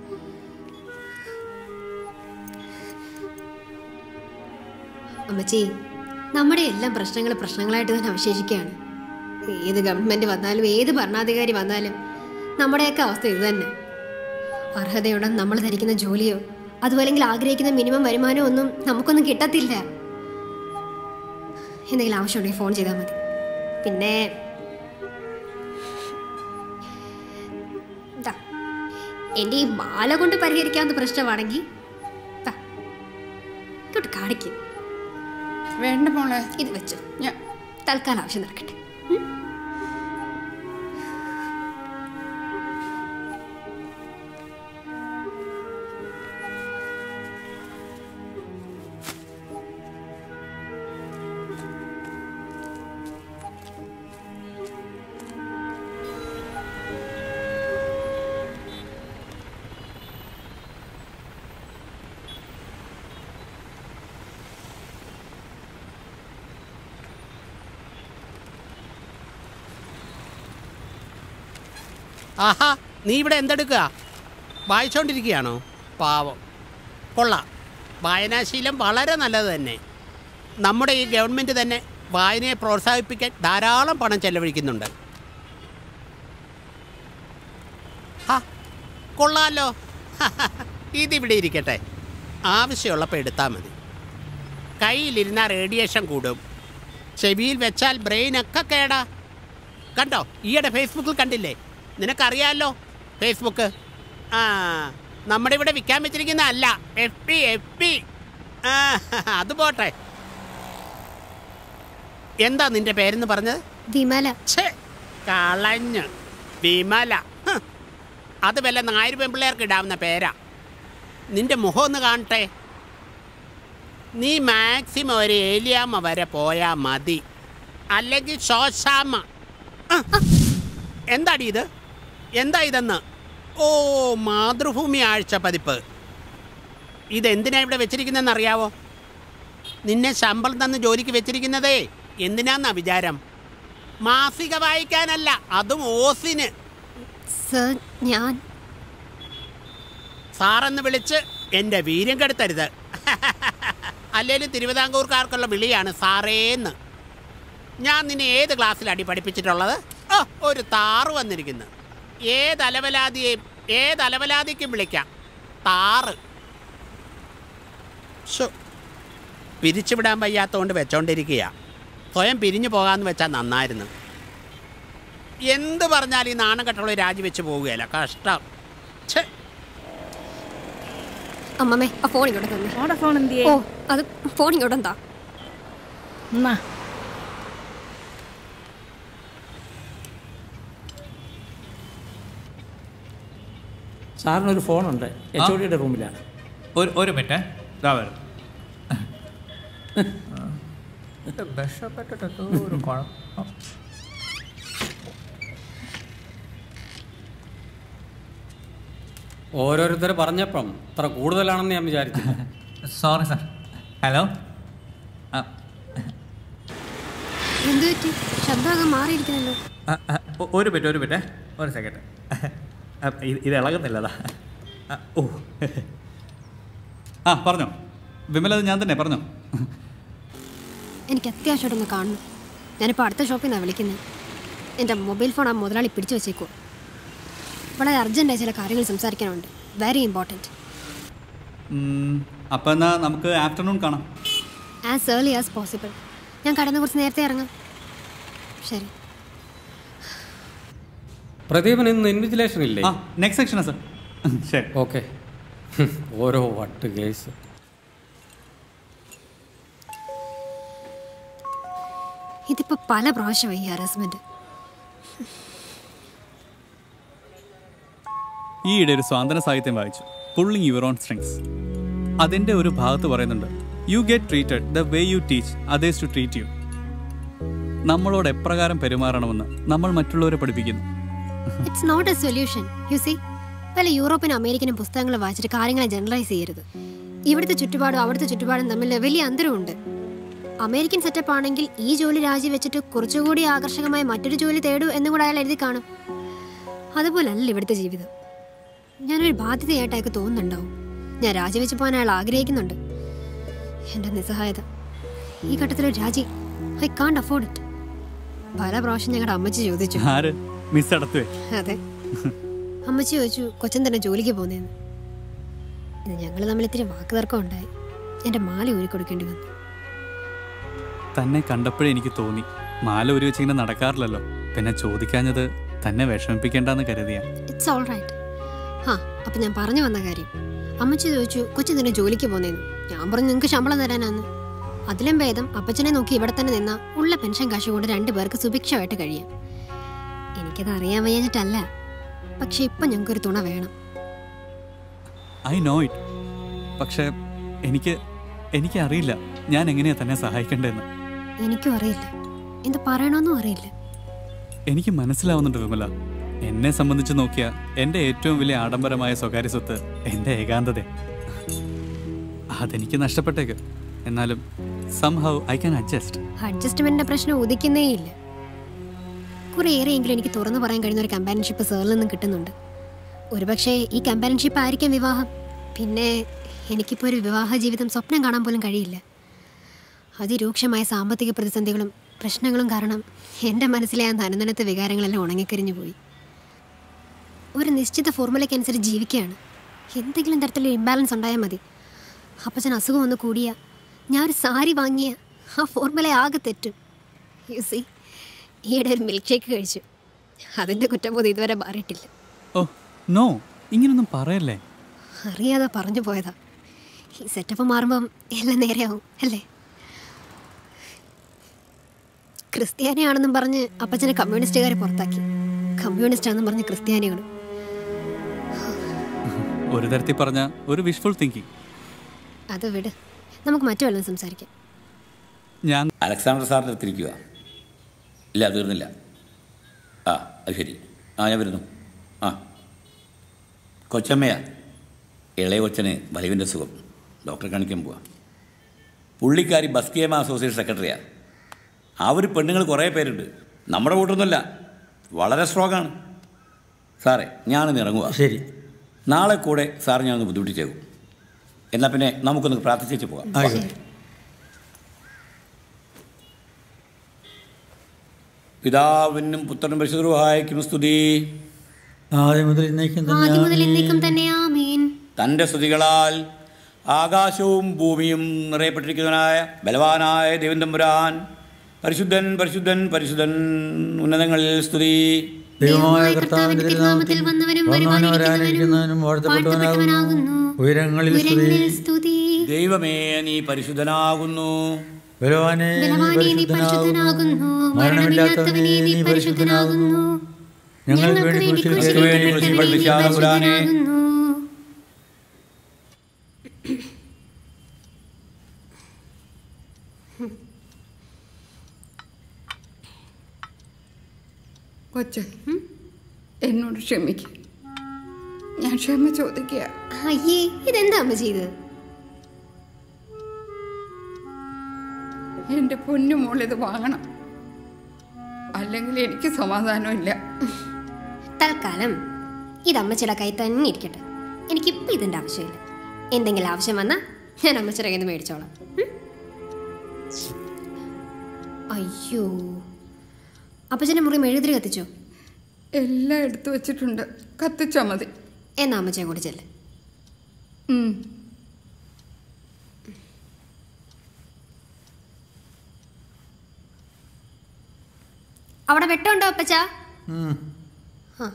Speaker 1: അമ്മച്ചി നമ്മുടെ എല്ലാം പ്രശ്നങ്ങൾ പ്രശ്നങ്ങളായിട്ട് തന്നെ അവശേഷിക്കുകയാണ് ഏത് ഗവൺമെന്റ് വന്നാലും ഏത് ഭരണാധികാരി വന്നാലും നമ്മുടെയൊക്കെ അവസ്ഥ ഇത് തന്നെ അർഹതയോടെ നമ്മൾ ധരിക്കുന്ന ജോലിയോ അതുമല്ലെങ്കിൽ ആഗ്രഹിക്കുന്ന മിനിമം വരുമാനമോ ഒന്നും നമുക്കൊന്നും കിട്ടത്തില്ല എന്തെങ്കിലും ആവശ്യമുണ്ടെങ്കിൽ ഫോൺ ചെയ്താൽ മതി പിന്നെ ദാ, എൻ്റെ ഈ മാല കൊണ്ട് പരിഹരിക്കാവുന്ന പ്രശ്നമാണെങ്കിൽ ദാ, ഇങ്ങോട്ട് കാണിക്കും
Speaker 3: വേണ്ട മോളെ
Speaker 1: ഇത് വെച്ചു
Speaker 3: ഞാൻ
Speaker 1: തൽക്കാലം ആവശ്യം നടക്കട്ടെ
Speaker 12: ആഹാ നീ ഇവിടെ എന്തെടുക്കുക വായിച്ചോണ്ടിരിക്കുകയാണോ പാവം കൊള്ളാം വായനാശീലം വളരെ നല്ലത് തന്നെ നമ്മുടെ ഈ ഗവൺമെൻറ് തന്നെ വായനയെ പ്രോത്സാഹിപ്പിക്കാൻ ധാരാളം പണം ചെലവഴിക്കുന്നുണ്ട് ഹാ കൊള്ളാലോ ഇതിവിടെ ഇരിക്കട്ടെ ആവശ്യമുള്ളപ്പോൾ എടുത്താൽ മതി കയ്യിലിരുന്നാൽ റേഡിയേഷൻ കൂടും ചെവിയിൽ വെച്ചാൽ ബ്രെയിനൊക്കെ കേടാ കണ്ടോ ഈയിടെ ഫേസ്ബുക്കിൽ കണ്ടില്ലേ നിനക്കറിയാമല്ലോ ഫേസ്ബുക്ക് ആ നമ്മുടെ ഇവിടെ വിൽക്കാൻ വെച്ചിരിക്കുന്ന അല്ല എഫ് പി എഫ് പി ആ അത് പോട്ടെ എന്താ നിന്റെ പേരെന്ന് പറഞ്ഞത്
Speaker 1: വിമല
Speaker 12: ഛേ കളഞ്ഞ് വിമല ഹ്. അത് വല്ല നായർ പെമ്പിള്ളേർക്ക് ഇടാവുന്ന പേരാ നിന്റെ മുഖം ഒന്ന് കാണട്ടെ നീ മാക്സിമം ഒരു ഏലിയാമ്മ വരെ പോയാ മതി അല്ലെങ്കിൽ ശോശാമ്മ ആ, എന്താടി ഇത് എന്താ ഇതെന്ന് ഓ മാതൃഭൂമി ആഴ്ച പതിപ്പ് ഇതെന്തിനാ ഇവിടെ വെച്ചിരിക്കുന്നതെന്ന് അറിയാവോ നിന്നെ ശമ്പളം തന്ന് ജോലിക്ക് വെച്ചിരിക്കുന്നതേ എന്തിനാന്നാ വിചാരം മാസിക വായിക്കാനല്ല അതും ഓസിന്
Speaker 1: സർ ഞാൻ
Speaker 12: സാറെന്ന് വിളിച്ച് എൻ്റെ വീര്യം കെടുത്തരുത് അല്ലേലും തിരുവിതാംകൂർക്കാർക്കുള്ള വിളിയാണ് സാറേന്ന് ഞാൻ നിന്നെ ഏത് ക്ലാസ്സിൽ അടി പഠിപ്പിച്ചിട്ടുള്ളത് ഓ ഒരു താറ് വന്നിരിക്കുന്നു ഏത് അലവലാതിയെയും ഏത് അലവലാതിക്കും വിളിക്കാം താറ് ശോ പിരിച്ചുവിടാൻ വയ്യാത്തതുകൊണ്ട് വെച്ചോണ്ടിരിക്കുക സ്വയം പിരിഞ്ഞു പോകാമെന്ന് വെച്ചാൽ നന്നായിരുന്നു എന്ത് പറഞ്ഞാൽ ഈ നാണം കെട്ടുള്ള രാജിവെച്ച് പോവുകയല്ല കഷ്ടം ഛേ
Speaker 1: അമ്മമ്മേ ആ ഫോൺ ഇങ്ങോട്ട് തന്നെ
Speaker 13: ഫോൺ എന്തിയേ
Speaker 1: ഓ അത് ഫോൺ ഇങ്ങോട്ട് എന്താ
Speaker 13: എന്നാ
Speaker 14: സാറിനൊരു ഫോണുണ്ട് എച്ച് ഒ ഡിയുടെ റൂമിലാണ്
Speaker 6: ഒരു ഒരു മിനിറ്റ് ഇതാ വരും
Speaker 14: ഒരു കുഴപ്പം
Speaker 15: ഓരോരുത്തർ പറഞ്ഞപ്പം ഇത്ര കൂടുതലാണെന്ന് ഞാൻ വിചാരിച്ചു
Speaker 6: സോറി സാർ ഹലോ
Speaker 1: എന്ത് പറ്റി ശബ്ദമൊക്കെ മാറിയിരിക്കുന്നല്ലോ
Speaker 6: ഒരു മിനിറ്റ് ഒരു മിനിറ്റ് ഒരു സെക്കൻഡ് ഇത് ഇളകുന്നില്ലതാ ആ, ഓ ആ പറഞ്ഞോ വിമല അത് ഞാൻ തന്നെ പറഞ്ഞോ
Speaker 1: എനിക്ക് അത്യാവശ്യമായിട്ടൊന്ന് കാണണം ഞാനിപ്പോൾ അടുത്ത ഷോപ്പിൽ നിന്നാണ് വിളിക്കുന്നത് എൻ്റെ മൊബൈൽ ഫോൺ ആ മുതലാളി പിടിച്ചു വെച്ചേക്കുമോ വളരെ അർജൻറ്റായ ചില കാര്യങ്ങൾ സംസാരിക്കാനുണ്ട് വെരി ഇമ്പോർട്ടൻറ്റ്
Speaker 6: അപ്പം എന്നാൽ നമുക്ക് ആഫ്റ്റർനൂൺ കാണാം
Speaker 1: ആസ് ഏർലി ആസ് പോസിബിൾ ഞാൻ കടന്ന് കുറച്ച് നേരത്തെ ഇറങ്ങാം ശരി
Speaker 15: പ്രദീപൻ ഇന്ന് ഇൻവിജിലേഷൻ ഇല്ലേ
Speaker 6: ആ നെക്സ്റ്റ് സെക്ഷനാ സർ ശരി
Speaker 15: ഓക്കെ ഓരോ വട്ട് കേസ്
Speaker 1: ഇതിപ്പോൾ പല പ്രാവശ്യമായി ഈ ഹറാസ്മെൻറ്റ്
Speaker 6: ഈയിടെ ഒരു സ്വാതന്ത്ര്യ സാഹിത്യം വായിച്ചു പുള്ളിങ് യുവർ ഓൺ സ്ട്രിങ്സ് അതിൻ്റെ ഒരു ഭാഗത്ത് പറയുന്നുണ്ട് you get treated the way you teach others to treat you നമ്മളോട് എപ്രകാരം പെരുമാറണമെന്ന് നമ്മൾ മറ്റുള്ളവരെ പഠിപ്പിക്കുന്നു
Speaker 1: it's not a solution you see പല യൂറോപ്പിനും അമേരിക്കനും പുസ്തകങ്ങൾ വായിച്ചിട്ട് കാര്യങ്ങളെ ജനറലൈസ് ചെയ്യരുത് ഇവിടുത്തെ ചുറ്റുപാടും അവിടുത്തെ ചുറ്റുപാടും തമ്മിൽ വലിയ അന്തരമുണ്ട് അമേരിക്കൻ സെറ്റപ്പ് ആണെങ്കിൽ ഈ ജോലി രാജിവെച്ചിട്ട് കുറച്ചുകൂടി ആകർഷകമായ മറ്റൊരു ജോലി തേടൂ എന്നും കൂടെ അയാൾ എഴുതി കാണും അതുപോലല്ല ഇവിടുത്തെ ജീവിതം ഞാനൊരു ബാധ്യതയായിട്ട് അയാൾക്ക് തോന്നുന്നുണ്ടാവും ഞാൻ രാജിവെച്ച് പോകാൻ അയാൾ ആഗ്രഹിക്കുന്നുണ്ട് എൻ്റെ നിസ്സഹായത ഈ ഘട്ടത്തിൽ രാജി ഐ കാണ്ട് അഫോർഡ് ഇറ്റ് പല പ്രാവശ്യം ഞങ്ങളുടെ അമ്മച്ചി ചോദിച്ചു
Speaker 6: ആര് മിസ് അടത്തുവേ
Speaker 1: അതെ അമ്മച്ചി ചോദിച്ചു കൊച്ചൻ തന്നെ ജോലിക്ക് പോകുന്നതെന്ന് ഇത് ഞങ്ങൾ തമ്മിൽ ഇത്തിരി വാക്ക് തർക്കം ഉണ്ടായി എൻ്റെ മാല ഊരി കൊടുക്കേണ്ടി വന്നു
Speaker 6: തന്നെ കണ്ടപ്പോഴേ എനിക്ക് തോന്നി മാല ഒരു വെച്ചിങ്ങനെ നടക്കാറില്ലല്ലോ പിന്നെ ചോദിക്കാഞ്ഞത് തന്നെ വിഷമിപ്പിക്കേണ്ടെന്ന് കരുതിയാ
Speaker 1: ഇറ്റ്സ് ഓൾ റൈറ്റ് ആ അപ്പം ഞാൻ പറഞ്ഞു വന്ന കാര്യം അമ്മച്ചി ചോദിച്ചു കൊച്ചു തന്നെ ജോലിക്ക് പോകുന്നതെന്ന് ഞാൻ പറഞ്ഞു നിങ്ങൾക്ക് ശമ്പളം തരാനാന്ന് അതിലും ഭേദം അപ്പച്ചനെ നോക്കി ഇവിടെ തന്നെ നിന്ന ഉള്ള പെൻഷൻ കാശ് കൊണ്ട് രണ്ടു പേർക്ക് സുഭിക്ഷമായിട്ട് കഴിയാം എനിക്കത് അറിയാൻ വയ്യാഞ്ഞിട്ടല്ല പക്ഷെ ഇപ്പം ഞങ്ങൾക്കൊരു തുണ വേണം
Speaker 6: ഐ നോ ഇറ്റ് പക്ഷേ എനിക്ക് എനിക്ക് അറിയില്ല ഞാൻ എങ്ങനെയാ തന്നെ സഹായിക്കേണ്ടതെന്ന്
Speaker 1: എനിക്കും അറിയില്ല എന്ത് പറയണമെന്നും അറിയില്ല
Speaker 6: എനിക്ക് മനസ്സിലാവുന്നുണ്ട് വിമല എന്നെ സംബന്ധിച്ച് നോക്കിയാൽ എൻ്റെ ഏറ്റവും വലിയ ആഡംബരമായ സ്വകാര്യ സ്വത്ത് എൻ്റെ ഏകാന്തത അതെനിക്ക് നഷ്ടപ്പെട്ടേക്ക് എന്നാലും സംഹൗ ഐ ക്യാൻ അഡ്ജസ്റ്റ്
Speaker 1: അഡ്ജസ്റ്റ്മെന്റിന്റെ പ്രശ്നം ഉദിക്കുന്നേയില്ല കുറെ ഏറെയെങ്കിലും എനിക്ക് തുറന്നു പറയാൻ കഴിയുന്ന ഒരു കമ്പാനിയൻഷിപ്പ് സാറിൽ നിന്നും കിട്ടുന്നുണ്ട് ഒരുപക്ഷെ ഈ കമ്പാനിയൻഷിപ്പ് ആയിരിക്കാം വിവാഹം പിന്നെ എനിക്കിപ്പോൾ ഒരു വിവാഹ ജീവിതം സ്വപ്നം കാണാൻ പോലും കഴിയില്ല അതിരൂക്ഷമായ സാമ്പത്തിക പ്രതിസന്ധികളും പ്രശ്നങ്ങളും കാരണം എൻ്റെ മനസ്സിലെ ആ നനനനത്തെ വികാരങ്ങളെല്ലാം ഉണങ്ങിക്കരിഞ്ഞു പോയി ഒരു നിശ്ചിത ഫോർമുലയ്ക്കനുസരിച്ച് ജീവിക്കുകയാണ് എന്തെങ്കിലും തരത്തിലുള്ള ഇംബാലൻസ് ഉണ്ടായാൽ മതി അപ്പച്ചൻ അസുഖം ഒന്ന് കൂടിയ ഞാൻ ഒരു സാരി വാങ്ങിയ ആ ഫോർമുല ആകെ തെറ്റും യു സി ഈയിടെ ഒരു മിൽക്ക് ഷേക്ക് കഴിച്ചു അതിൻ്റെ കുറ്റബോധം ഇതുവരെ മാറിയിട്ടില്ല
Speaker 6: ഓ നോ ഇങ്ങനൊന്നും പറയല്ലേ
Speaker 1: അറിയാതെ പറഞ്ഞു പോയതാ ഈ സെറ്റപ്പ് മാറുമ്പം എല്ലാം നേരെയാവും അല്ലേ ക്രിസ്ത്യാനിയാണെന്നും പറഞ്ഞ് അപ്പച്ചനെ കമ്മ്യൂണിസ്റ്റുകാരെ പുറത്താക്കി കമ്മ്യൂണിസ്റ്റ് ആണെന്നും പറഞ്ഞ് ക്രിസ്ത്യാനികളും
Speaker 6: ഒരു തരത്തിൽ പറഞ്ഞ ഒരു വിഷ്ഫുൾ തിങ്കിങ്
Speaker 1: അത് വിട് നമുക്ക് മറ്റു വല്ലതും സംസാരിക്കാം
Speaker 6: ഞാൻ
Speaker 8: അലക്സാണ്ടർ സാറിൻ്റെ അടുത്തിരിക്കുക ഇല്ല തീർന്നില്ല ആ അത് ശരി ആ ഞാൻ വരുന്നു ആ കൊച്ചമ്മയാ ഇളയ കൊച്ചന് വലിവിൻ്റെ സുഖം ഡോക്ടറെ കാണിക്കാൻ പോവാ പുള്ളിക്കാരി ബസ്കേമ അസോസിയേഷൻ സെക്രട്ടറിയാണ് ആ ഒരു പെണ്ണുങ്ങൾ കുറേ പേരുണ്ട് നമ്മുടെ കൂട്ടൊന്നുമല്ല വളരെ സ്ട്രോങ് ആണ് സാറേ ഞാനിന്ന് ഇറങ്ങുക
Speaker 2: ശരി
Speaker 8: നാളെ കൂടെ സാർ ഞാനൊന്ന് ബുദ്ധിമുട്ടിച്ചേക്കും എന്നാൽ പിന്നെ നമുക്കൊന്ന് പ്രാർത്ഥിച്ചേച്ച് പോകാം
Speaker 2: ആയിക്കോട്ടെ
Speaker 8: പിതാവിനും പുത്രനും പരിശുദ്ധഹായിക്കും സ്തുതി
Speaker 2: ആദ്യം മുതൽ ഇന്നേക്കും
Speaker 1: ആദ്യം മുതൽ
Speaker 2: തന്നെ
Speaker 1: എന്നേക്കും തന്നെ ആമീൻ
Speaker 8: തൻ്റെ സ്തുതികളാൽ ആകാശവും ഭൂമിയും നിറയപ്പെട്ടിരിക്കുന്നവനായ ബലവാനായ ദൈവം തമ്പുരാൻ പരിശുദ്ധൻ പരിശുദ്ധൻ പരിശുദ്ധൻ ഉന്നതങ്ങളിൽ സ്തുതി
Speaker 2: ദൈവമായ കർത്താവിന്റെ തിരുനാമത്തിൽ
Speaker 1: വന്നവനും
Speaker 2: വന്നവനും വാഴ്ത്തപ്പെട്ടവനാകുന്നു ഉയരങ്ങളിൽ സ്തുതി
Speaker 1: ഉയരങ്ങളിൽ സ്തുതി
Speaker 8: ദൈവമേ നീ പരിശുദ്ധനാകുന്നു
Speaker 2: ബലവാനെ നീ
Speaker 1: ബലവാനേ നീ
Speaker 2: പരിശുദ്ധനാകുന്നു
Speaker 1: പരിശുദ്ധനാകുന്നു
Speaker 2: മരണമില്ലാത്തവനെ നീ പരിശുദ്ധനാകുന്നു ഞങ്ങൾക്ക് വേണ്ടി കുരിശിൽ
Speaker 8: ഞങ്ങൾക്ക് വേണ്ടി കുരിശിൽ പഠിപ്പിച്ച തമ്പുരാനെ
Speaker 3: കൊച്ചു എന്നോട് ക്ഷമിക്കുക ഞാൻ ക്ഷമ ചോദിക്കുക
Speaker 1: അയ്യേ ഇതെന്താ അമ്മ ചെയ്തത്
Speaker 3: എൻ്റെ പൊന്നു മോൾ ഇത് വാങ്ങണം അല്ലെങ്കിൽ എനിക്ക് സമാധാനമില്ല
Speaker 1: തൽക്കാലം ഇത് അമ്മച്ചിയുടെ കൈ തന്നെ ഇരിക്കട്ടെ എനിക്കിപ്പോൾ ഇതിൻ്റെ ആവശ്യമില്ല എന്തെങ്കിലും ആവശ്യം വന്നാൽ ഞാൻ അമ്മച്ചിയുടെ കയ്യിൽ നിന്ന് മേടിച്ചോളാം ഉം? അയ്യോ അപ്പച്ചൻ്റെ മുറി മെഴുതിരി കത്തിച്ചോ
Speaker 3: എല്ലാം എടുത്തു വെച്ചിട്ടുണ്ട് കത്തിച്ചാൽ മതി
Speaker 1: എന്നാ അമ്മച്ചയെ കൂടി ചെല്ല്
Speaker 3: ഉം.
Speaker 1: അവിടെ വെട്ടമുണ്ടോ അപ്പച്ച
Speaker 2: ഉം.
Speaker 1: ആ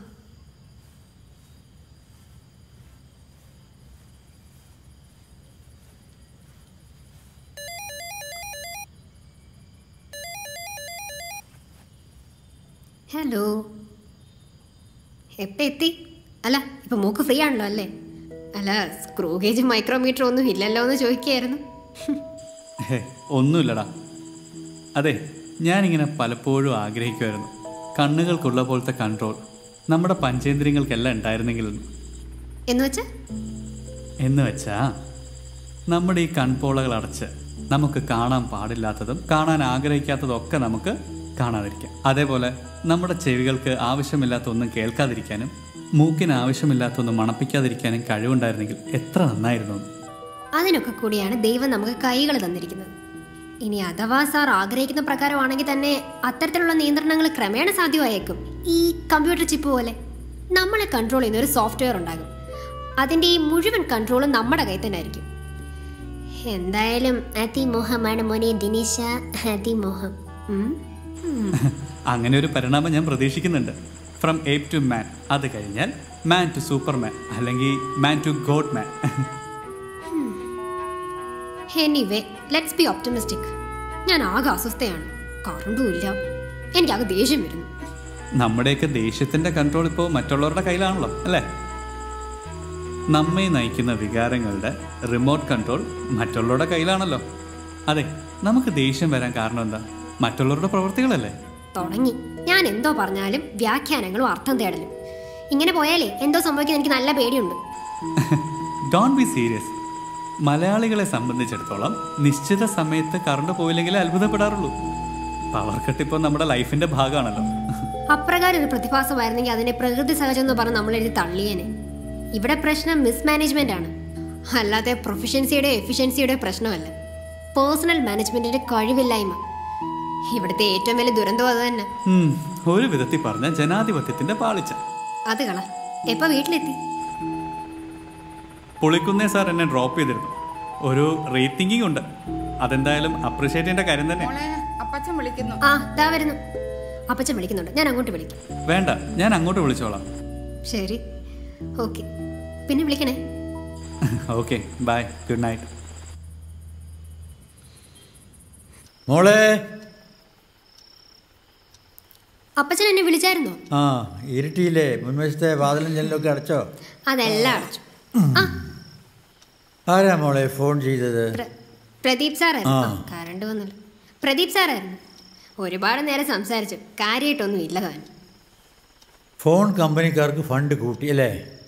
Speaker 1: ഹലോ എപ്പോൾ എത്തി അല്ല ഇപ്പം മൂക്ക് ഫ്രീ ആണല്ലോ അല്ലേ അല്ല സ്ക്രൂ ഗേജും മൈക്രോമീറ്ററും ഒന്നും ഇല്ലല്ലോ എന്ന് ചോദിക്കുകയായിരുന്നു
Speaker 6: ഹേ, ഒന്നുമില്ലടാ അതെ ഞാനിങ്ങനെ പലപ്പോഴും ആഗ്രഹിക്കുമായിരുന്നു കണ്ണുകൾക്കുള്ള പോലത്തെ കൺട്രോൾ നമ്മുടെ പഞ്ചേന്ദ്രിയങ്ങൾക്കെല്ലാം ഉണ്ടായിരുന്നെങ്കിലെന്ന്
Speaker 1: എന്ന് വെച്ചാ
Speaker 6: എന്ന് വെച്ചാ നമ്മുടെ ഈ കൺപോളകൾ അടച്ച് നമുക്ക് കാണാൻ പാടില്ലാത്തതും കാണാൻ ആഗ്രഹിക്കാത്തതും ഒക്കെ നമുക്ക് കാണാതിരിക്കാം അതേപോലെ നമ്മുടെ ചെവികൾക്ക് ആവശ്യമില്ലാത്ത ഒന്നും കേൾക്കാതിരിക്കാനും മൂക്കിന് ആവശ്യമില്ലാത്ത ഒന്നും മണപ്പിക്കാതിരിക്കാനും കഴിവുണ്ടായിരുന്നെങ്കിൽ എത്ര നന്നായിരുന്നു എന്ന്.
Speaker 1: അതിനൊക്കെ കൂടിയാണ് ദൈവം നമുക്ക് കൈകൾ തന്നിരിക്കുന്നത് ഇനി അഥവാ സാർ ആഗ്രഹിക്കുന്ന പ്രകാരമാണെങ്കിൽ തന്നെ അത്തരത്തിലുള്ള നിയന്ത്രണങ്ങൾ ക്രമേണ സാധ്യമായേക്കും ഈ കമ്പ്യൂട്ടർ ചിപ്പ് പോലെ നമ്മളെ കൺട്രോൾ ചെയ്യുന്ന ഒരു സോഫ്റ്റ്വെയർ ഉണ്ടാകും അതിൻ്റെ ഈ മുഴുവൻ കൺട്രോളും നമ്മുടെ കയ്യിൽ തന്നെ ആയിരിക്കും എന്തായാലും അതിമോഹമാണ് മോനെ ദിനേശ അതിമോഹം ഉം? ഉം.
Speaker 6: അങ്ങനെ ഒരു പരിണാമം ഞാൻ പ്രതീക്ഷിക്കുന്നുണ്ട് ഫ്രം ഏപ്പ് ടു മാൻ അത് കഴിഞ്ഞാൽ മാൻ ടു സൂപ്പർമാൻ അല്ലെങ്കിൽ man to god man
Speaker 1: anyway let's be optimistic ഞാൻ ആകെ അസ്വസ്ഥയാണ് കറണ്ടും ഇല്ല എനിക്കാകെ ദേഷ്യം വരുന്നു
Speaker 6: നമ്മുടെയൊക്കെ ദേഷ്യത്തിന്റെ കൺട്രോൾ ഇപ്പോൾ മറ്റുള്ളവരുടെ കയ്യിലാണല്ലോ അല്ലേ നമ്മെ നയിക്കുന്ന വികാരങ്ങളുടെ റിമോട്ട് കൺട്രോൾ മറ്റുള്ളവരുടെ കയ്യിലാണല്ലോ അതെ നമുക്ക് ദേഷ്യം വരാൻ കാരണം എന്താ മറ്റുള്ളവരുടെ പ്രവൃത്തികളല്ലേ
Speaker 1: തുടങ്ങി ഞാൻ എന്തോ പറഞ്ഞാലും വ്യാഖ്യാനങ്ങളും അർത്ഥം തേടലും ഇങ്ങനെ പോയാലേ എന്തോ സംഭവിക്കുന്ന എനിക്ക് നല്ല പേടിയുണ്ട്
Speaker 6: ഡോൺ ബി സീരിയസ് മലയാളികളെ സംബന്ധിച്ചിടത്തോളം നിശ്ചിത സമയത്ത് കറണ്ട് പോയില്ലെങ്കിലേ അത്ഭുതപ്പെടാറുള്ളൂ പവർ കട്ട് ഇപ്പോൾ നമ്മുടെ ലൈഫിന്റെ ഭാഗമാണല്ലോ
Speaker 1: അപ്രകാരം ഒരു പ്രതിഭാസമായിരുന്നെങ്കിൽ അതിനെ പ്രകൃതി സഹജം എന്ന് പറഞ്ഞ് നമ്മൾ എഴുതി തള്ളിയേനെ ഇവിടെ പ്രശ്നം മിസ്മാനേജ്മെന്റ് ആണ് അല്ലാതെ പ്രൊഫഷൻസിയുടെ എഫിഷ്യൻസിയുടെ പ്രശ്നമല്ല പേഴ്സണൽ മാനേജ്മെന്റിന്റെ കഴിവില്ലായ്മ ഇവിടുത്തെ ഏറ്റവും വലിയ ദുരന്തം അത് തന്നെ
Speaker 6: ഉം, ഒരു വിധത്തിൽ പറഞ്ഞ ജനാധിപത്യത്തിന്റെ പാളിച്ച
Speaker 1: അത് കള എപ്പോ വീട്ടിലെത്തി
Speaker 6: പുളിക്കുന്നേ സാർ എന്നെ ഡ്രോപ്പ് ചെയ്തിരുന്നു ഒരു റേറ്റിംഗിങ് ഉണ്ട് അതെന്തായാലും അപ്രിഷിയേറ്റ് ചെയ്യേണ്ട കാര്യം തന്നെ
Speaker 3: മോളെ അപ്പച്ചൻ വിളിക്കുന്നു
Speaker 1: ആ ദാ വരുന്നു അപ്പച്ചൻ വിളിക്കുന്നുണ്ട് ഞാൻ അങ്ങോട്ട് വിളിക്കാം
Speaker 6: വേണ്ട ഞാൻ അങ്ങോട്ട് വിളിച്ചോളാം
Speaker 1: ശരി ഓക്കെ പിന്നെ വിളിക്കണേ
Speaker 6: ഓക്കെ ബൈ ഗുഡ് നൈറ്റ്
Speaker 2: മോളെ
Speaker 1: അപ്പച്ചൻ എന്നെ വിളിച്ചായിരുന്നോ
Speaker 2: ആ ഇരുട്ടിയില്ലേ മുൻവശത്തെ വാതിലും ജനലൊക്കെ അടച്ചോ
Speaker 1: അതെല്ലാം അടച്ചു
Speaker 2: ആരാ മോളെ ഫോൺ ചെയ്തത്
Speaker 1: പ്രദീപ് സാറായിരുന്നു
Speaker 2: ആ.
Speaker 1: ആ, കറണ്ട് വന്നല്ലോ പ്രദീപ് സാറായിരുന്നു ഒരുപാട് നേരം സംസാരിച്ചു കാര്യമായിട്ടൊന്നും ഇല്ല താൻ
Speaker 2: ഫോൺ കമ്പനിക്കാർക്ക് ഫണ്ട് കൂട്ടി അല്ലേ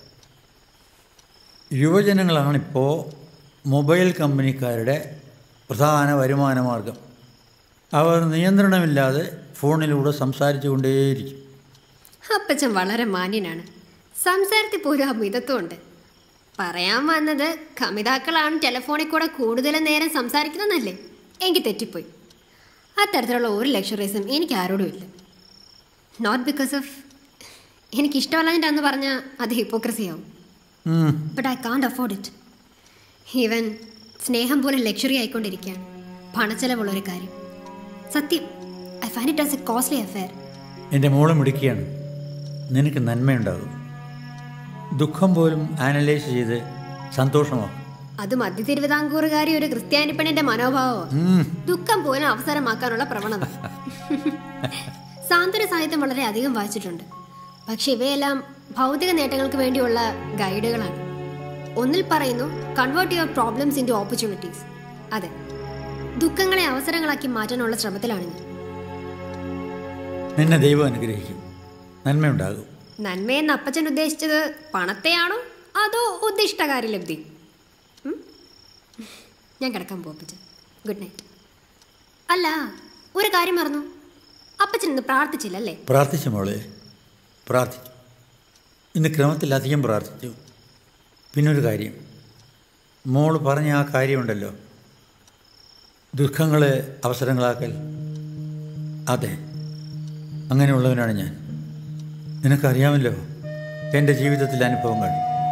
Speaker 2: യുവജനങ്ങളാണിപ്പോൾ മൊബൈൽ കമ്പനിക്കാരുടെ പ്രധാന വരുമാന മാർഗം അവർ നിയന്ത്രണമില്ലാതെ ഫോണിലൂടെ സംസാരിച്ചു കൊണ്ടേയിരിക്കും
Speaker 1: അപ്പച്ചൻ വളരെ മാന്യനാണ് സംസാരത്തിൽ പോലും ആ മിതത്വമുണ്ട് പറയാൻ വന്നത് കമിതാക്കളാണ് ടെലിഫോണിൽ കൂടെ കൂടുതൽ നേരം സംസാരിക്കുന്നതെന്നല്ലേ എനിക്ക് തെറ്റിപ്പോയി അത്തരത്തിലുള്ള ഒരു ലക്ഷറീസും എനിക്ക് ആരോടും ഇല്ല നോട്ട് ബിക്കോസ് ഓഫ് എനിക്ക് ഇഷ്ടമല്ലാഞ്ഞിട്ട് അന്ന് പറഞ്ഞാൽ അത് ഹിപ്പോക്രസിയാവും
Speaker 2: ഉം.
Speaker 1: But I can't afford it even സ്നേഹം പോലെ ലക്ഷറി ആയിക്കൊണ്ടിരിക്കുകയാണ് പണച്ചെലവുള്ളൊരു കാര്യം സത്യം I find it as a costly affair
Speaker 2: എൻ്റെ മോള് മിടുക്കിയാണ് നിനക്ക് നന്മയുണ്ടാകും ദുഃഖം പോലും ആനലൈസ് ചെയ്ത് സന്തോഷമാക്കും
Speaker 1: അത് മധ്യ തിരുവിതാംകൂറുകാരി ഒരു ക്രിസ്ത്യാനി പെണ്ണിന്റെ മനോഭാവമാണ്
Speaker 2: ഉം.
Speaker 1: ദുഃഖം പോലും അവസരമാക്കാനുള്ള പ്രവണത സാന്ത്വന സാഹിത്യം വളരെ അധികം വായിച്ചിട്ടുണ്ട് പക്ഷെ ഇവയെല്ലാം ഭൗതിക നേട്ടങ്ങൾക്ക് വേണ്ടിയുള്ള ഗൈഡുകളാണ് ഒന്നിൽ പറയുന്നു convert your problems into opportunities അതെ ദുഃഖങ്ങളെ അവസരങ്ങളാക്കി മാറ്റാനുള്ള ശ്രമത്തിലാണ് ഞാൻ
Speaker 2: നിന്നെ ദൈവം അനുഗ്രഹിക്കും നന്മയുണ്ടാകും
Speaker 1: നന്മയെന്ന് അപ്പച്ചൻ ഉദ്ദേശിച്ചത് പണത്തെയാണോ അതോ ഉദ്ദിഷ്ടകാര്യ ലബ്ധി ഉം? ഞാൻ കിടക്കാൻ പോകും അപ്പച്ചൻ ഗുഡ് നൈറ്റ് അല്ല ഒരു കാര്യം മറന്നു അപ്പച്ചൻ ഇന്ന് പ്രാർത്ഥിച്ചില്ലല്ലേ
Speaker 2: പ്രാർത്ഥിച്ചു മോളെ പ്രാർത്ഥിച്ചു ഇന്ന് ക്രമത്തിലധികം പ്രാർത്ഥിച്ചു പിന്നൊരു കാര്യം മോൾ പറഞ്ഞ ആ കാര്യമുണ്ടല്ലോ ദുഃഖങ്ങളെ അവസരങ്ങളാക്കൽ അതെ അങ്ങനെയുള്ളവനാണ് ഞാൻ നിനക്കറിയാമല്ലോ എൻ്റെ ജീവിതത്തിലെ അനുഭവങ്ങൾ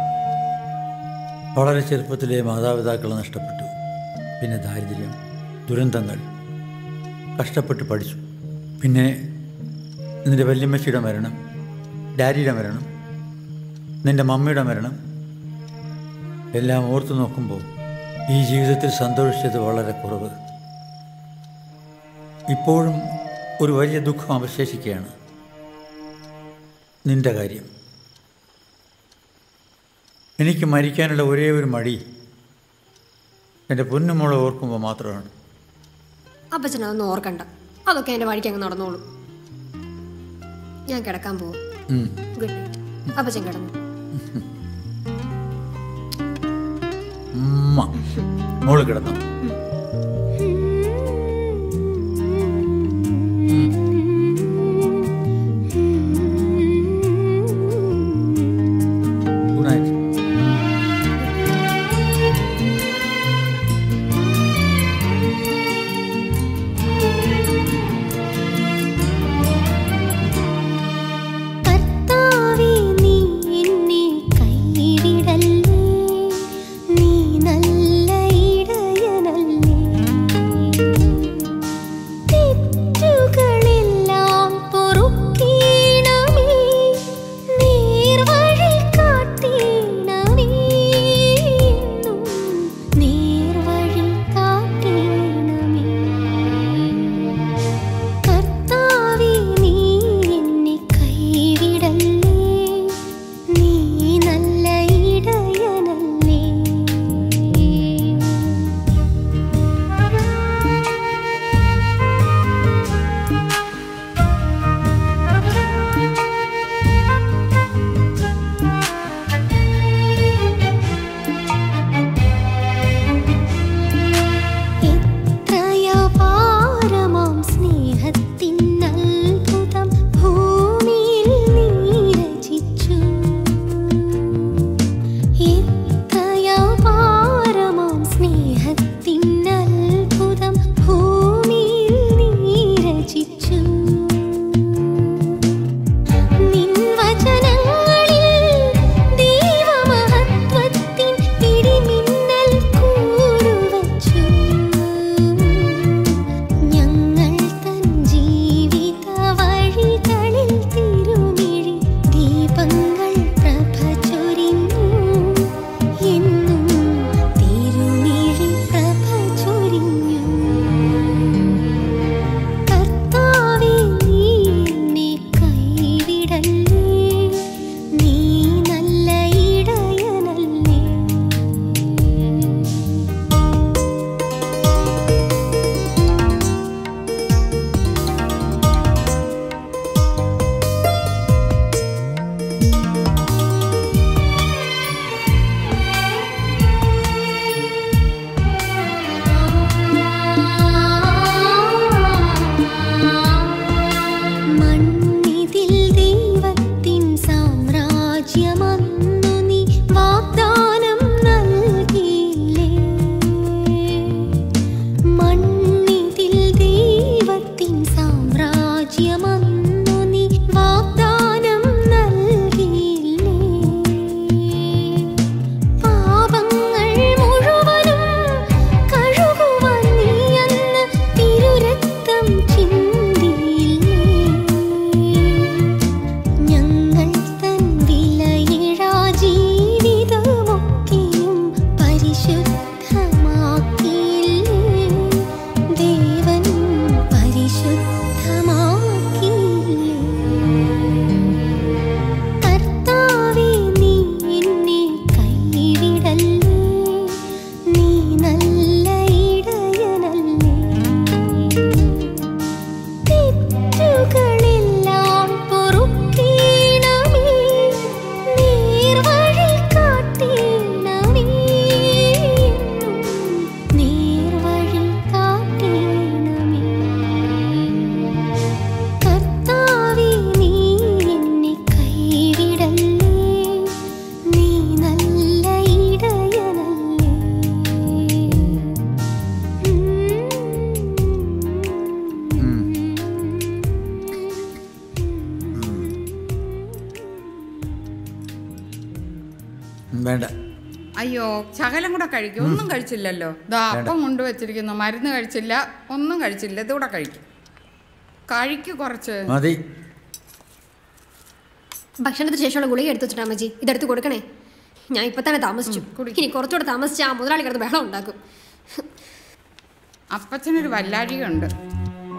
Speaker 2: വളരെ ചെറുപ്പത്തിലെ മാതാപിതാക്കളെ നഷ്ടപ്പെട്ടു പിന്നെ ദാരിദ്ര്യം ദുരന്തങ്ങൾ കഷ്ടപ്പെട്ട് പഠിച്ചു പിന്നെ നിൻ്റെ വല്യമ്മച്ചിയുടെ മരണം ഡാഡിയുടെ മരണം നിൻ്റെ മമ്മിയുടെ മരണം എല്ലാം ഓർത്തു നോക്കുമ്പോൾ ഈ ജീവിതത്തിൽ സന്തോഷിച്ചത് വളരെ കുറവ് ഇപ്പോഴും ഒരു വലിയ ദുഃഖം അവശേഷിക്കുകയാണ് നിന്റെ കാര്യം എനിക്ക് മരിക്കാനുള്ള ഒരേ ഒരു മടി എൻ്റെ പൊന്നുമോളെ ഓർക്കുമ്പോൾ മാത്രമാണ്
Speaker 1: അപ്പച്ചൻ അതൊന്നും ഓർക്കണ്ട അതൊക്കെ എൻ്റെ വഴിക്ക് അങ്ങ് നടന്നോളൂ ഞാൻ കിടക്കാൻ പോകും
Speaker 2: ഉം.
Speaker 1: ഗുഡ് നൈറ്റ് അപ്പച്ചൻ കിടന്നു
Speaker 2: ഉമ്മ മോള് കിടന്നു ഗുഡ് നൈറ്റ്
Speaker 16: കർത്താവേ നീ എന്നെ കൈവിടല്ലേ നീ നല്ല ഇടയനല്ലേ തെറ്റുകളെല്ലാം പൊറുക്കീണമേ നേർവഴി കാട്ടീണമേ എന്നും നേർവഴി കാട്ടീണമേ കർത്താവേ നീ എന്നെ കൈവിടല്ലേ നീ നല്ല ഇടയനല്ലേ എത്രയപാരമാം സ്നേഹത്തിൻ അത്ഭുതം ഭൂമിയിൽ നീ രചിച്ചു എത്രയപാരമാം സ്നേഹത്തിൻ അത്ഭുതം ഭൂമിയിൽ നീ രചിച്ചു നിൻ വചനങ്ങളിൽ ദൈവമഹത്വത്തിൻ ഇടിമിന്നൽ കൂറുവച്ചു ഞങ്ങൾ തൻ ജീവിത വഴികളിൽ തിരുമിഴി ദീപങ്ങൾ പ്രഭ ചൊരിഞ്ഞു എന്നും തിരുമിഴി പ്രഭ ചൊരിഞ്ഞു കർത്താവേ നീ എന്നെ കൈവിടല്ലേ നീ നല്ല ഇടയനല്ലേ മണ്ണിതിൽ ദൈവത്തിൻ സാമ്രാജ്യമന്നു നീ വാഗ്ദാനം നൽകിയില്ലേ മണ്ണിതിൽ ദൈവത്തിൻ സാമ്രാജ്യമന്നു നീ വാഗ്ദാനം നൽകിയില്ലേ പാപങ്ങൾ മുഴുവനും കഴുകുവാൻ നീ അന്ന് തിരുരക്തം ചിന്തിയില്ലേ ഞങ്ങൾ തൻ വിലയിഴാ ജീവിതമൊക്കെയും പരിശുദ്ധമാക്കിയില്ലേ ദേവൻ പരിശുദ്ധമാക്കിയില്ലേ കർത്താവേ നീ എന്നെ കൈവിടല്ലേ നീ നല്ല ഇടയനല്ലേ തെറ്റുകളെല്ലാം പൊറുക്കീണമേ നേർവഴി കാട്ടീണമേ എന്നും നേർവഴി കാട്ടീണമേ കർത്താവേ നീ എന്നെ കൈവിടല്ലേ നീ നല്ല ഇടയനല്ലേ
Speaker 2: വേണ്ട
Speaker 3: അയ്യോ ശകലം കൂടെ കഴിക്കും ഒന്നും കഴിച്ചില്ലല്ലോ ദാ അപ്പം കൊണ്ടുവച്ചിരിക്കുന്നു മരുന്ന് കഴിച്ചില്ല ഒന്നും കഴിച്ചില്ല ഇതുകൂടെ കഴിക്കും കഴിക്കു കുറച്ച്
Speaker 2: മതി
Speaker 1: ഭക്ഷണത്തിന് ശേഷമുള്ള ഗുളിക എടുത്തു വെച്ചിട്ടാ അമ്മച്ചി ഇതെടുത്ത് കൊടുക്കണേ ഞാൻ ഇപ്പൊ തന്നെ താമസിച്ചു ഇനി കുറച്ചുകൂടെ താമസിച്ച് ആ മുതലാളി കിടന്ന് ബഹളം ഉണ്ടാക്കും
Speaker 3: അപ്പച്ചനൊരു വല്ലാഴികയുണ്ട്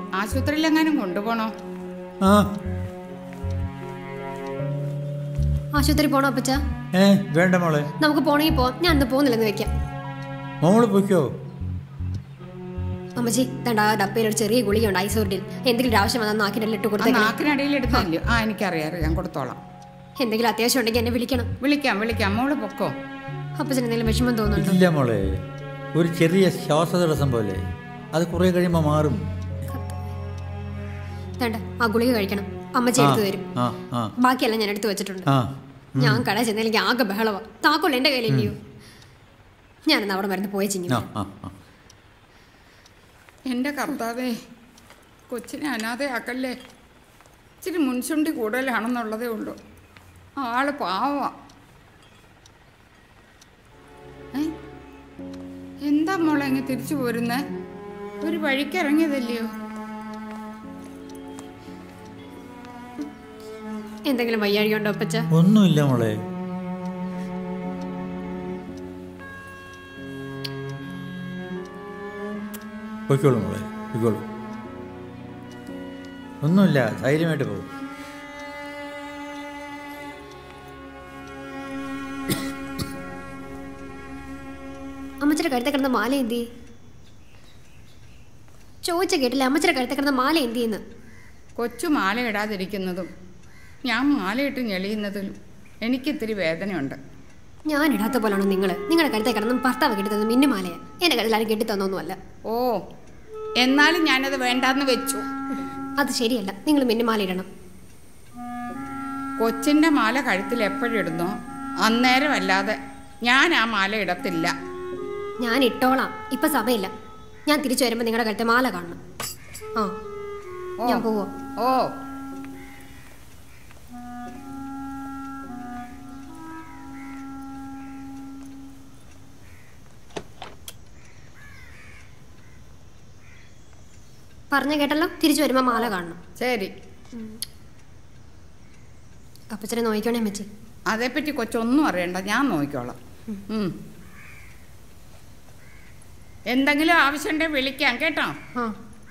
Speaker 3: ആശുപത്രിയിലെങ്ങാനും കൊണ്ടുപോകണോ
Speaker 2: ആ
Speaker 1: ആശുപത്രി പോണോ അപ്പച്ച
Speaker 2: ഏ വേണ്ട മോളെ
Speaker 1: നമുക്ക് പോണെങ്കിൽ പോവാം ഞാൻ അന്ന് പോകുന്നില്ലെന്ന് വെക്കാം
Speaker 2: മോള് പൊയ്ക്കോ
Speaker 1: അമ്മച്ചി തണ്ട ആ ഡപ്പയിൽ ഒരു ചെറിയ ഗുളികയുണ്ട് ഐസോർഡിൽ എന്തെങ്കിലും ആവശ്യം വന്നാൽ നാക്കിനെല്ലാം ഇട്ട്
Speaker 3: ആ
Speaker 1: കൊടുത്തേക്കണം
Speaker 3: നാക്കിനടിയിൽ എടുത്തല്ലോ ആ എനിക്കറിയാം അറിയാം, ഞാൻ കൊടുത്തോളാം
Speaker 1: എന്തെങ്കിലും അത്യാവശ്യം ഉണ്ടെങ്കിൽ എന്നെ വിളിക്കണം
Speaker 3: വിളിക്കാം വിളിക്കാം മോള് പൊക്കോ
Speaker 1: അപ്പച്ചന് എന്തെങ്കിലും വിഷമം തോന്നുന്നുണ്ടോ
Speaker 2: ഇല്ല മോളെ ഒരു ചെറിയ ശ്വാസതടസ്സം പോലെ അത് കുറേ കഴിയുമ്പോൾ മാറും
Speaker 1: തണ്ട ആ ഗുളിക കഴിക്കണം അമ്മച്ചി
Speaker 2: ആ,
Speaker 1: എടുത്തു തരും
Speaker 2: ആ ആ
Speaker 1: ബാക്കിയെല്ലാം ഞാൻ എടുത്തു വെച്ചിട്ടുണ്ട്
Speaker 2: ആ
Speaker 1: ഞാൻ കട ചെന്നെനിക്ക് ആകെ ബഹളവാ താക്കോൽ എന്റെ കയ്യിലില്ലയോ ഞാനെന്ന് അവിടെ മരുന്ന് പോയി ചിങ്ങി
Speaker 2: ആ ആ ആ
Speaker 3: എൻ്റെ കർത്താവേ കൊച്ചിനെ അനാഥയാക്കല്ലേ ഇച്ചിരി മുൻചുണ്ടി കൂടുതലാണെന്നുള്ളതേ ഉള്ളൂ ആള് പാവ എന്താ മോളെ അങ്ങ് തിരിച്ചു പോരുന്നേ ഒരു വഴിക്ക് ഇറങ്ങിയതല്ലയോ
Speaker 1: എന്തെങ്കിലും വയ്യാഴിക ഉണ്ടോ അപ്പച്ച
Speaker 2: ഒന്നുമില്ല മോളെ പൊയ്ക്കോളൂ മോളെ പൊയ്ക്കോളൂ ഒന്നുമില്ല ധൈര്യമായിട്ട് പോകും
Speaker 1: അമ്മച്ചിയുടെ കഴുത്തെ കിടന്ന മാല എന്തി ചോദിച്ച കേട്ടില്ല അമ്മച്ചിയുടെ കഴുത്തെ കിടന്ന മാല എന്തി എന്ന്
Speaker 3: കൊച്ചു മാല ഇടാതിരിക്കുന്നതും ഞാൻ മാലയിട്ട് ഞെളിയുന്നതിലും എനിക്കിത്തിരി വേദനയുണ്ട്
Speaker 1: ഞാൻ ഇടാത്ത പോലാണോ നിങ്ങൾ നിങ്ങളുടെ കഴുത്തെ കിടന്നും ഭർത്താവ് കെട്ടി തന്നത് മിന്നു മാലയാ എന്റെ കഴുത്തിൽ ആരും കെട്ടി തന്നൊന്നുമല്ല
Speaker 3: ഓ എന്നാലും ഞാനത് വേണ്ടാന്ന് വെച്ചു
Speaker 1: അത് ശരിയല്ല നിങ്ങൾ മിന്നുമാല ഇടണം
Speaker 3: കൊച്ചിൻ്റെ മാല കഴുത്തിൽ എപ്പോഴിടുന്നോ അന്നേരം അല്ലാതെ ഞാൻ ആ മാല ഇടത്തില്ല
Speaker 1: ഞാൻ ഇട്ടോളാം ഇപ്പൊ സമയമില്ല ഞാൻ തിരിച്ചു വരുമ്പോ നിങ്ങളുടെ കഴുത്തെ മാല കാണണം ആ ഞാൻ പോവോ
Speaker 3: ഓ
Speaker 1: പറഞ്ഞ കേട്ടല്ലോ തിരിച്ചു വരുമ്പോ മാല കാണണം
Speaker 3: ശരി
Speaker 1: അപ്പച്ചനെ നോക്കിക്കോണേ അമ്മച്ചി
Speaker 3: അതേപ്പറ്റി കൊച്ചൊന്നും അറിയണ്ട ഞാൻ നോക്കിക്കോളാം ഉം. എന്തെങ്കിലും ആവശ്യമുണ്ടെങ്കിൽ വിളിക്കാം കേട്ടോ
Speaker 1: ആ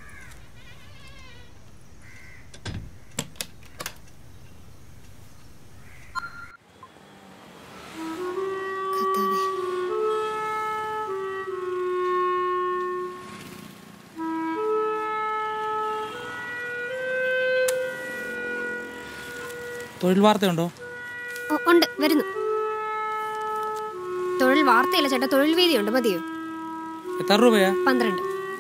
Speaker 9: തൊഴിൽ വാർത്തയുണ്ടോ
Speaker 1: ഓ, ഉണ്ട് വരുന്നു തൊഴിൽ വാർത്തയില്ല ചേട്ടാ തൊഴിൽ വീതിയുണ്ട് മതിയോ
Speaker 9: എത്ര രൂപയാ
Speaker 1: പന്ത്രണ്ട്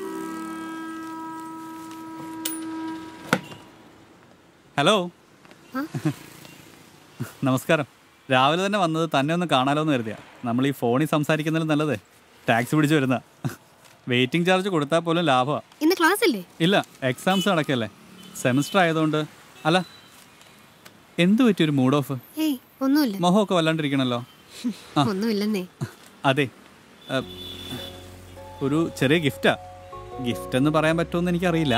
Speaker 6: ഹലോ
Speaker 1: ആ?
Speaker 6: നമസ്കാരം രാവിലെ തന്നെ വന്നത് തന്നെ ഒന്ന് കാണാലോ എന്ന് കരുതിയാ നമ്മൾ ഈ ഫോണിൽ സംസാരിക്കുന്നതിലും നല്ലത് ടാക്സി പിടിച്ച് വരുന്ന വെയിറ്റിംഗ് ചാർജ് കൊടുത്താൽ പോലും ലാഭമാണ്
Speaker 1: ഇന്ന് ക്ലാസ് അല്ലേ
Speaker 6: ഇല്ല എക്സാംസ് നടക്കല്ലേ സെമിസ്റ്റർ ആയതുകൊണ്ട് അല്ല എന്ത് പറ്റിയൊരു മൂഡ് ഓഫ്
Speaker 1: ഏയ് ഒന്നുമില്ല
Speaker 6: മുഖമൊക്കെ വല്ലാണ്ടിരിക്കണല്ലോ ആ.
Speaker 1: ഒന്നുമില്ലെന്നേ
Speaker 6: അതെ ഏ, ഒരു ചെറിയ ഗിഫ്റ്റാ ഗിഫ്റ്റ് എന്ന് പറയാൻ പറ്റുമെന്ന് എനിക്കറിയില്ല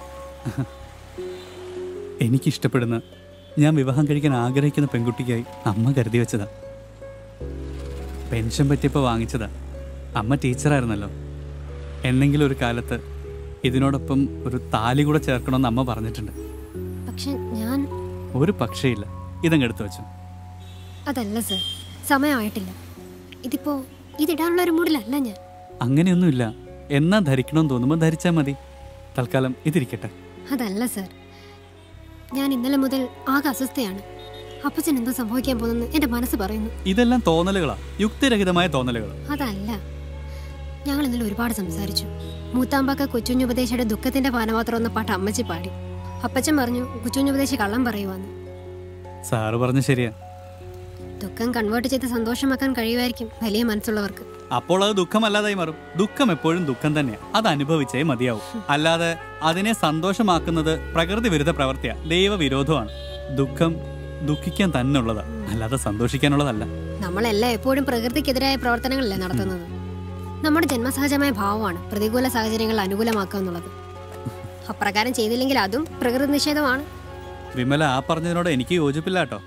Speaker 6: എനിക്കിഷ്ടപ്പെടുന്ന ഞാൻ വിവാഹം കഴിക്കാൻ ആഗ്രഹിക്കുന്ന പെൺകുട്ടിക്കായി അമ്മ കരുതി വെച്ചതാ പെൻഷൻ പറ്റിയപ്പോൾ വാങ്ങിച്ചതാ അമ്മ ടീച്ചറായിരുന്നല്ലോ എന്നെങ്കിലും ഒരു കാലത്ത് ഇതിനോടൊപ്പം ഒരു താലി കൂടെ ചേർക്കണമെന്ന് അമ്മ പറഞ്ഞിട്ടുണ്ട്
Speaker 1: പക്ഷെ ഞാൻ
Speaker 6: ഒരു പക്ഷേയില്ല ഇതങ്ങ് എടുത്തു വെച്ചു
Speaker 1: അതല്ല സർ സമയമായിട്ടില്ല ഇതിപ്പോ ഇതിടാനുള്ള ഒരു മൂഡിലല്ല ഞാൻ
Speaker 6: അങ്ങനെയൊന്നുമില്ല എന്നാ ധരിക്കണമെന്ന് തോന്നുമ്പോൾ ധരിച്ചാൽ മതി തൽക്കാലം ഇതിരിക്കട്ടെ
Speaker 1: അതല്ല സർ ഞാൻ ഇന്നലെ മുതൽ ആകെ അസ്വസ്ഥയാണ് അപ്പച്ചൻ എന്തോ സംഭവിക്കാൻ പോകുന്നെന്ന് എന്റെ മനസ്സ് പറയുന്നു
Speaker 6: ഇതെല്ലാം തോന്നലുകളാ യുക്തിരഹിതമായ തോന്നലുകൾ
Speaker 1: അതല്ല ഞങ്ങൾ ഇന്നലെ ഒരുപാട് സംസാരിച്ചു മൂത്താമ്പാക്ക കൊച്ചുഞ്ഞുപദേശിയുടെ ദുഃഖത്തിന്റെ പാനപാത്രം എന്ന പാട്ട് അമ്മച്ചി പാടി അപ്പച്ചൻ പറഞ്ഞു കൊച്ചുഞ്ഞുപദേശി കള്ളം പറയുവാന്ന്
Speaker 6: സാറ് പറഞ്ഞ ശരിയാ
Speaker 1: ദുഃഖം കൺവേർട്ട് ചെയ്ത് സന്തോഷമാക്കാൻ കഴിയുമായിരിക്കും വലിയ മനസ്സുള്ളവർക്ക്
Speaker 6: അപ്പോൾ അത് ദുഃഖമല്ലാതായി മാറും ദുഃഖം എപ്പോഴും ദുഃഖം തന്നെയാ അത് അനുഭവിച്ചേ മതിയാവും അല്ലാതെ അതിനെ സന്തോഷമാക്കുന്നത് പ്രകൃതി വിരുദ്ധ പ്രവൃത്തിയാ ദൈവവിരോധമാണ് ദുഃഖം ദുഃഖിക്കാൻ തന്നെ ഉള്ളതാ അല്ലാതെ സന്തോഷിക്കാനുള്ളതല്ല
Speaker 1: നമ്മളെല്ലാം എപ്പോഴും പ്രകൃതിക്കെതിരായ പ്രവർത്തനങ്ങളല്ലേ നടത്തുന്നത് നമ്മുടെ ജന്മസഹജമായ ഭാവമാണ് പ്രതികൂല സാഹചര്യങ്ങൾ അനുകൂലമാക്കുക എന്നുള്ളത് അപ്രകാരം ചെയ്തില്ലെങ്കിൽ അതും പ്രകൃതി നിഷേധമാണ്
Speaker 6: വിമല ആ പറഞ്ഞതിനോട് എനിക്ക് യോജിപ്പില്ല കേട്ടോ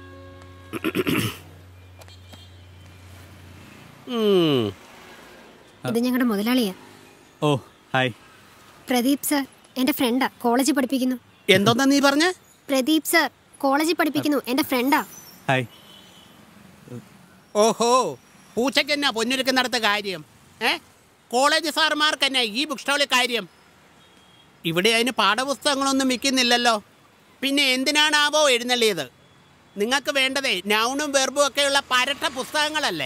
Speaker 1: ഇത് ഞങ്ങളുടെ മുതലാളിയാ
Speaker 6: ഓ ഹായ്
Speaker 1: പ്രദീപ് സർ എന്റെ ഫ്രണ്ടാ കോളേജിൽ പഠിപ്പിക്കുന്നു
Speaker 12: എന്തോന്നാ നീ പറഞ്ഞ
Speaker 1: പ്രദീപ് സർ കോളേജിൽ പഠിപ്പിക്കുന്നു എന്റെ ഫ്രണ്ടാ
Speaker 6: ഹായ്
Speaker 12: ഓഹോ പൂച്ചയ്ക്ക് എന്നാ പൊന്നൊരുക്കുന്നിടത്ത് കാര്യം ഏ കോളേജ് സാറുമാർക്ക് എന്നാ ഈ ബുക്ക് സ്റ്റാളിൽ കാര്യം ഇവിടെ അതിന് പാഠപുസ്തകങ്ങളൊന്നും വിൽക്കുന്നില്ലല്ലോ പിന്നെ എന്തിനാണാവോ എഴുന്നള്ളിയത് നിങ്ങൾക്ക് വേണ്ടതേ നൗണും വെർബും ഒക്കെയുള്ള പരട്ട പുസ്തകങ്ങളല്ലേ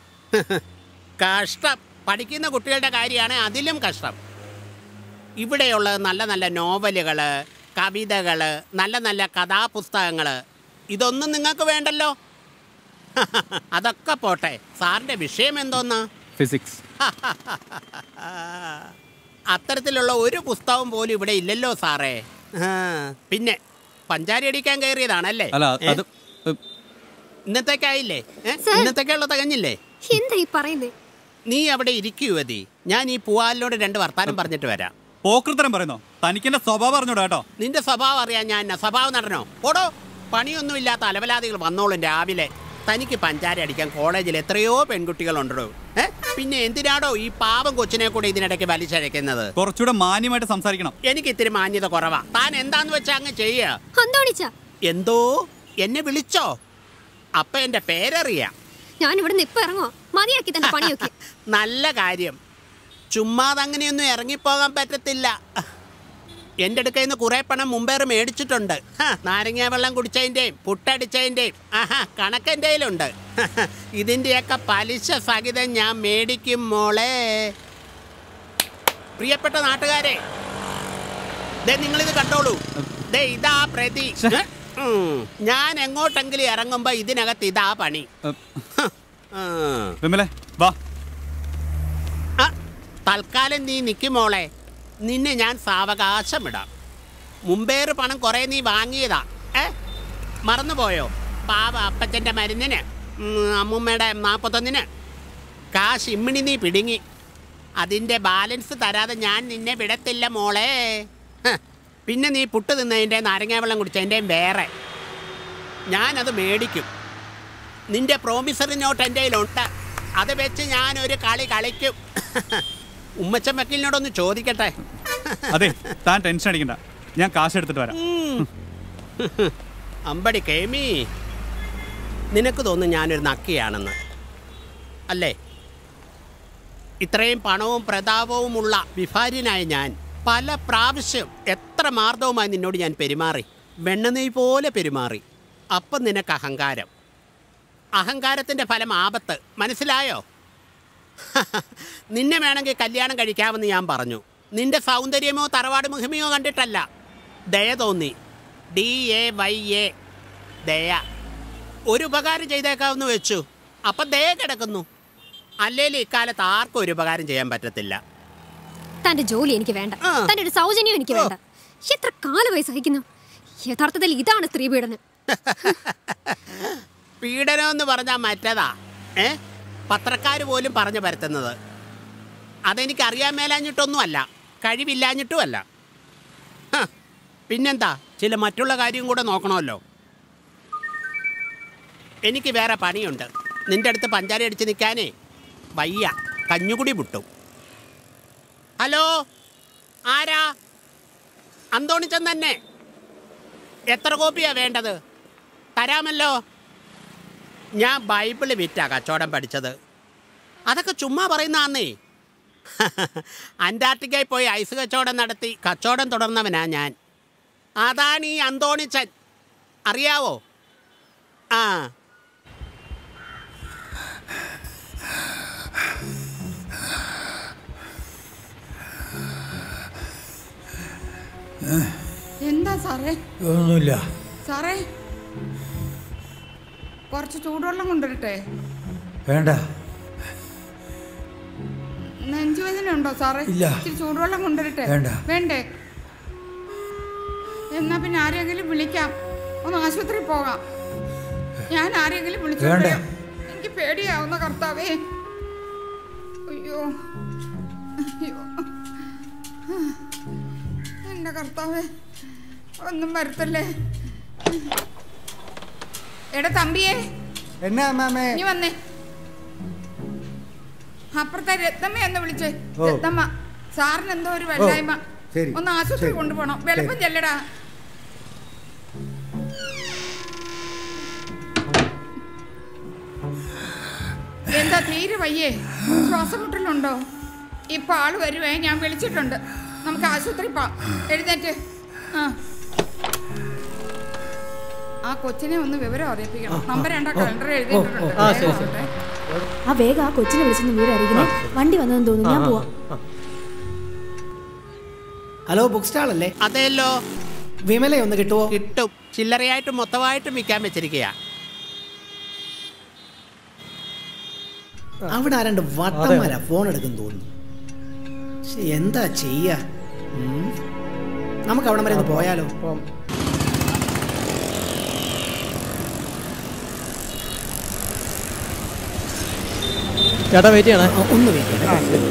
Speaker 12: കഷ്ടം പഠിക്കുന്ന കുട്ടികളുടെ കാര്യമാണ് അതിലും കഷ്ടം ഇവിടെയുള്ള നല്ല നല്ല നോവലുകൾ കവിതകൾ നല്ല നല്ല കഥാപുസ്തകങ്ങൾ ഇതൊന്നും നിങ്ങൾക്ക് വേണ്ടല്ലോ അതൊക്കെ പോട്ടെ സാറിൻ്റെ വിഷയം എന്തോന്നാ
Speaker 6: ഫിസിക്സ്
Speaker 12: അത്തരത്തിലുള്ള ഒരു പുസ്തകം പോലും ഇവിടെ ഇല്ലല്ലോ സാറേ ആ, പിന്നെ പഞ്ചാരി അടിക്കാൻ കയറിയതാണല്ലേ
Speaker 6: അല്ല
Speaker 12: ഏ?
Speaker 6: അത്
Speaker 12: ഇന്നത്തേക്കായില്ലേ ഏ? ഇന്നത്തേക്കുള്ള തികഞ്ഞില്ലേ
Speaker 1: എന്താ ഈ പറയുന്നേ
Speaker 12: നീ അവിടെ ഇരിക്കുവതി ഞാൻ ഈ പൂവാലിനോട് രണ്ട് വർത്താനം പറഞ്ഞിട്ട് വരാം
Speaker 6: പോക്കൃത്തരം പറയുന്നോ തനിക്കെന്റെ സ്വഭാവം അറിഞ്ഞൂടാ കേട്ടോ
Speaker 12: നിന്റെ സ്വഭാവം അറിയാൻ ഞാൻ എന്നാ സ്വഭാവം നടനോ ഓടോ പണിയൊന്നുമില്ലാത്ത അലവലാദികൾ വന്നോളും രാവിലെ തനിക്ക് പഞ്ചാര അടിക്കാൻ കോളേജിൽ എത്രയോ പെൺകുട്ടികളുണ്ടോ ഏ പിന്നെ എന്തിനാടോ ഈ പാവം കൊച്ചിനെ കൂടെ ഇതിനിടയ്ക്ക് വലിച്ചഴക്കുന്നത്
Speaker 6: കുറച്ചുകൂടെ മാന്യമായിട്ട് സംസാരിക്കണം
Speaker 12: എനിക്ക് ഇത്തിരി മാന്യത കുറവാ താൻ എന്താന്ന് വെച്ചാ അങ്ങ് ചെയ്യ
Speaker 1: അന്തോണിച്ച
Speaker 12: എന്തോ എന്നെ വിളിച്ചോ അപ്പൊ എന്റെ പേരറിയാം
Speaker 1: ഞാൻ ഇവിടെ ഇപ്പൊ ഇറങ്ങോ മതിയാക്കി തന്റെ പണിയൊക്കെ
Speaker 12: നല്ല കാര്യം ചുമ്മാതെ അങ്ങനെയൊന്നും ഇറങ്ങിപ്പോകാൻ പറ്റത്തില്ല എൻ്റെ അടുക്കൽ നിന്ന് കുറേ പണം മുമ്പേറ് മേടിച്ചിട്ടുണ്ട് ഹ, നാരങ്ങാ വെള്ളം കുടിച്ചതിൻ്റെയും പുട്ടടിച്ചതിൻ്റെയും ആഹാ കണക്ക് എൻ്റെ കയ്യിലുണ്ട് ഇതിൻ്റെയൊക്കെ പലിശ സഹിതം ഞാൻ മേടിക്കും മോളെ പ്രിയപ്പെട്ട നാട്ടുകാരെ ദേ നിങ്ങളിത് കണ്ടോളൂ ദേ ഇതാ പ്രതി ഉം. ഞാൻ എങ്ങോട്ടെങ്കിലും ഇറങ്ങുമ്പോ ഇതിനകത്ത് ഇതാ പണി ഉം.
Speaker 6: വിമലെ വാ
Speaker 12: ആ, തൽക്കാലം നീ നിൽക്കും മോളെ നിന്നെ ഞാൻ സാവകാശം ഇടാം മുമ്പേറ് പണം കുറേ നീ വാങ്ങിയതാ ഏ മറന്നുപോയോ പാവ അപ്പച്ചൻ്റെ മരുന്നിന് ഉം, അമ്മൂമ്മയുടെ നാൽപ്പത്തൊന്നിന് കാശ് ഇമ്മിണി നീ പിടുങ്ങി അതിൻ്റെ ബാലൻസ് തരാതെ ഞാൻ നിന്നെ വിടത്തില്ല മോളെ ഹ്, പിന്നെ നീ പുട്ട് തിന്നതിൻ്റെ നാരങ്ങാ വെള്ളം കുടിച്ചതിൻ്റെയും വേറെ ഞാനത് മേടിക്കും നിന്റെ പ്രോമിസറി നോട്ട് എൻ്റെ കയ്യിലുണ്ട് അത് വെച്ച് ഞാനൊരു കളി കളിക്കും ഉമ്മച്ചൻ വക്കീലിനോടൊന്ന് ചോദിക്കട്ടെ
Speaker 6: അതെ താൻ ടെൻഷൻ അടിക്കണ്ട ഞാൻ കാശ് എടുത്തിട്ട് വരാം
Speaker 12: ഉം. അമ്പടി കേമി നിനക്ക് തോന്നും ഞാനൊരു നക്കിയാണെന്ന് അല്ലേ ഇത്രയും പണവും പ്രതാപവുമുള്ള വിഭാര്യനായ ഞാൻ പല പ്രാവശ്യം എത്ര മാർദ്ദവുമായി നിന്നോട് ഞാൻ പെരുമാറി വെണ്ണനെയ് പോലെ പെരുമാറി അപ്പം നിനക്ക് അഹങ്കാരം അഹങ്കാരത്തിൻ്റെ ഫലം ആപത്ത് മനസ്സിലായോ നിന്നെ വേണമെങ്കിൽ കല്യാണം കഴിക്കാമെന്ന് ഞാൻ പറഞ്ഞു നിന്റെ സൗന്ദര്യമോ തറവാട് മുഹിമയോ കണ്ടിട്ടല്ല ദയ തോന്നി ഡി എ വൈ എ ദയ ഒരു ഉപകാരം ചെയ്തേക്കാവുന്ന വെച്ചു അപ്പം ദയ കിടക്കുന്നു അല്ലെങ്കിൽ ഇക്കാലത്ത് ആർക്കും ഒരു ഉപകാരം ചെയ്യാൻ പറ്റത്തില്ല
Speaker 1: തന്റെ ജോലി എനിക്ക് വേണ്ട തന്റെ ഒരു സൗജന്യം എനിക്ക് വേണ്ട എത്ര കാലമായി സഹിക്കുന്നു യഥാർത്ഥത്തിൽ ഇതാണ് സ്ത്രീ പീഡനം
Speaker 12: പീഡനം എന്ന് പറഞ്ഞാൽ മറ്റേതാ ഏ പത്രക്കാർ പോലും പറഞ്ഞു പരത്തുന്നത് അതെനിക്ക് അറിയാൻ മേലാഞ്ഞിട്ടൊന്നുമല്ല കഴിവില്ലാഞ്ഞിട്ടുമല്ല ഹ, പിന്നെന്താ ചില മറ്റുള്ള കാര്യം കൂടെ നോക്കണമല്ലോ എനിക്ക് വേറെ പണിയുണ്ട് നിന്റെ അടുത്ത് പഞ്ചാര അടിച്ച് നിൽക്കാനേ വയ്യ കഞ്ഞുകുടി വിട്ടു ഹലോ ആരാ അന്തോണിച്ചൻ തന്നെ എത്ര കോപ്പിയാ വേണ്ടത് തരാമല്ലോ ഞാൻ ബൈബിള് വിറ്റാ കച്ചവടം പഠിച്ചത് അതൊക്കെ ചുമ്മാ പറയുന്നതാന്നേ അന്റാർട്ടിക്കയിൽ പോയി ഐസ് കച്ചവടം നടത്തി കച്ചവടം തുടർന്നവനാ ഞാൻ അതാണ് ഈ അന്തോണിച്ചൻ അറിയാവോ ആ
Speaker 3: എന്താ സാറേ
Speaker 2: ഒന്നുമില്ല
Speaker 3: സാറേ കുറച്ച് ചൂടുവെള്ളം കൊണ്ടുവരട്ടെ
Speaker 2: വേണ്ട
Speaker 3: നെഞ്ചുവേദന ഉണ്ടോ സാറേ
Speaker 2: ഇല്ല.
Speaker 3: ഇച്ചിരി ചൂടുവെള്ളം കൊണ്ടുവരട്ടെ
Speaker 2: വേണ്ട.
Speaker 3: വേണ്ടേ എന്നാ പിന്നെ ആരെങ്കിലും വിളിക്കാം ഒന്ന് ആശുപത്രിയിൽ പോകാം ഞാൻ ആരെങ്കിലും വിളിച്ചു
Speaker 2: വേണ്ട.
Speaker 3: എനിക്ക് പേടിയാവുന്ന കർത്താവേ അയ്യോ അയ്യോ എന്റെ കർത്താവേ ഒന്നും വരുത്തല്ലേ എടാ തമ്പിയേ
Speaker 17: എന്നാ മാമേ
Speaker 3: ഇനി വന്നേ അപ്പുറത്തെ രത്നമ്മ ഒന്ന് വിളിച്ചേ
Speaker 17: ഓ.
Speaker 3: രത്നമ്മ സാറിന് എന്തോ ഒരു വെള്ളായ്മ
Speaker 17: ശരി,
Speaker 3: ഒന്ന് ആശുപത്രി
Speaker 17: ശരി.
Speaker 3: കൊണ്ടുപോകണം വെളുപ്പം ചെല്ലടാ എന്താ തീരെ വയ്യേ ശ്വാസം മുട്ടലുണ്ടോ ഇപ്പൊ ആള് വരുവേ ഞാൻ വിളിച്ചിട്ടുണ്ട് നമുക്ക് ആശുപത്രി പോവാം എഴുന്നേറ്റ് ആ ആ കൊച്ചിനെ ഒന്ന് വിവരം അറിയിപ്പിക്കണം നമ്പർ രണ്ടാ കലണ്ടർ എഴുതിയിട്ടുണ്ട്
Speaker 17: ആ, ശരി, ശരി.
Speaker 3: വേഗം ആവട്ടെ.
Speaker 18: ആ വേഗം ആ കൊച്ചിനെ വിളിച്ചെന്ന് വിവരം അറിയിക്കണേ വണ്ടി വന്നതെന്ന് തോന്നുന്നു ഞാൻ പോവാം
Speaker 17: ഹലോ ബുക്ക് സ്റ്റാൾ അല്ലേ
Speaker 12: അതെല്ലോ
Speaker 17: വിമല ഒന്ന് കിട്ടുവോ
Speaker 12: കിട്ടും ചില്ലറയായിട്ടും മൊത്തമായിട്ടും വിൽക്കാൻ വെച്ചിരിക്കുക
Speaker 17: അവിടെ ആരണ്ട് വട്ടന്മാരാ ഫോൺ എടുക്കും തോന്നുന്നു ശ്ശെ, എന്താ ചെയ്യാ ഉം. നമുക്ക് അവിടെ വരെ ഒന്ന് പോയാലോ
Speaker 14: ചേട്ടാ വെയിറ്റ് ചെയ്യണേ
Speaker 17: ആ, ഒന്ന് വെയിറ്റ് ചെയ്യണം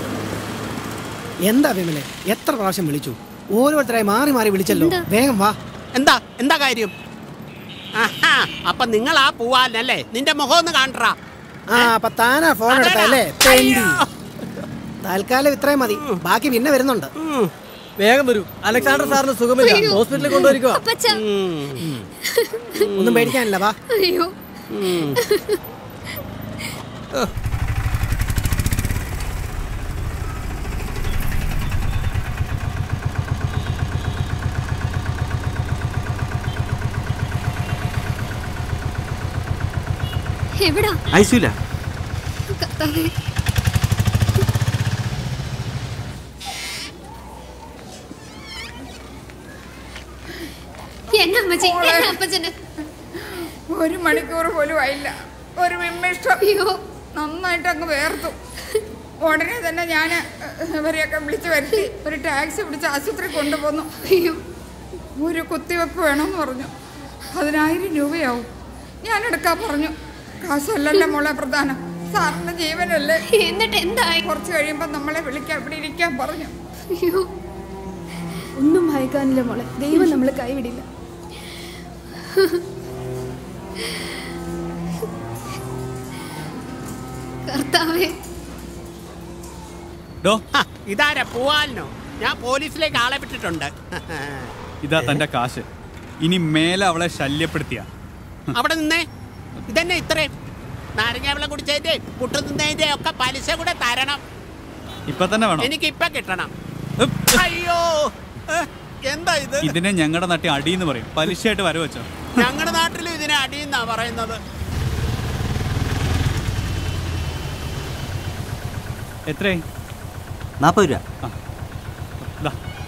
Speaker 17: എന്താ വിമലെ എത്ര പ്രാവശ്യം വിളിച്ചു ഓരോരുത്തരായി മാറി മാറി വിളിച്ചല്ലോ വേഗം വാ
Speaker 12: എന്താ എന്താ കാര്യം ആഹാ അപ്പൊ നിങ്ങൾ ആ പൂവാലല്ലേ നിന്റെ മുഖം ഒന്ന് കാണട്ടാ
Speaker 17: ആ അപ്പൊ താനാ ഫോൺ എടുത്തല്ലേ തെണ്ടി. തൽക്കാലം ഇത്രയും മതി ബാക്കി പിന്നെ വരുന്നുണ്ട്
Speaker 14: വേഗം വരൂ അലക്സാണ്ടർ സാറിന് സുഖമില്ല
Speaker 17: അയ്യോ.
Speaker 14: ഹോസ്പിറ്റലിൽ കൊണ്ടുവരിക
Speaker 17: ഒന്നും പേടിക്കാനില്ല വാ
Speaker 1: അയ്യോ എവിടാ
Speaker 7: ഐസിയില്ല
Speaker 1: കർത്താവേ. എന്നാ അമ്മച്ചി എന്നാ അപ്പച്ചന്
Speaker 3: ഒരു മണിക്കൂർ പോലും ആയില്ല ഒരു നിമിഷം നന്നായിട്ട് അങ്ങ് വേർത്തു ഉടനെ തന്നെ ഞാൻ ഇവരെയൊക്കെ വിളിച്ചു വരുത്തി ഒരു ടാക്സി പിടിച്ച് ആശുപത്രി കൊണ്ടുപോന്നു അയ്യോ ഒരു കുത്തിവെപ്പ് വേണമെന്ന് പറഞ്ഞു പതിനായിരം രൂപയാവും ഞാൻ എടുക്കാൻ പറഞ്ഞു കാശല്ലല്ലോ മോളെ പ്രധാനം സാറിന്റെ ജീവനല്ലേ
Speaker 1: എന്നിട്ട് എന്തായി
Speaker 3: കുറച്ച് കഴിയുമ്പോൾ നമ്മളെ വിളിക്കാൻ ഇവിടെ ഇരിക്കാൻ പറഞ്ഞു
Speaker 1: അയ്യോ
Speaker 18: ഒന്നും ഭയക്കാനില്ല മോളെ ദൈവം നമ്മളെ കൈവിടില്ല
Speaker 1: കർത്താവേ
Speaker 6: ഡോ
Speaker 12: ഹ, ഇതാരാ പൂവാലിനോ ഞാൻ പോലീസിലേക്ക് ആളെ വിട്ടിട്ടുണ്ട്
Speaker 6: ഇതാ തന്റെ കാശ് ഇനി മേലെ അവളെ ശല്യപ്പെടുത്തിയ
Speaker 12: അവിടെ നിന്നേ ഇതന്നെ ഇത്രയും നാരങ്ങ വെള്ളം കുടിച്ചതിന്റെ പുട്ടു നിന്നതിന്റെ ഒക്കെ പലിശ കൂടെ തരണം
Speaker 6: ഇപ്പൊ തന്നെ വേണം
Speaker 12: എനിക്ക് ഇപ്പൊ കിട്ടണം അയ്യോ ഏ, എന്താ ഇത്
Speaker 6: ഇതിനെ ഞങ്ങളുടെ നാട്ടിൽ അടിയെന്ന് പറയും പലിശയായിട്ട് വരവച്ചോ
Speaker 12: ഞങ്ങളുടെ നാട്ടിലും ഇതിനെ അടിയെന്നാ പറയുന്നത്
Speaker 6: എത്രയായി
Speaker 7: നാൽപ്പത് രൂപ
Speaker 6: ദാ.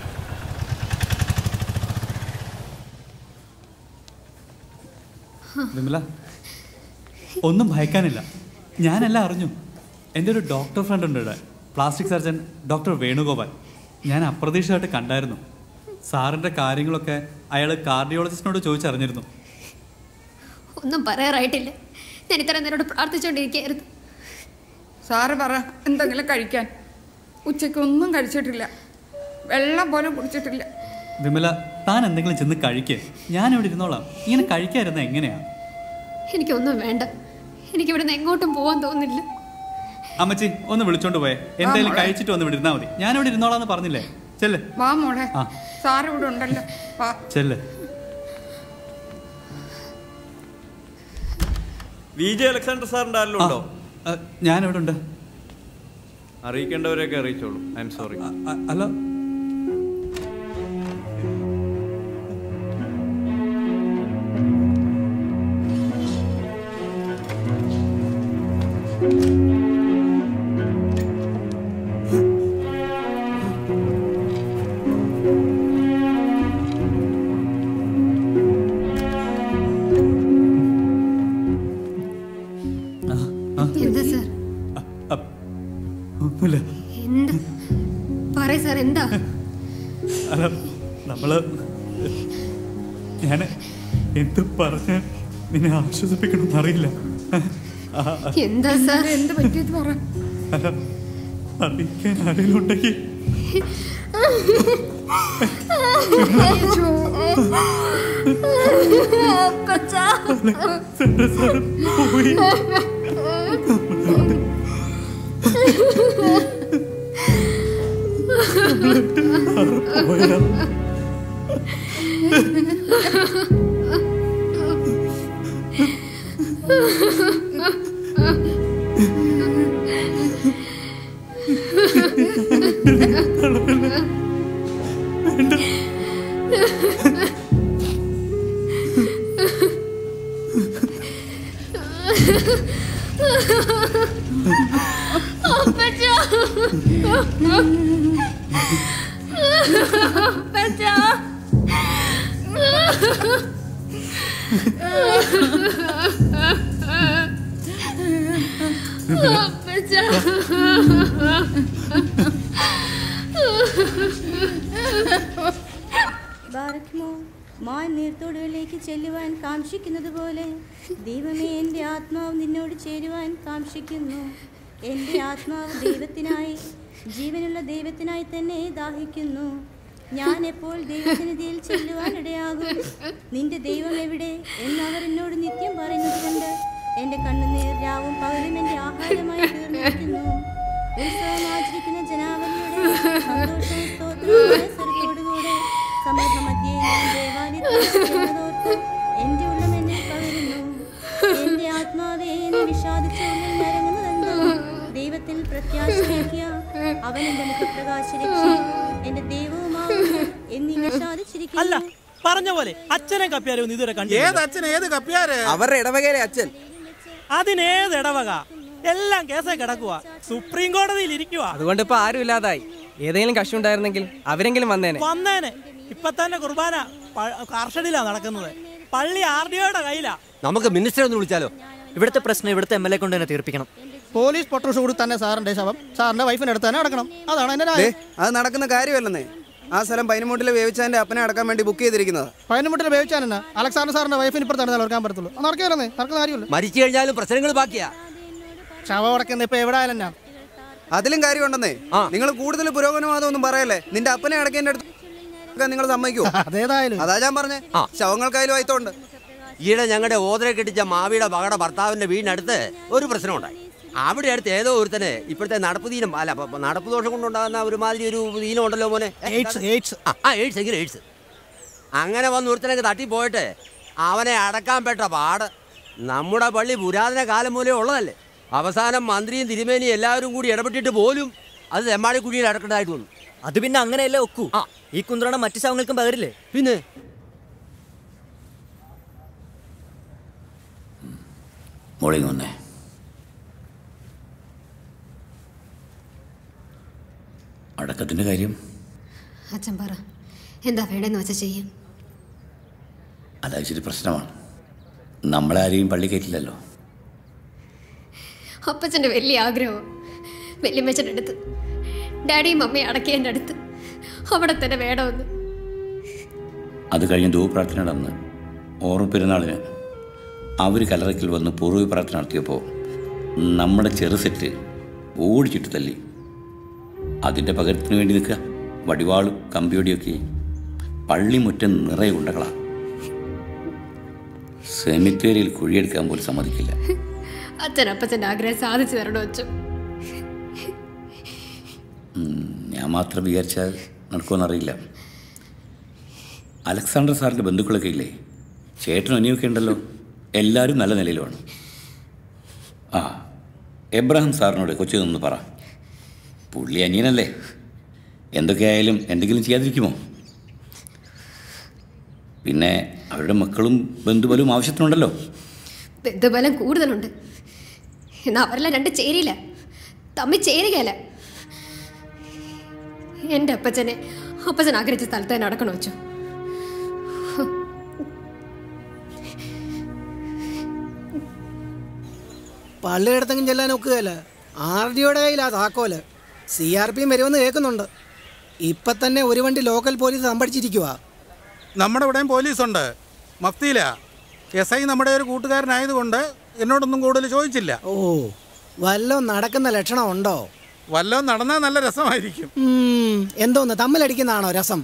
Speaker 6: വിമല ഒന്നും ഭയക്കാനില്ല ഞാനെല്ലാം അറിഞ്ഞു എൻ്റെ ഒരു ഡോക്ടർ ഫ്രണ്ട് ഉണ്ട് ഇവിടെ പ്ലാസ്റ്റിക് സർജൻ ഡോക്ടർ വേണുഗോപാൽ ഞാൻ അപ്രതീക്ഷിതമായിട്ട് കണ്ടായിരുന്നു സാറിൻ്റെ കാര്യങ്ങളൊക്കെ അയാൾ കാർഡിയോളജിസ്റ്റിനോട് ചോദിച്ചറിഞ്ഞിരുന്നു
Speaker 1: ഒന്നും പറയാറായിട്ടില്ല ഞാൻ ഇത്ര നേരോട് പ്രാർത്ഥിച്ചുകൊണ്ടിരിക്കുകയായിരുന്നു
Speaker 3: സാറ് പറ എന്തെങ്കിലും കഴിക്കാൻ ഉച്ചയ്ക്ക് ഒന്നും കഴിച്ചിട്ടില്ല വെള്ളം പോലും കുടിച്ചിട്ടില്ല
Speaker 6: വിമല താൻ എന്തെങ്കിലും ചെന്ന് കഴിക്കേ ഞാൻ ഇവിടെ ഇരുന്നോളാം ഇങ്ങനെ കഴിക്കാതിരുന്ന എങ്ങനെയാ
Speaker 1: എനിക്കൊന്നും വേണ്ട എനിക്ക് ഇവിടുന്ന് എങ്ങോട്ടും പോകാൻ തോന്നുന്നില്ല
Speaker 6: അമ്മച്ചി ഒന്ന് വിളിച്ചോണ്ട് പോയേ എന്തായാലും
Speaker 3: മോളെ.
Speaker 6: കഴിച്ചിട്ട് വന്ന് ഇവിടെ ഇരുന്നാ മതി ഞാൻ ഇവിടെ ഇരുന്നോളാന്ന് പറഞ്ഞില്ലേ ചെല്ല്
Speaker 3: വാ മോളെ
Speaker 6: ആ.
Speaker 3: സാറ് ഇവിടെ ഉണ്ടല്ലോ വാ
Speaker 6: ചെല്ല്
Speaker 19: വി ജെ അലക്സാണ്ടർ സാറിന്റെ ആരെങ്കിലും ഉണ്ടോ
Speaker 6: ഞാൻ ഇവിടെ ഉണ്ട്
Speaker 19: അറിയിക്കേണ്ടവരെയൊക്കെ അറിയിച്ചോളൂ ഐ എം സോറി
Speaker 6: അല്ല
Speaker 1: എന്താ സാർ
Speaker 6: ഒന്നുമില്ല
Speaker 1: എന്താ പറയ സാർ എന്താ
Speaker 6: അല്ല നമ്മള് ഞാൻ എന്ത് പറഞ്ഞ് നിന്നെ ആശ്വസിപ്പിക്കണമെന്ന് അറിയില്ല ആ, ആ,
Speaker 1: എന്താ സാർ
Speaker 3: എന്ത് പറ്റിയത് പറ
Speaker 6: അല്ല അറിയിക്കാൻ ആരെങ്കിലും ഉണ്ടെങ്കിൽ പോയി പോയാ
Speaker 16: അപ്പച്ചാ അപ്പച്ചാ അപ്പച്ചാ
Speaker 5: ബാറക്കുമോ മാൻ നീർത്തോടുകളിലേക്ക് ചെല്ലുവാൻ കാക്ഷിക്കുന്നത് പോലെ ദൈവമേ എൻ്റെ ആത്മാവ് നിന്നോട് ചേരുവാൻ കാക്ഷിക്കുന്നു എൻ്റെ ആത്മാവ് ദൈവത്തിനായി ജീവനുള്ള ദൈവത്തിനായി തന്നെ ദാഹിക്കുന്നു ഞാൻ എപ്പോൾ ദൈവസന്നിധിയിൽ ചെല്ലുവാൻ ഇടയാകും നിന്റെ ദൈവം എവിടെ എന്നവർ എന്നോട് നിത്യം പറയുന്നത് കൊണ്ട് എൻ്റെ കണ്ണുനീർ രാവും പകലും എൻ്റെ ആഹാരമായി തീർന്നിരിക്കുന്നു ഉത്സവം ആചരിക്കുന്ന ജനാവലിയുടെ സന്തോഷവും സ്തോത്രവുമായ സ്വരത്തോടുകൂടെ സമൂഹമധ്യേ ഞാൻ ദേവാലയത്തിൽ ചെല്ലുന്നതോർത്ത് എൻ്റെ ഉള്ളം എന്നിൽ പകരുന്നു എൻ്റെ ആത്മാവേ നീ വിഷാദിച്ച ഉള്ളിൽ ഞരങ്ങുന്നതെന്തോ ദൈവത്തിൽ പ്രത്യാശ വയ്ക്കുക അവൻ എൻ്റെ മുഖപ്രകാശ രക്ഷ എൻ്റെ ദൈവവുമാവുന്നു എന്നീ വിഷാദിച്ചിരിക്കുന്നു
Speaker 14: അല്ല പറഞ്ഞ പോലെ അച്ഛനെ കപ്പ്യാരും ഇതുവരെ കണ്ടു
Speaker 20: ഏത് അച്ഛൻ ഏത് കപ്പ്യാര്
Speaker 14: അവരുടെ ഇടവകയിലെ അച്ഛൻ അതിനേത് ഇടവക എല്ലാം കേസേ കിടക്കുക സുപ്രീം കോടതിയിൽ ഇരിക്കുക
Speaker 21: അതുകൊണ്ട് ഇപ്പൊ ആരും ഇല്ലാതായി ഏതെങ്കിലും കക്ഷി ഉണ്ടായിരുന്നെങ്കിൽ അവരെങ്കിലും വന്നേനെ
Speaker 14: വന്നേനെ ഇപ്പൊ തന്നെ കുർബാന കർഷടിയിലാ നടക്കുന്നത് പള്ളി ആർ ഡി ഒയുടെ കയ്യിലാ
Speaker 22: നമുക്ക് മിനിസ്റ്റർ ഒന്ന് വിളിച്ചാലോ ഇവിടുത്തെ പ്രശ്നം ഇവിടുത്തെ എം എൽ എ കൊണ്ട് തന്നെ തീർപ്പിക്കണം
Speaker 14: പോലീസ് പൊട്ടോസ് കൂടി തന്നെ സാറിന്റെ ശവം സാറിന്റെ വൈഫിന് അടുത്ത് തന്നെ അടക്കണം അതാണ് എന്റെ
Speaker 23: ദേ, അത് നടക്കുന്ന കാര്യമല്ലെന്നേ ആ സ്ഥലം പൈനമൂട്ടിലെ വേവിച്ചാന്റെ അപ്പനെ അടക്കാൻ വേണ്ടി ബുക്ക് ചെയ്തിരിക്കുന്നത്
Speaker 14: പതിനെട്ടിൽ വേവിച്ചാനെന്നാ അലക്സാണ്ടർ സാറിന്റെ വൈഫിന് ഇപ്പുറത്താണ് നടക്കാൻ പറ്റത്തുള്ളൂ അത് നടക്കായിരുന്നേ നടക്കുന്ന കാര്യമല്ലോ
Speaker 22: മരിച്ചു കഴിഞ്ഞാലും പ്രശ്നങ്ങൾ ബാക്കിയാ
Speaker 14: ശവം അടക്കുന്ന ഇപ്പൊ എവിടെ ആയാലും
Speaker 23: അതിലും കാര്യമുണ്ടെന്നേ നിങ്ങൾ കൂടുതൽ പുരോഗമനവാദം ഒന്നും പറയല്ലേ നിന്റെ അപ്പനെ അടക്കേണ്ട അടുത്ത് നിങ്ങൾ സമ്മതിക്കുമോ
Speaker 14: അതേതായാലും
Speaker 23: അതാ ഞാൻ പറഞ്ഞേ ശവങ്ങൾക്കായാലും അയത്തോണ്ട്
Speaker 22: ഈയിടെ ഞങ്ങളുടെ ഓതരെ കെട്ടിച്ച മാവിയുടെ മകളുടെ ഭർത്താവിന്റെ വീടിനടുത്ത് ഒരു പ്രശ്നമുണ്ടായി അവിടെ അടുത്ത് ഏതോ ഒരുത്തന് ഇപ്പോഴത്തെ നടപ്പ് ദീനം അല്ല പ- നടപ്പ് ദോഷം കൊണ്ടുണ്ടാകുന്ന ഒരുമാതിരി ഒരു ദീനം ഉണ്ടല്ലോ മോനെ
Speaker 14: എയ്ഡ്സ് എയ്ഡ്സ്
Speaker 22: ആ എയ്ഡ്സ് എങ്കിലും എയ്ഡ്സ് അങ്ങനെ വന്ന് ഒരുത്തനൊക്കെ തട്ടിപ്പോയിട്ട് അവനെ അടക്കാൻ പെട്ട പാട് നമ്മുടെ പള്ളി പുരാതന കാലം മൂലേ ഉള്ളതല്ലേ അവസാനം മന്ത്രിയും തിരുമേനിയും എല്ലാവരും കൂടി ഇടപെട്ടിട്ട് പോലും അത് തെമ്മാടി കുഴിയിൽ അടക്കേണ്ടതായിട്ട് വന്നു
Speaker 21: അത് പിന്നെ അങ്ങനെയല്ലേ ഒക്കൂ ഈ കുന്ത്രണം മറ്റു ശവങ്ങൾക്കും പകരില്ലേ
Speaker 22: പിന്നെ
Speaker 2: മോളിൽ വന്നേ അടക്കത്തിൻ്റെ കാര്യം
Speaker 1: അച്ഛൻ പറ എന്താ വേണ്ടെന്ന് വെച്ചാൽ ചെയ്യും
Speaker 2: അത് ഇച്ചിരി പ്രശ്നമാണ് നമ്മളാരെയും പള്ളി കയറ്റില്ലല്ലോ
Speaker 1: അപ്പച്ചൻ്റെ വലിയ ആഗ്രഹം വല്യമ്മച്ചൻ്റെ അടുത്ത് ഡാഡിയും മമ്മയും അടക്കിയതിൻ്റെ അടുത്ത് അവിടെ തന്നെ വേണമെന്ന്
Speaker 2: അത് കഴിഞ്ഞ് ധൂപ്രാർത്ഥന നടന്ന് ഓർമ്മ പെരുന്നാളിന് അവർ കലറയ്ക്കൽ വന്ന് പൂർവ്വ പ്രാർത്ഥന നടത്തിയപ്പോൾ നമ്മുടെ ചെറു സെറ്റ് ഓടിച്ചിട്ട് തല്ലി അതിൻ്റെ പകരത്തിന് വേണ്ടി നിൽക്കുക വടിവാളും കമ്പിയൊടിയൊക്കെ പള്ളിമുറ്റം നിറയെ ഉണ്ടകളാ സെമിത്തേരിയിൽ കുഴിയെടുക്കാൻ പോലും സമ്മതിക്കില്ല
Speaker 1: അച്ഛൻ അപ്പച്ചൻ്റെ ആഗ്രഹം സാധിച്ചു തരണോ അച്ഛൻ
Speaker 2: ഉം, ഞാൻ മാത്രം വിചാരിച്ചാൽ നടക്കുമെന്നറിയില്ല അലക്സാണ്ടർ സാറിൻ്റെ ബന്ധുക്കളൊക്കെ ഇല്ലേ ചേട്ടനും അനിയൊക്കെ ഉണ്ടല്ലോ എല്ലാവരും നല്ല നിലയിലുമാണ് ആ എബ്രഹാം സാറിനോട് കൊച്ചു നിന്ന് പറ പുള്ളി അനിയനല്ലേ എന്തൊക്കെയായാലും എന്തെങ്കിലും ചെയ്യാതിരിക്കുമോ പിന്നെ അവരുടെ മക്കളും ബന്ധുബലവും ആവശ്യത്തിനുണ്ടല്ലോ
Speaker 1: ബന്ധുബലം കൂടുതലുണ്ട് എന്നാൽ അവരെല്ലാം രണ്ട് ചേരിയില്ല തമ്മിൽ ചേരുകയല്ല എൻ്റെ അപ്പച്ചനെ അപ്പച്ചൻ ആഗ്രഹിച്ച സ്ഥലത്ത് തന്നെ അടക്കണോ വെച്ചോ
Speaker 17: പള്ളിയിടത്തെങ്കിലും ചെല്ലാൻ ഒക്കുകയല്ല ആർ ഡിയുടെ കയ്യിലാ താക്കോല് സി ആർ പിയും വരുമെന്ന് കേൾക്കുന്നുണ്ട് ഇപ്പൊ തന്നെ ഒരു വണ്ടി ലോക്കൽ പോലീസ് സംഭടിച്ചിരിക്കുക
Speaker 20: നമ്മുടെ ഇവിടെയും പോലീസുണ്ട് മഫ്തിയില എസ് ഐ നമ്മുടെ ഒരു കൂട്ടുകാരനായതുകൊണ്ട് എന്നോടൊന്നും കൂടുതൽ ചോദിച്ചില്ല
Speaker 17: ഓ വല്ലതും നടക്കുന്ന ലക്ഷണം ഉണ്ടോ
Speaker 20: വല്ലതും നടന്നാൽ നല്ല രസമായിരിക്കും
Speaker 17: ഉം, എന്തോന്ന് തമ്മിലടിക്കുന്നതാണോ രസം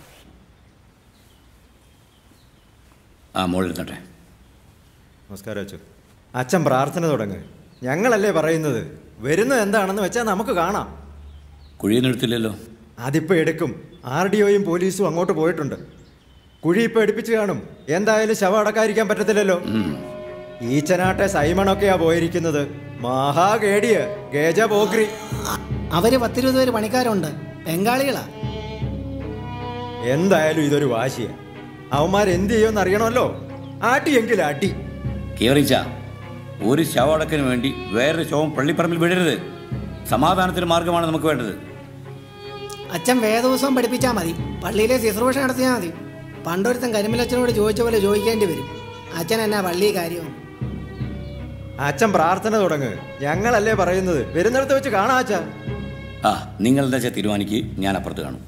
Speaker 2: ആ മോളിരുന്നട്ടെ
Speaker 24: നമസ്കാരം അച്ചു അച്ഛൻ പ്രാർത്ഥന തുടങ്ങ് ഞങ്ങളല്ലേ പറയുന്നത് വരുന്നത് എന്താണെന്ന് വെച്ചാൽ നമുക്ക് കാണാം
Speaker 2: കുഴിയൊന്നും എടുത്തില്ലല്ലോ
Speaker 24: അതിപ്പോൾ എടുക്കും ആർ ഡി ഒയും പോലീസും അങ്ങോട്ട് പോയിട്ടുണ്ട് കുഴി ഇപ്പോൾ എടുപ്പിച്ച് കാണും എന്തായാലും ശവം അടക്കാതിരിക്കാൻ പറ്റത്തില്ലല്ലോ ഈച്ചനാട്ടെ സൈമണൊക്കെയാ പോയിരിക്കുന്നത് മഹാകേടിയ ഗേജ പോക്രി
Speaker 17: അവര് പത്തിരുപത് പേര് പണിക്കാരുണ്ട് ബംഗാളികളാ
Speaker 24: എന്തായാലും ഇതൊരു വാശിയാ അവന്മാർ എന്ത് ചെയ്യുമെന്ന് അറിയണമല്ലോ ആട്ടിയെങ്കിൽ ആട്ടി
Speaker 8: കേറിച്ച ഒരു ശവടക്കിന് വേണ്ടി വേറൊരു ശവം പള്ളിപ്പറമ്പിൽ വിടരുത് സമാധാനത്തിന് മാർഗമാണ് നമുക്ക് വേണ്ടത്
Speaker 17: അച്ഛൻ വേദോത്സവം പഠിപ്പിച്ചാൽ മതി പള്ളിയിലെ ശുശ്രൂഷ നടത്തിയാൽ മതി പണ്ടൊരുത്തൻ കരിമലച്ഛനോട് ചോദിച്ച പോലെ ചോദിക്കേണ്ടി വരും അച്ഛൻ എന്നാ പള്ളി കാര്യം
Speaker 24: അച്ഛൻ പ്രാർത്ഥന തുടങ്ങ് ഞങ്ങളല്ലേ പറയുന്നത് വരുന്നിടത്ത് വെച്ച് കാണാ അച്ഛാ
Speaker 8: ആ നിങ്ങൾ എന്താ വെച്ചാൽ തീരുമാനിക്ക് ഞാൻ അപ്പുറത്ത് കാണും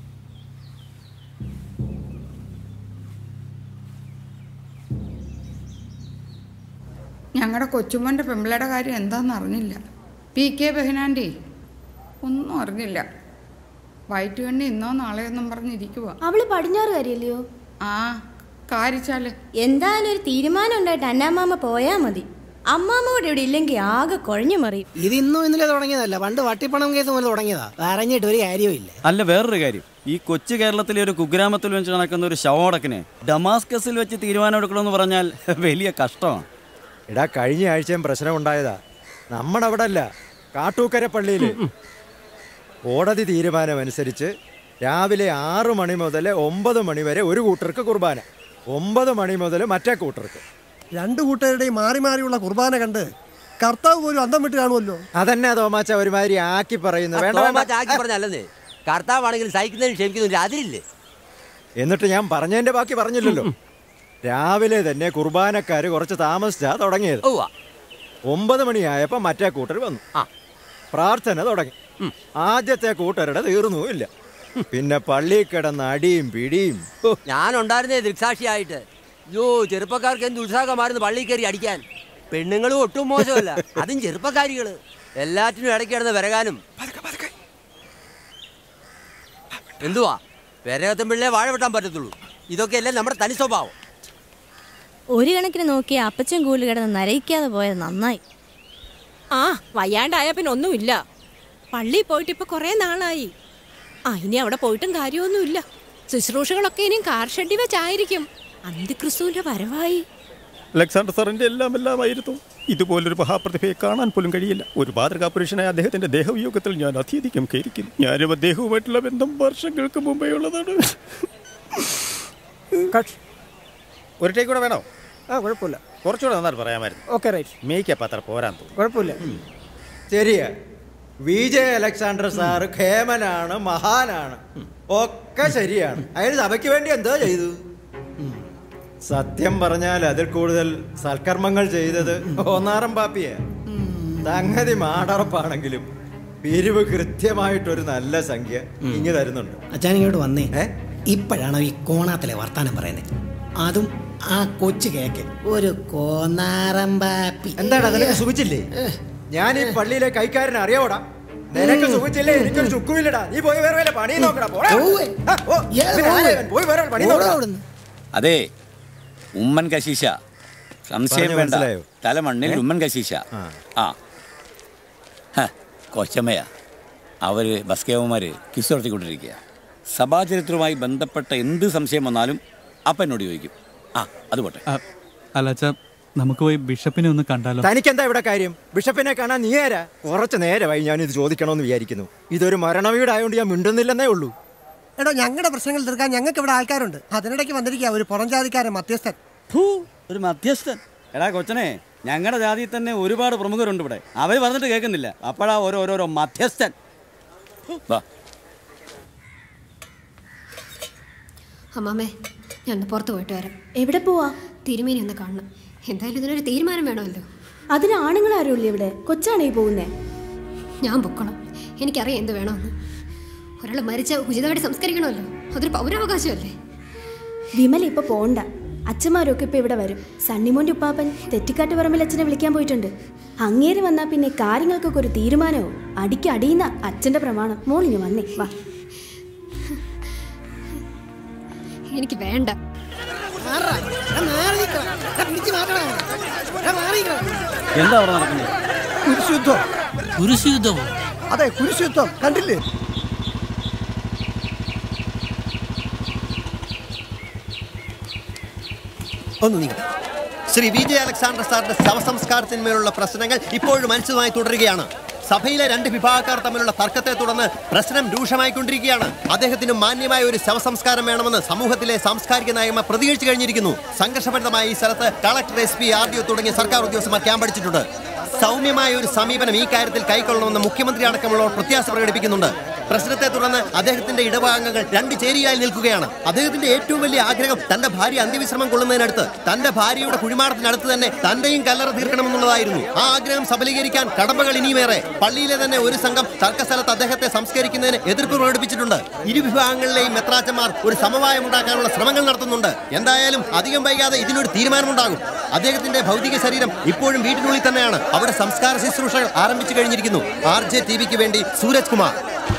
Speaker 3: ഞങ്ങളുടെ കൊച്ചുമോൻ്റെ പെമ്പിളയുടെ കാര്യം എന്താണെന്ന് അറിഞ്ഞില്ല പി കെ ബെഹനാൻ്റെ ഒന്നും അറിഞ്ഞില്ല വയറ്റ് കണ്ണി ഇന്നോ നാളെയൊന്നും പറഞ്ഞിരിക്കുക
Speaker 5: അവള് പടിഞ്ഞാറ് കാര്യല്ലയോ
Speaker 3: ആ കാരിച്ചാല്
Speaker 5: എന്തായാലും ഒരു തീരുമാനം ഉണ്ടായിട്ട് അന്നാമാമ പോയാ മതി അമ്മാമ്മ കൂടെ ഇവിടെ ഇല്ലെങ്കിൽ ആകെ കുഴഞ്ഞു മറിയും
Speaker 17: ഇത് ഇന്നും ഇന്നലെ തുടങ്ങിയതല്ല പണ്ട് വട്ടിപ്പണം കേസ് മുതൽ തുടങ്ങിയതാ പറഞ്ഞിട്ട് ഒരു കാര്യവും
Speaker 4: അല്ല വേറൊരു കാര്യം ഈ കൊച്ചു കേരളത്തിലെ ഒരു കുഗ്രാമത്തിൽ വെച്ച് നടക്കുന്ന ഒരു ശവോടക്കിന് ഡമാസ്കസിൽ വെച്ച് തീരുമാനം എടുക്കണമെന്ന് പറഞ്ഞാൽ വലിയ കഷ്ടമാണ്
Speaker 24: എടാ കഴിഞ്ഞ ആഴ്ചയും പ്രശ്നം ഉണ്ടായതാ നമ്മുടെ അവിടെ അല്ല കാട്ടൂക്കര പള്ളിയില് കോടതി തീരുമാനമനുസരിച്ച് രാവിലെ ആറു മണി മുതൽ ഒമ്പത് മണി വരെ ഒരു കൂട്ടർക്ക് കുർബാന ഒമ്പത് മണി മുതൽ മറ്റേ കൂട്ടർക്ക്
Speaker 10: രണ്ടു കൂട്ടരുടെയും മാറി മാറിയുള്ള കുർബാന കണ്ട് കർത്താവ് പോലും അന്തം വിട്ട് കാണുമല്ലോ
Speaker 24: അതന്നെ തോമാച്ച ഒരുമാതിരി ആക്കി പറയുന്നു വേണ്ട വേണ്ട
Speaker 22: തോമാച്ച ആക്കി പറഞ്ഞല്ലേ കർത്താവാണെങ്കിൽ സഹിക്കുന്നതിന് ക്ഷമിക്കുന്നതിന് അതിരില്ലേ
Speaker 24: എന്നിട്ട് ഞാൻ പറഞ്ഞതിന്റെ ബാക്കി പറഞ്ഞില്ലല്ലോ രാവിലെ തന്നെ കുർബാനക്കാര് കുറച്ച് താമസിച്ചാ തുടങ്ങിയത് ഒമ്പത് മണിയായപ്പോ മറ്റേ കൂട്ടർ വന്നു പ്രാർത്ഥന തുടങ്ങി ആദ്യത്തെ കൂട്ടരുടെ തീർന്നുമില്ല പിന്നെ പള്ളി കിടന്ന് അടിയും പിടിയും ഹോ,
Speaker 22: ഞാനുണ്ടായിരുന്നേ ദൃക്സാക്ഷിയായിട്ട് യോ ചെറുപ്പക്കാർക്ക് എന്ത് ഉത്സാഹമായിരുന്നു പള്ളിയിൽ കയറി അടിക്കാൻ പെണ്ണുങ്ങളും ഒട്ടും മോശമല്ല അതും ചെറുപ്പക്കാരികള് എല്ലാറ്റിനും ഇടയ്ക്ക് കിടന്ന് വിരകാനും എന്തുവാ വിരകത്തും പിള്ളേ വാഴ വെട്ടാൻ പറ്റത്തുള്ളൂ ഇതൊക്കെയല്ലേ നമ്മുടെ തനി സ്വഭാവം
Speaker 5: ഒരു കണക്കിന് നോക്കി അപ്പച്ചൻ കൂലിൽ കിടന്ന് നരയിക്കാതെ പോയത് നന്നായി
Speaker 11: ആ വയ്യാണ്ടായ പിന്നെ ഒന്നുമില്ല പള്ളിയിൽ പോയിട്ട് ഇപ്പൊ കുറെ നാളായി ആ ഇനി അവിടെ പോയിട്ടും കാര്യമൊന്നുമില്ല ശുശ്രൂഷകളൊക്കെ ഇനിയും കാർ ഷെഡി വെച്ചായിരിക്കും അന്തിക്രിസ്തുവിന്റെ വരവായി
Speaker 13: അലക്സാണ്ടർ സാറിന്റെ എല്ലാം എല്ലാമായിരുന്നു ഇതുപോലൊരു മഹാപ്രതിഭയെ കാണാൻ പോലും കഴിയില്ല ഒരു മാതൃകാ പുരുഷനായ അദ്ദേഹത്തിന്റെ ദേഹവിയോഗത്തിൽ ഞാൻ അത്യധികം ഖേദിക്കുന്നു ഞാനും അദ്ദേഹവുമായിട്ടുള്ള ബന്ധം വർഷങ്ങൾക്ക് മുമ്പേ ഉള്ളതാണ്
Speaker 20: ഒരു ടേക്ക് കൂടെ വേണോ
Speaker 17: ആ കുഴപ്പമില്ല
Speaker 20: കുറച്ചുകൂടെ നന്നായിട്ട് പറയാമായിരുന്നു
Speaker 17: ഓക്കെ റൈറ്റ്
Speaker 20: മേക്കപ്പ് അത്ര പോരാൻ തോന്നുന്നു
Speaker 17: കുഴപ്പമില്ല
Speaker 24: ശരിയാ വി ജെ അലക്സാണ്ടർ സാറ് ഖേമനാണ് മഹാനാണ് ഒക്കെ ശരിയാണ് അയാൾ സഭയ്ക്ക് വേണ്ടി എന്തോ ചെയ്തു സത്യം പറഞ്ഞാൽ അതിൽ കൂടുതൽ സൽക്കർമ്മങ്ങൾ ചെയ്തത് ഒന്നാറം പാപ്പിയ സംഗതി മാടറപ്പാണെങ്കിലും പിരിവ് കൃത്യമായിട്ടൊരു നല്ല സംഖ്യ ഇങ്ങ് തരുന്നുണ്ട്
Speaker 17: അച്ഛൻ ഇങ്ങോട്ട് വന്നേ ഇപ്പോഴാണ് ഈ കോണാത്തിലെ വർത്താനം പറയുന്നത് അതും ആ കൊച്ചു കേക്ക് ഒരു കോന്നാറമ്പാപ്പി
Speaker 24: എന്താടാ നിനക്ക് സുഖിച്ചില്ലേ ഞാൻ ഈ പള്ളിയിലെ കൈക്കാരനെ അറിയാവോടാ നിനക്ക് സുഖിച്ചില്ലേ എനിക്കൊരു ചുക്കുമില്ലടാ നീ പോയി വേറെ വല്ല പണി നോക്കടാ പോടാ. ആ, ഓ, പിന്നെ ആരാ ഇവൻ? പോയി വേറെ വല്ല പണി നോക്കടാ
Speaker 8: അതെ ഉമ്മൻ കശീശ സംശയം
Speaker 24: പറഞ്ഞു
Speaker 8: വേണ്ട
Speaker 24: മനസ്സിലായോ?
Speaker 8: തലമണ്ണിൽ
Speaker 24: ഏ?
Speaker 8: ഉമ്മൻ കശീശ ആ ഹ, കൊച്ചമ്മയാ അവര് ബസ്കേവന്മാര് കിസ് നടത്തിക്കൊണ്ടിരിക്കുക സഭാചരിത്രവുമായി ബന്ധപ്പെട്ട എന്ത് സംശയം വന്നാലും അപ്പം എന്നോട് ചോദിക്കും ആ അത് പോട്ടെ
Speaker 6: അല്ല അച്ഛാ നമുക്ക് പോയി ബിഷപ്പിനെ ഒന്ന് കണ്ടാലോ
Speaker 24: തനിക്കെന്താ ഇവിടെ കാര്യം ബിഷപ്പിനെ കാണാൻ നീ ആരാ കുറച്ച് നേരമായി ഞാൻ ഇത് ചോദിക്കണമെന്ന് വിചാരിക്കുന്നു ഇതൊരു മരണവീടായോണ്ട് ഞാൻ മിണ്ടുന്നില്ലെന്നേ ഉള്ളൂ
Speaker 10: എടോ ഞങ്ങളുടെ പ്രശ്നങ്ങൾ തീർക്കാൻ ഞങ്ങൾക്ക് ഇവിടെ ആൾക്കാരുണ്ട് അതിനിടയ്ക്ക് വന്നിരിക്കുക ഒരു പുറംജാതിക്കാരൻ മധ്യസ്ഥൻ
Speaker 4: ഒരു മധ്യസ്ഥൻ എടാ കൊച്ചനെ ഞങ്ങളുടെ ജാതിയിൽ തന്നെ ഒരുപാട് പ്രമുഖരുണ്ട് ഇവിടെ അവർ പറഞ്ഞിട്ട് കേൾക്കുന്നില്ല അപ്പോഴാ ഓരോ ഓരോരോ മധ്യസ്ഥൻ
Speaker 8: വാ
Speaker 1: അമ്മാമേ ഞാൻ ഒന്ന് പുറത്ത് പോയിട്ട് വരാം
Speaker 5: എവിടെ പോവാ
Speaker 1: തിരുമേനി ഒന്ന് കാണണം എന്തായാലും ഇതിനൊരു തീരുമാനം വേണമല്ലോ
Speaker 18: അതിന് ആണുങ്ങളാരും ഇല്ലേ ഇവിടെ കൊച്ചാണ് ഈ പോകുന്നേ
Speaker 1: ഞാൻ പൊക്കണം എനിക്കറിയാം എന്ത് വേണമെന്ന് ഒരാൾ മരിച്ച ഉചിതമായിട്ട് സംസ്കരിക്കണമല്ലോ അതൊരു പൗരാവകാശമല്ലേ
Speaker 18: വിമല ഇപ്പൊ പോണ്ട അച്ഛന്മാരൊക്കെ ഇപ്പൊ ഇവിടെ വരും സണ്ണിമോന്റെ ഉപ്പാപ്പൻ തെറ്റിക്കാട്ട് പറമ്പിൽ അച്ഛനെ വിളിക്കാൻ പോയിട്ടുണ്ട് അങ്ങേര് വന്നാ പിന്നെ കാര്യങ്ങൾക്കൊക്കെ ഒരു തീരുമാനവും അടിക്ക് അടിയുന്ന അച്ഛന്റെ പ്രമാണം മോളിഞ്ഞ് വന്നേ വാ
Speaker 1: എനിക്ക് വേണ്ട
Speaker 4: എന്താ അവിടെ നടക്കുന്നത്
Speaker 10: കുരിശുദ്ധം
Speaker 25: കുരിശുയുദ്ധമോ
Speaker 10: അതെ കുരിശുദ്ധം കണ്ടില്ലേ
Speaker 26: ഒന്ന് നീങ്ങ ശ്രീ വി ജെ അലക്സാണ്ടർ സാറിന്റെ ശവസംസ്കാരത്തിന്മേലുള്ള പ്രശ്നങ്ങൾ ഇപ്പോഴും മനസ്സിലുമായി തുടരുകയാണ്
Speaker 7: സഭയിലെ രണ്ട് വിഭാഗക്കാർ തമ്മിലുള്ള തർക്കത്തെ തുടർന്ന് പ്രശ്നം രൂക്ഷമായിക്കൊണ്ടിരിക്കുകയാണ് അദ്ദേഹത്തിന് മാന്യമായ ഒരു ശവസംസ്കാരം വേണമെന്ന് സമൂഹത്തിലെ സാംസ്കാരിക നയമ പ്രതികരിച്ചു കഴിഞ്ഞിരിക്കുന്നു സംഘർഷഭരിതമായ ഈ സ്ഥലത്ത് collector S P R D O തുടങ്ങിയ സർക്കാർ ഉദ്യോഗസ്ഥന്മാർ ക്യാമ്പ് അടിച്ചിട്ടുണ്ട് സൗമ്യമായ ഒരു സമീപനം ഈ കാര്യത്തിൽ കൈക്കൊള്ളണമെന്ന് മുഖ്യമന്ത്രി അടക്കമുള്ളവർ പ്രത്യാശ പ്രകടിപ്പിക്കുന്നുണ്ട് പ്രശ്നത്തെ തുടർന്ന് അദ്ദേഹത്തിന്റെ ഇടഭാഗങ്ങൾ രണ്ട് ചേരിയായി നിൽക്കുകയാണ് അദ്ദേഹത്തിന്റെ ഏറ്റവും വലിയ ആഗ്രഹം തന്റെ ഭാര്യ അന്ത്യവിശ്രമം കൊള്ളുന്നതിനടുത്ത് തന്റെ ഭാര്യയുടെ കുഴിമാടത്തിനടുത്ത് തന്നെ തന്റെയും കല്ലറ തീർക്കണമെന്നുള്ളതായിരുന്നു ആ ആഗ്രഹം സഫലീകരിക്കാൻ കടമ്പകൾ ഇനിയുമേറെ പള്ളിയിലെ തന്നെ ഒരു സംഘം തർക്കസ്ഥലത്ത് അദ്ദേഹത്തെ സംസ്കരിക്കുന്നതിന് എതിർപ്പ് പ്രകടിപ്പിച്ചിട്ടുണ്ട് ഇരു വിഭാഗങ്ങളിലെയും മെത്രാച്ചന്മാർ ഒരു സമവായം ഉണ്ടാക്കാനുള്ള ശ്രമങ്ങൾ നടത്തുന്നുണ്ട് എന്തായാലും അധികം വൈകാതെ ഇതിനൊരു തീരുമാനമുണ്ടാകും അദ്ദേഹത്തിന്റെ ഭൗതിക ശരീരം ഇപ്പോഴും വീട്ടിനുള്ളിൽ തന്നെയാണ് അവിടെ സംസ്കാര ശുശ്രൂഷകൾ ആരംഭിച്ചു കഴിഞ്ഞിരിക്കുന്നു ആർ ജെ ടി വിക്ക് വേണ്ടി സൂരജ് കുമാർ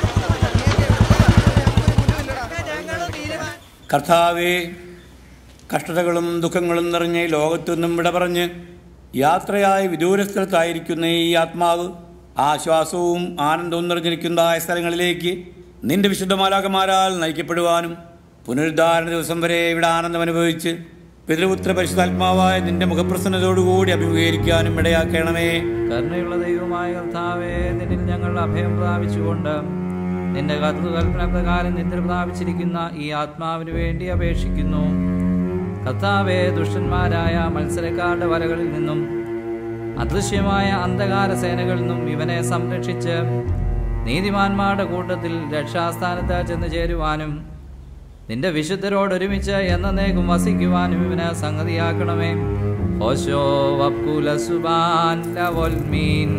Speaker 8: കർത്താവേ കഷ്ടതകളും ദുഃഖങ്ങളും നിറഞ്ഞ ഈ ലോകത്തു നിന്നും വിട പറഞ്ഞ് യാത്രയായി വിദൂര സ്ഥലത്തായിരിക്കുന്ന ഈ ആത്മാവ് ആശ്വാസവും ആനന്ദവും നിറഞ്ഞിരിക്കുന്നതായ സ്ഥലങ്ങളിലേക്ക് നിന്റെ വിശുദ്ധമാലാകമാരാൽ നയിക്കപ്പെടുവാനും പുനരുദ്ധാരണ ദിവസം വരെ ഇവിടെ ആനന്ദം അനുഭവിച്ച് പിതൃപുത്ര പരിശുദ്ധാത്മാവായ നിന്റെ മുഖപ്രസന്നതയോടുകൂടി അഭിമുഖീകരിക്കാനും ഇടയാക്കണമേ
Speaker 9: കരുണയുള്ള ദൈവമായ കർത്താവേ നിന്നിൽ ഞങ്ങൾ അഭയം പ്രാപിച്ചുകൊണ്ട് നിന്റെ കൽപ്പന പ്രകാരം നിദ്ര പ്രാപിച്ചിരിക്കുന്ന ഈ ആത്മാവിന് വേണ്ടി അപേക്ഷിക്കുന്നു കർത്താവെ ദുഷ്ടന്മാരായ മത്സരക്കാരുടെ വലകളിൽ നിന്നും അദൃശ്യമായ അന്ധകാര സേനകളിൽ നിന്നും ഇവനെ സംരക്ഷിച്ച് നീതിമാന്മാരുടെ കൂട്ടത്തിൽ രക്ഷാസ്ഥാനത്ത് ചെന്ന് ചേരുവാനും നിന്റെ വിശുദ്ധരോടൊരുമിച്ച് എന്നേക്കും വസിക്കുവാനും ഇവനെ സംഗതിയാക്കണമേ ഓശോ വക്കുല സുബാൻ ലവൽമീൻ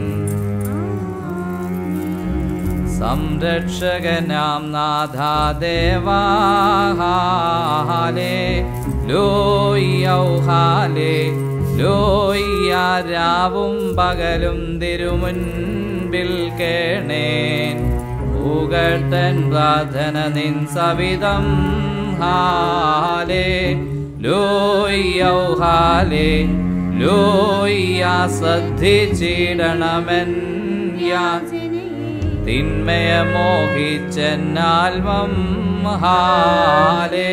Speaker 9: സംരക്ഷകനാം നാഥാദേവാഹാലേ ലോയ്യൗഹാലേ ലോയ്യാരാവും പകലും തിരുമുൻപിൽ കേണേൻ ഭൂകട്ടൻ പ്രാർത്ഥന നിൻ സവിധം ഹാലേ ലോയ്യൗഹാലേ ലോയ്യ ശ്രദ്ധിച്ചിടണമെൻ യാ തിന്മയ മോഹിച്ചെന്നാൽവം ഹാലേ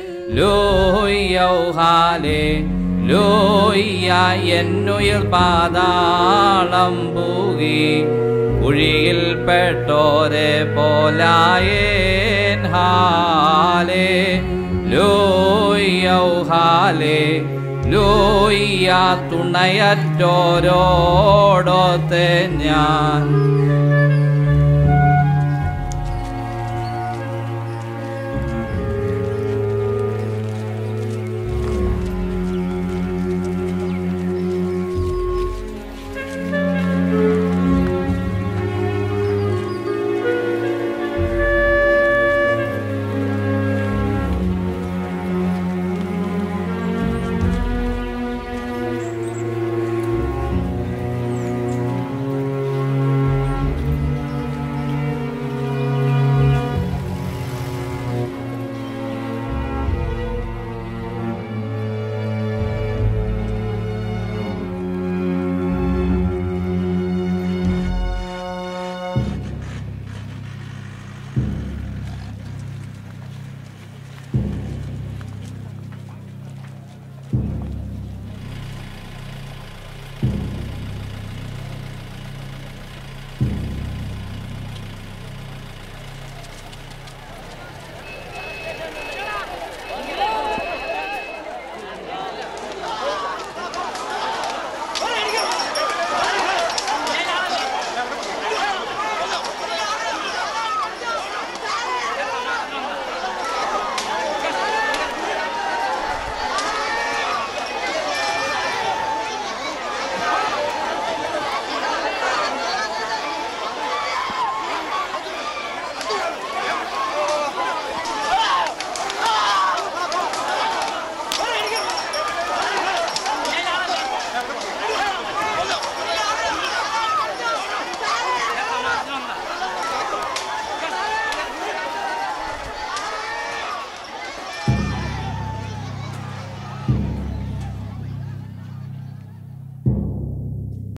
Speaker 9: ലോയ്യൗഹാലേ ലോയ്യ എന്നുയിർ പാതാളം പൂകി കുഴിയിൽ പെട്ടോരെ പോലായേൻ ഹാലേ ലോയ്യൗഹാലേ ലോയ്യ തുണയറ്റോരോടൊത്തെ ഞാൻ